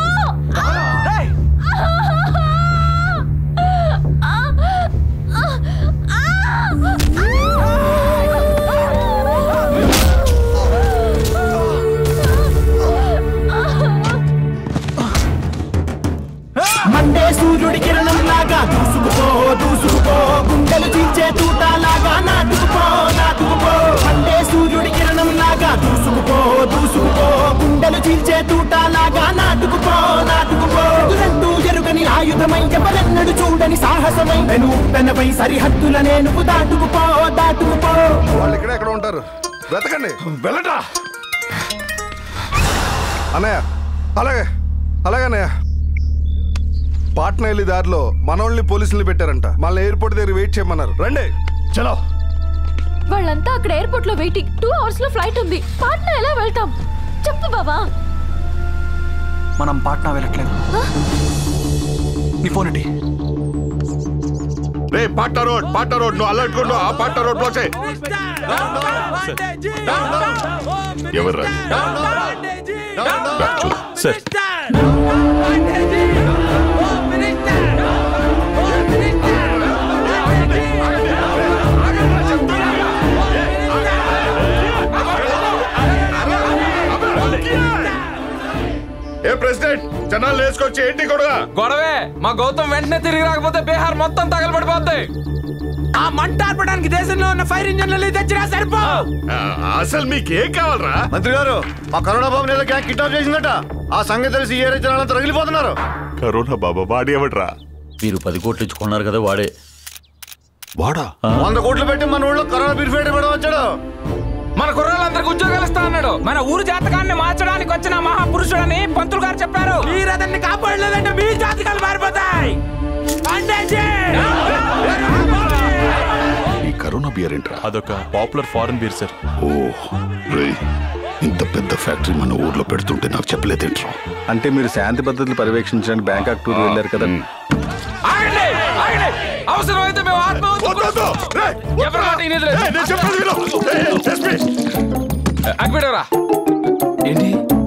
మండే సూర్యుడి కిరణం లాగా దూసుకుపో దూసుకుపో గుండెలు చీల్చే తూటాలాగా నాటుకుపో నాటుకుపో మండే సూర్యుడి కిరణం లాగా దూసుకుపో దూసుకుపో గుండెలు చీల్చే తూటాలాగా నాటుకుపో నాటుకుపో ఎదురంటూ ఎరుగని ఆయుధమై ఎవరెన్నడు చూడని సాహసమై వెను పెనపై సరిహద్దులనే నువ్వు దాటుకుపో దాటుకుపో వాళ్ళు ఇక్కడ ఎక్కడ ఉంటారు వెతకండి వెళ్ళటా అన్నయ్య అలాగే అలాగే అన్నయ్య పాట్నా వెళ్ళి దారిలో మనోళ్ళని పోలీసులు పెట్టారంట మళ్ళీ ఎయిర్పోర్ట్ దగ్గర వెయిట్ చేయమన్నారు రండి చలో వాళ్ళంతా అక్కడ ఎయిర్పోర్ట్ లో వెయిటింగ్ టూ అవర్స్ లో ఫ్లైట్ ఉంది పాట్నా ఎలా వెళ్తాం చెప్పు బావా మనం పాట్నా వెళ్ళట్లేదు నీ ఫోన్ ఇటీ రే పాట్నా రోడ్ పాట్నా రోడ్ నువ్వు అలర్ట్ కొండు ఆ పాట్నా రోడ్ లో చేయి ఎవరు సార్ ఏ ప్రెసిడెంట్ జనాలు వేసుకొచ్చి ఏంటి కూడా గొడవే మా గౌతమ్ వెంటనే తిరిగి రాకపోతే బీహార్ మొత్తం తగలబడిపోద్ది ఆ మంట ఆర్పడానికి దేశంలో ఉన్న ఫైర్ ఇంజన్లు తెచ్చినా సరిపో అసలు మీకు ఏం కావాలరా మంత్రి గారు మా కరోనా బాబు నెల గ్యాంగ్ కిడ్నాప్ చేసిందట ఆ సంగతి తెలిసి ఏ జనాలంతా రగిలిపోతున్నారు కరోనా బాబా వాడి ఎవడ్రా మీరు పది కోట్లు ఇచ్చుకున్నారు కదా వాడే వాడా వంద కోట్లు పెట్టి మన ఊళ్ళో కరోనా పిరిఫేట్ ఇవ్వడం వచ్చాడు మన కుర్రాళ్ళందరికి ఉద్యోగాలు ఇస్తా అన్నాడు మన ఊరు జాతకాన్ని మార్చడానికి వచ్చిన మహాపురుషుడని పంతులు గారు చెప్పారు మీరు అతన్ని కాపాడలేదంటే మీ జాతకాలు మారిపోతాయి ఈ కరోనా బియర్ ఏంట్రా అదొక పాపులర్ ఫారెన్ బీర్ సార్ ఓ రే ఇంత పెద్ద ఫ్యాక్టరీ మన ఊర్లో పెడుతుంటే నాకు చెప్పలేదేంట్రా అంటే మీరు శాంతి భద్రతలు పర్యవేక్షించడానికి బ్యాంకాక్ టూర్ వెళ్ళారు కదా ఆగండి ఆగండి అవసరమైతే మేము ఆత్మహత్య ఎవరి మాట వినేది లేదు. అగ్గిపెట్టరా ఏంటి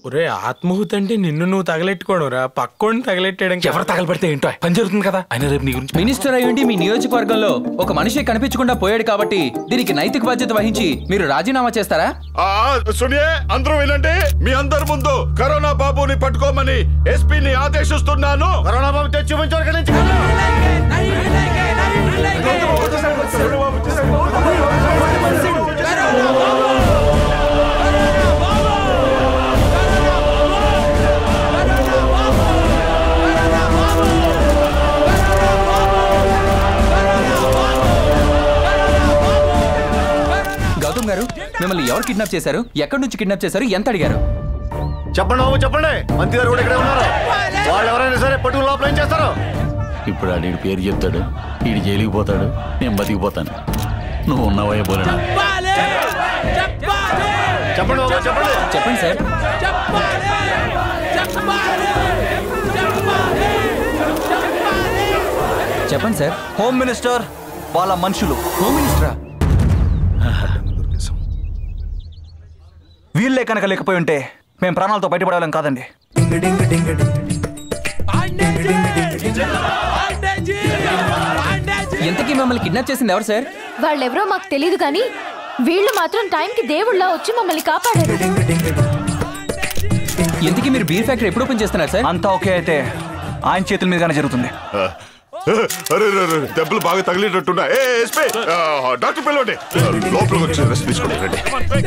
ఒరే ఆత్మహుతి అంటే నిన్ను నువ్వు తగలెట్టుకోవడం రా పక్కోడిని తగలెట్టేయడం ఎవరు తగలబెడితే ఏంటో పని జరుగుతుంది కదా ఆయన రేపు నీ గురించి మినిస్టర్ అయ్యుండి మీ నియోజకవర్గంలో ఒక మనిషి కనిపించకుండా పోయాడు కాబట్టి దీనికి నైతిక బాధ్యత వహించి మీరు రాజీనామా చేస్తారా సునియే అందరూ వినండి మీ అందరి ముందు కరోనా బాబుని పట్టుకోమని ఎస్పీని ఆదేశిస్తున్నాను కరోనా బాబు తెచ్చి గౌతమ్ గారు మిమ్మల్ని ఎవరు కిడ్నాప్ చేశారు ఎక్కడి నుంచి కిడ్నాప్ చేశారు ఎంత అడిగారు చెప్పండి బాబు చెప్పండి మంత్రి గారు కూడా ఇక్కడే ఉన్నారు వాళ్ళు ఎవరైనా సరే పట్టుకుని లోపల ఏం చేస్తారు ఇప్పుడు ఆడి పేరు చెప్తాడు ఈడు జైలుకి పోతాడు నేను బతికిపోతాను నువ్వు ఉన్నావయ్య పోలేనా చెప్పండి బాబు చెప్పండి చెప్పండి సార్ చెప్పండి సార్ హోమ్ మినిస్టర్ వాళ్ళ మనుషులు హోమ్ మినిస్టరా వీళ్ళే కనుక లేకపోయి ఉంటే మేము ప్రాణాలతో బయటపడేవాళ్ళం కాదండి ఇంతకీ మిమ్మల్ని కిడ్నాప్ చేసింది ఎవరు సార్ వాళ్ళెవరో మాకు తెలియదు కానీ వీళ్ళు మాత్రం టైంకి దేవుళ్ళ వచ్చి మమ్మల్ని కాపాడారు ఇంతకీ మీరు బీర్ ఫ్యాక్టరీ ఎప్పుడు ఓపెన్ చేస్తున్నారు సార్ అంతా ఓకే అయితే ఆయన చేతుల మీదుగానే జరుగుతుంది అరే అరే, అరే, దెబ్బలు బాగా తగిలేటట్టున్నా ఏ ఎస్పీ ఆ, డాక్టర్ పిలవండి లోపలికి వచ్చి రెస్ట్ తీసుకోండి రండి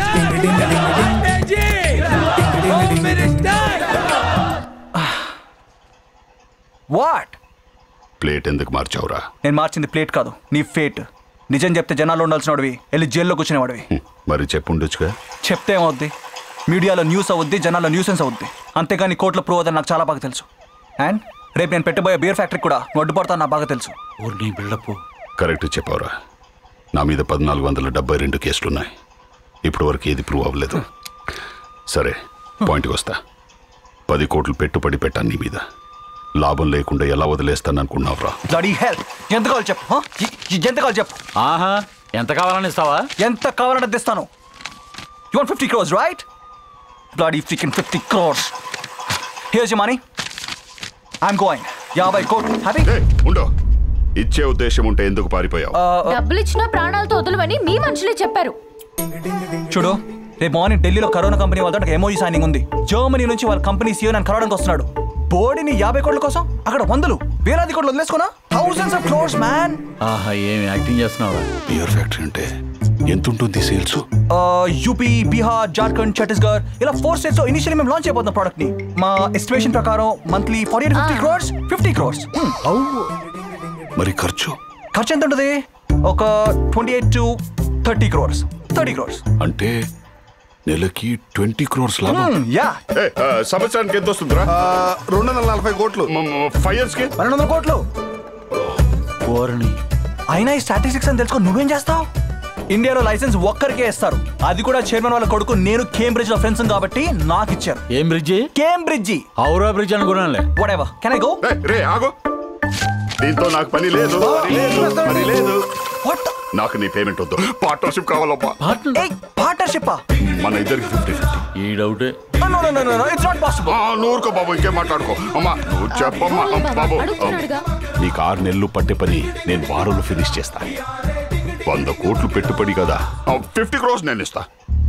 వాట్ ప్లేట్ ఎందుకు మార్చావురా నేను మార్చింది ప్లేట్ కాదు నీ ఫేట్ నిజం చెప్తే జనాలు ఉండాల్సిన వాడివి వెళ్ళి జైల్లో కూర్చునేవాడివి మరి చెప్పుండొచ్చుగా చెప్తే ఏమవుద్ది మీడియాలో న్యూస్ అవుద్ది జనాల్లో న్యూసెన్స్ అవుద్ది అంతేగాని కోర్టులో ప్రూవ్ అవుతుంది నాకు చాలా బాగా తెలుసు అండ్ రేపు నేను పెట్టబోయే బీర్ ఫ్యాక్టరీ కూడా నువ్వు అడ్డుపడతాను నాకు బాగా తెలుసు నీ బిల్డప్ కరెక్ట్ చెప్పావురా నా మీద పద్నాలుగు వందల డెబ్బై రెండు కేసులున్నాయి ఇప్పటి వరకు ఏది ప్రూవ్ అవ్వలేదు సరే పాయింట్కి వస్తా పది కోట్లు పెట్టుబడి పెట్టాను నీ మీద లాభం లేకుండా ఎలా వదిలేస్తాను అనుకున్నావురా బ్లడీ హెల్ప్ ఎంత కావాలి చెప్పు huh? ఎ- ఎ- ఎంత కావాలి చెప్పు ఆహా ఎంత కావాలని ఇస్తావా ఎంత కావాలంటే తెస్తాను you want fifty crores right bloody freaking fifty crores here's you money I'm going యాభై కోట్లు హ్యాపీ ఉండో ఇచ్చే ఉద్దేశం ఉంటే ఎందుకు పారిపోయావు డబ్బులు ఇచ్చినా ప్రాణాలతో వదలవని మీ మనుషులే చెప్పారు చూడు రేపు మార్నింగ్ ఢిల్లీలో కరోనా కంపెనీ వాళ్ళతో నాకు ఎమోజీ సైనింగ్ ఉంది జర్మనీ నుంచి వాళ్ళ కంపెనీ సీఓ నన్ను కలవడానికి వస్తున్నాడు బోడీని యాభై కోట్ల కోసం అక్కడ వందలు వేలాది కోట్లు వదిలేసుకున్నా థౌసండ్స్ ఆఫ్ క్రోర్స్ మ్యాన్ ఆహా ఏమి యాక్టింగ్ చేస్తున్నావా బియర్ ఫ్యాక్టరీ అంటే ఎంత ఉంటుంది సేల్స్ యూపీ బీహార్ జార్ఖండ్ ఛత్తీస్గఢ్ ఇలా ఫోర్ స్టేట్స్ లో ఇనిషియల్లీ మేము లాంచ్ అయిపోతున్నాం ప్రోడక్ట్ ని మా ఎస్టిమేషన్ ప్రకారం monthly forty fifty crores fifty crores మరి ఖర్చు ఖర్చు ఎంత ఉంటుంది ఒక twenty eight to thirty crores thirty crores అంటే నెలకి ట్వంటీ క్రోర్స్ లాభం యా ఏ, ఆ, సంవత్సరానికి ఎంత వస్తుందిరా రెండు వందల నలభై కోట్లు ఫైవ్ ఇయర్స్ కి పన్నెండు వందల కోట్లు ఓర్ని అయినా ఈ స్టాటిస్టిక్స్ అని తెలుసుకో నువ్వేం చేస్తావు ఇండియాలో లైసెన్స్ ఒక్కరికే ఇస్తారు అది కూడా చైర్మన్ వాళ్ళ కొడుకు నేను కేంబ్రిడ్జ్ లో ఫ్రెండ్స్ కాబట్టి నాకు ఇచ్చారు ఏం బ్రిడ్జి కేంబ్రిడ్జి ఔరా బ్రిడ్జ్ అనుకున్నానులే whatever can I go రే ఆగు దీంతో నాకు పని లేదు పని లేదు పని లేదు నాకు నీ పేమెంట్ వద్దు పార్ట్నర్షిప్ కావాలబ్బా పార్ట్నర్షిప్ మన ఇద్దరికి ఫిఫ్టీ ఫిఫ్టీ ఈ డౌటే no no no no it's not possible నూరుకో బాబు ఇంకేం మాట్లాడుకో అమ్మా నువ్వు చెప్పమ్మా అమ్మ, బాబు నీకు ఆరు నెలలు పట్టే పని నేను వారంలో ఫినిష్ చేస్తా వంద కోట్లు పెట్టుబడి కదా ఫిఫ్టీ క్రోస్ నేను ఇస్తా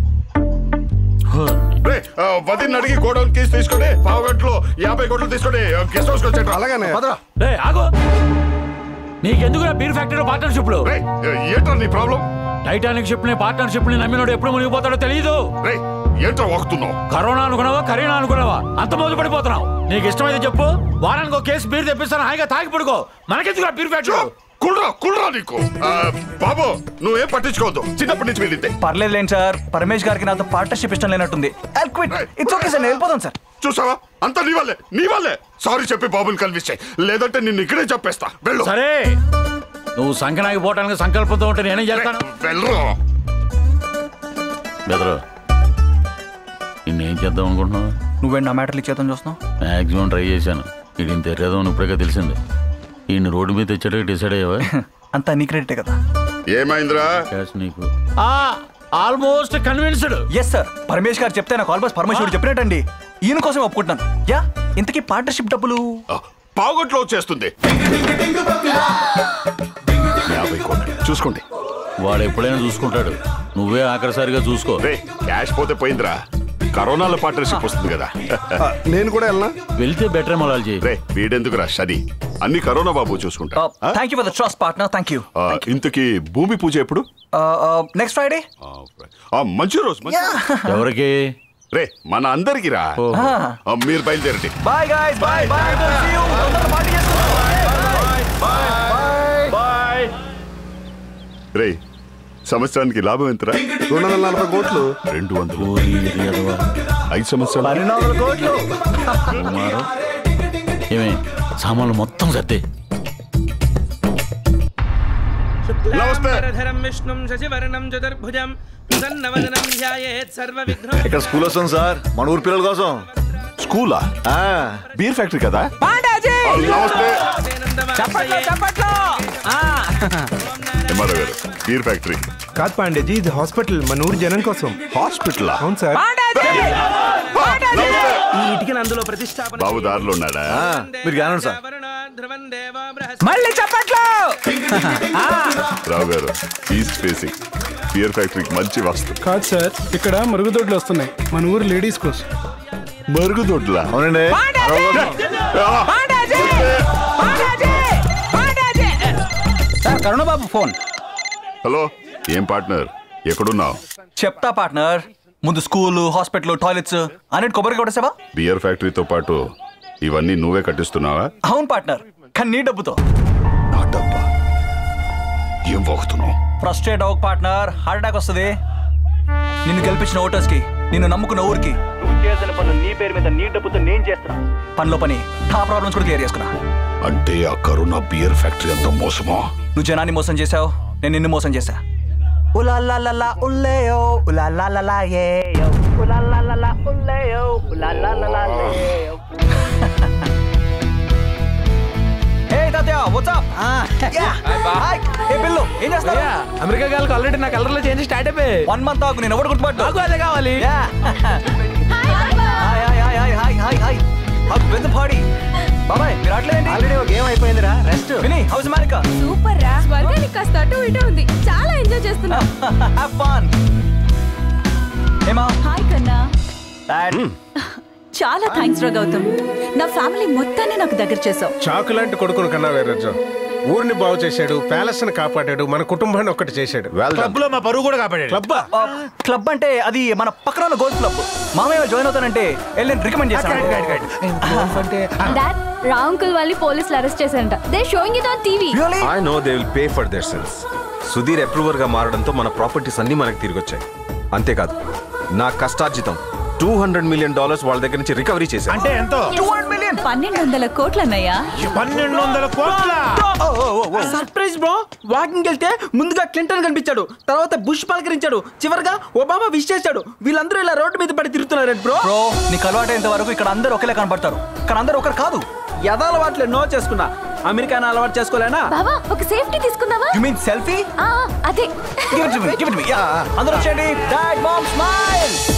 రే, ఆ, వదిన్ని అడిగి గోడౌన్ కేసు తీసుకొని పావు గంటలో యాభై కోట్లు తీసుకొని గెస్ట్ హౌస్ వచ్చాడు అలాగనే రే ఆగో నీకెందుకు బీర్ ఫ్యాక్టరీలో పార్ట్నర్షిప్ లో ఏంటో నీ ప్రాబ్లం టైటానిక్ షిప్ ని పార్ట్నర్షిప్ ని నమ్మినోడు ఎప్పుడు మునిగిపోతాడో తెలియదు ఏంటో వాగుతున్నావు కరోనా అనుకున్నావా కరీనా అనుకున్నావా అంత మోజు పడిపోతున్నావు నీకు ఇష్టమైతే చెప్పు వారానికి ఒక కేసు బీర్ తెప్పిస్తాను హాయిగా తాగి పడుకో మనకెందుకు బీర్ ఫ్యాక్టరీ కుల్రా కుల్రా నీకు ఆ, బాబు నువ్వేం పట్టించుకోవద్దు చిన్నప్పటి నుంచి వెళ్ళిందే పర్లేదు లేండి సార్ పరమేష్ గారికి నాతో పార్ట్నర్షిప్ ఇష్టం లేనట్టుంది ఇట్స్ ఓకే సార్ నేను వెళ్ళిపోతాను సార్ చూసావా అంతా నీ వల్లే నీ వల్లే సారీ చెప్పి బాబుని కన్విన్స్ చేయి లేదంటే నిన్ను ఇక్కడే చెప్పేస్తా వెళ్ళు సరే నువ్వు సంకనాగి పోవడానికి సంకల్పంతో ఉంటే నేనేం చేస్తాను వెళ్ళు బెదరు నిన్నేం చేద్దాం అనుకుంటున్నావు నువ్వేంటి నా మ్యాటర్లు చేద్దాం చూస్తున్నావు మాక్సిమం ట్రై చేశాను ఇది తెరేదో ఇప్పుడే తెలిసింది ఈయన రోడ్డు మీద తెచ్చాడే డిసైడ్ అయ్యావా అంతా నీ క్రెడిటే కదా ఏమైందిరా క్యాష్ నీకు almost convinced yes sir Paramesh గారు చెప్తే నాకు ఆల్మోస్ట్ పరమేశ్వరుడు చెప్పినట్టండి ఈయన కోసం ఒప్పుకుంటున్నాను యా ఇంతకీ పార్ట్నర్షిప్ డబ్బులు పావుగట్లో వచ్చేస్తుంది యాభై కోట్లు చూసుకోండి వాడు ఎప్పుడైనా చూసుకుంటాడు నువ్వే ఆఖరిసారిగా చూసుకో రే క్యాష్ పోతే పోయిందిరా కరోనాలో పార్ట్నర్షిప్ వస్తుంది కదా నేను కూడా వెళ్ళనా వెళ్తే బెటర్ మొలాలజీ రే వీడెందుకురా శని అన్ని కరోనా బాబు చూసుకుంటా thank you for the trust partner thank you ఆ, ఇంతకీ భూమి పూజ ఎప్పుడు నెక్స్ట్ ఫ్రైడే ఆ, మంచి రోజు మంచి రోజు. ఎవరికి రే మన అందరికి రా ఆ, మీరు బయలుదేరండి bye guys bye bye see you party bye రే సంవత్సరానికి లాభం ఎంతరా రెండు వందల నలభై కోట్లు రెండు వందలు ఐదు సంవత్సరాలు పన్నెండు వందల కోట్లు ఏమే సామాన్లు మొత్తం సర్దే శుక్లాంబరధరం విష్ణుం శశివర్ణం చతుర్భుజం ప్రసన్నవదనం ధ్యాయేత్ సర్వ ఇక్కడ స్కూల్ వస్తుంది సార్ మన ఊరు పిల్లల కోసం స్కూలా బీర్ ఫ్యాక్టరీ కదా చప్పట్లో చప్పట్లో ఆ. ఎంఆర్ఓ గారు బీర్ ఫ్యాక్టరీ కాదు పాండేజీ ఇది హాస్పిటల్ మన ఊరు జనం కోసం హాస్పిటల్ అవును సార్ ఈ ఇటుకని అందులో ప్రతిష్టాపన బాబు దారిలో ఉన్నాడా మీరు కానండి సార్ మళ్ళీ చప్పట్లో రావు గారు ఈస్ట్ ఫేసింగ్ బియర్ ఫ్యాక్టరీకి మంచి వస్తు కాదు సార్ ఇక్కడ మరుగుదొడ్లు వస్తున్నాయి మన ఊరు లేడీస్ కోసం మరుగుదొడ్లా అవునండి సార్ కరుణబాబు ఫోన్ హలో ఏం పార్ట్నర్ ఎక్కడున్నావు చెప్తా పార్ట్నర్ ముందు స్కూల్ హాస్పిటల్ టాయిలెట్స్ అన్నిటి కొబ్బరి కొట్టేసావా బియర్ ఫ్యాక్టరీతో పాటు ఇవన్నీ నువ్వే కట్టిస్తున్నావా అవును పార్ట్నర్ కానీ నీ డబ్బుతో ఏం వాగుతున్నావు ఫ్రస్ట్రేట్ అవ్వక పార్ట్నర్ హార్ట్ అటాక్ వస్తుంది నిన్ను గెలిపించిన ఓటర్స్ కి నిన్ను నమ్ముకున్న ఊరికి నువ్వు చేసిన పనులు నీ పేరు మీద నీ డబ్బుతో నేను చేస్తున్నా పనిలో పని నా ప్రాబ్లమ్స్ కూడా క్లియర్ చేసుకున్నా అంటే ఆ కరోనా బియర్ ఫ్యాక్టరీ అంత మోసమా నువ్వు జనాన్ని మోసం చేసావు నేను నిన్ను మోసం చేశా ఉలాలాలలా ఉల్లేయో ఉలాలాలలా ఏయో ఉలాలాలలా ఉల్లేయో ఉలాలాలలా లేయో హే తాతయ్య వాట్స్ అప్ హాయ్ ఏ బిల్లు ఏం చేస్తావు అమెరికా గారికి ఆల్రెడీ నా కలర్ లో చేంజ్ స్టార్ట్ అయిపోయి వన్ మంత్ ఆగు నేను ఎవరు గుర్తుపట్టు నాకు అదే కావాలి hi hi hi hi hi hi how's with party బాబాయ్ మీరు ఆడలేదండి ఆల్రెడీ ఒక గేమ్ అయిపోయిందిరా రెస్ట్ విని హౌస్ అమెరికా సూపర్ రా స్వర్గానికి కాస్త అటు ఇటు ఉంది చాలా ఎంజాయ్ చేస్తున్నా హ్యావ్ ఫన్ ఏమా హాయ్ కన్నా చాలా థ్యాంక్స్ రా గౌతమ్ నా ఫ్యామిలీ మొత్తాన్ని నాకు దగ్గర చేసావు చాకు లాంటి కొడుకును కన్నా వేరజ్జు ఊరిని బాగు చేశాడు ప్యాలెస్ ని కాపాడాడు మన కుటుంబాన్ని ఒక్కటి చేశాడు క్లబ్ లో మా పరువు కూడా కాపాడాడు క్లబ్ క్లబ్ అంటే అది మన పక్కన ఉన్న గోల్ఫ్ క్లబ్ మామయ్య జాయిన్ అవుతానంటే వెళ్ళి నేను రికమెండ్ చేస్తాను డాడ్ రా అంకుల్ వాళ్ళని పోలీసులు అరెస్ట్ చేశారంట they showing it on TV I know they will pay for their sells Sudheer approver గా మారడంతో మన ప్రాపర్టీస్ అన్ని మనకు తిరిగి వచ్చాయి అంతేకాదు నా కష్టార్జితం టూ హండ్రెడ్ మిలియన్ డాలర్స్ వాళ్ళ దగ్గర నుంచి రికవరీ చేశాను అంటే ఎంతో పన్నెండు వందల కోట్లన్నయ్యా పన్నెండు వందల కోట్ల సర్ప్రైజ్ బ్రో వాకింగ్ వెళ్తే ముందుగా క్లింటన్ కనిపించాడు తర్వాత బుష్ పలకరించాడు చివరిగా ఒబామా విష్ చేశాడు వీళ్ళందరూ ఇలా రోడ్డు మీద పడి తిరుగుతున్నారు బ్రో బ్రో నీకు అలవాటైనంత వరకు ఇక్కడ అందరూ ఒకేలా కనపడతారు కానీ అందరూ ఒకరు కాదు యథా అలవాట్లే నో చేసుకున్నా అమెరికాను అలవాటు చేసుకోలేనా బావా ఒక సేఫ్టీ తీసుకుందావా యు మీన్ సెల్ఫీ ఆ, అదే give it to me give it to me yeah అందరూ వచ్చేయండి డాడ్ మామ్ స్మైల్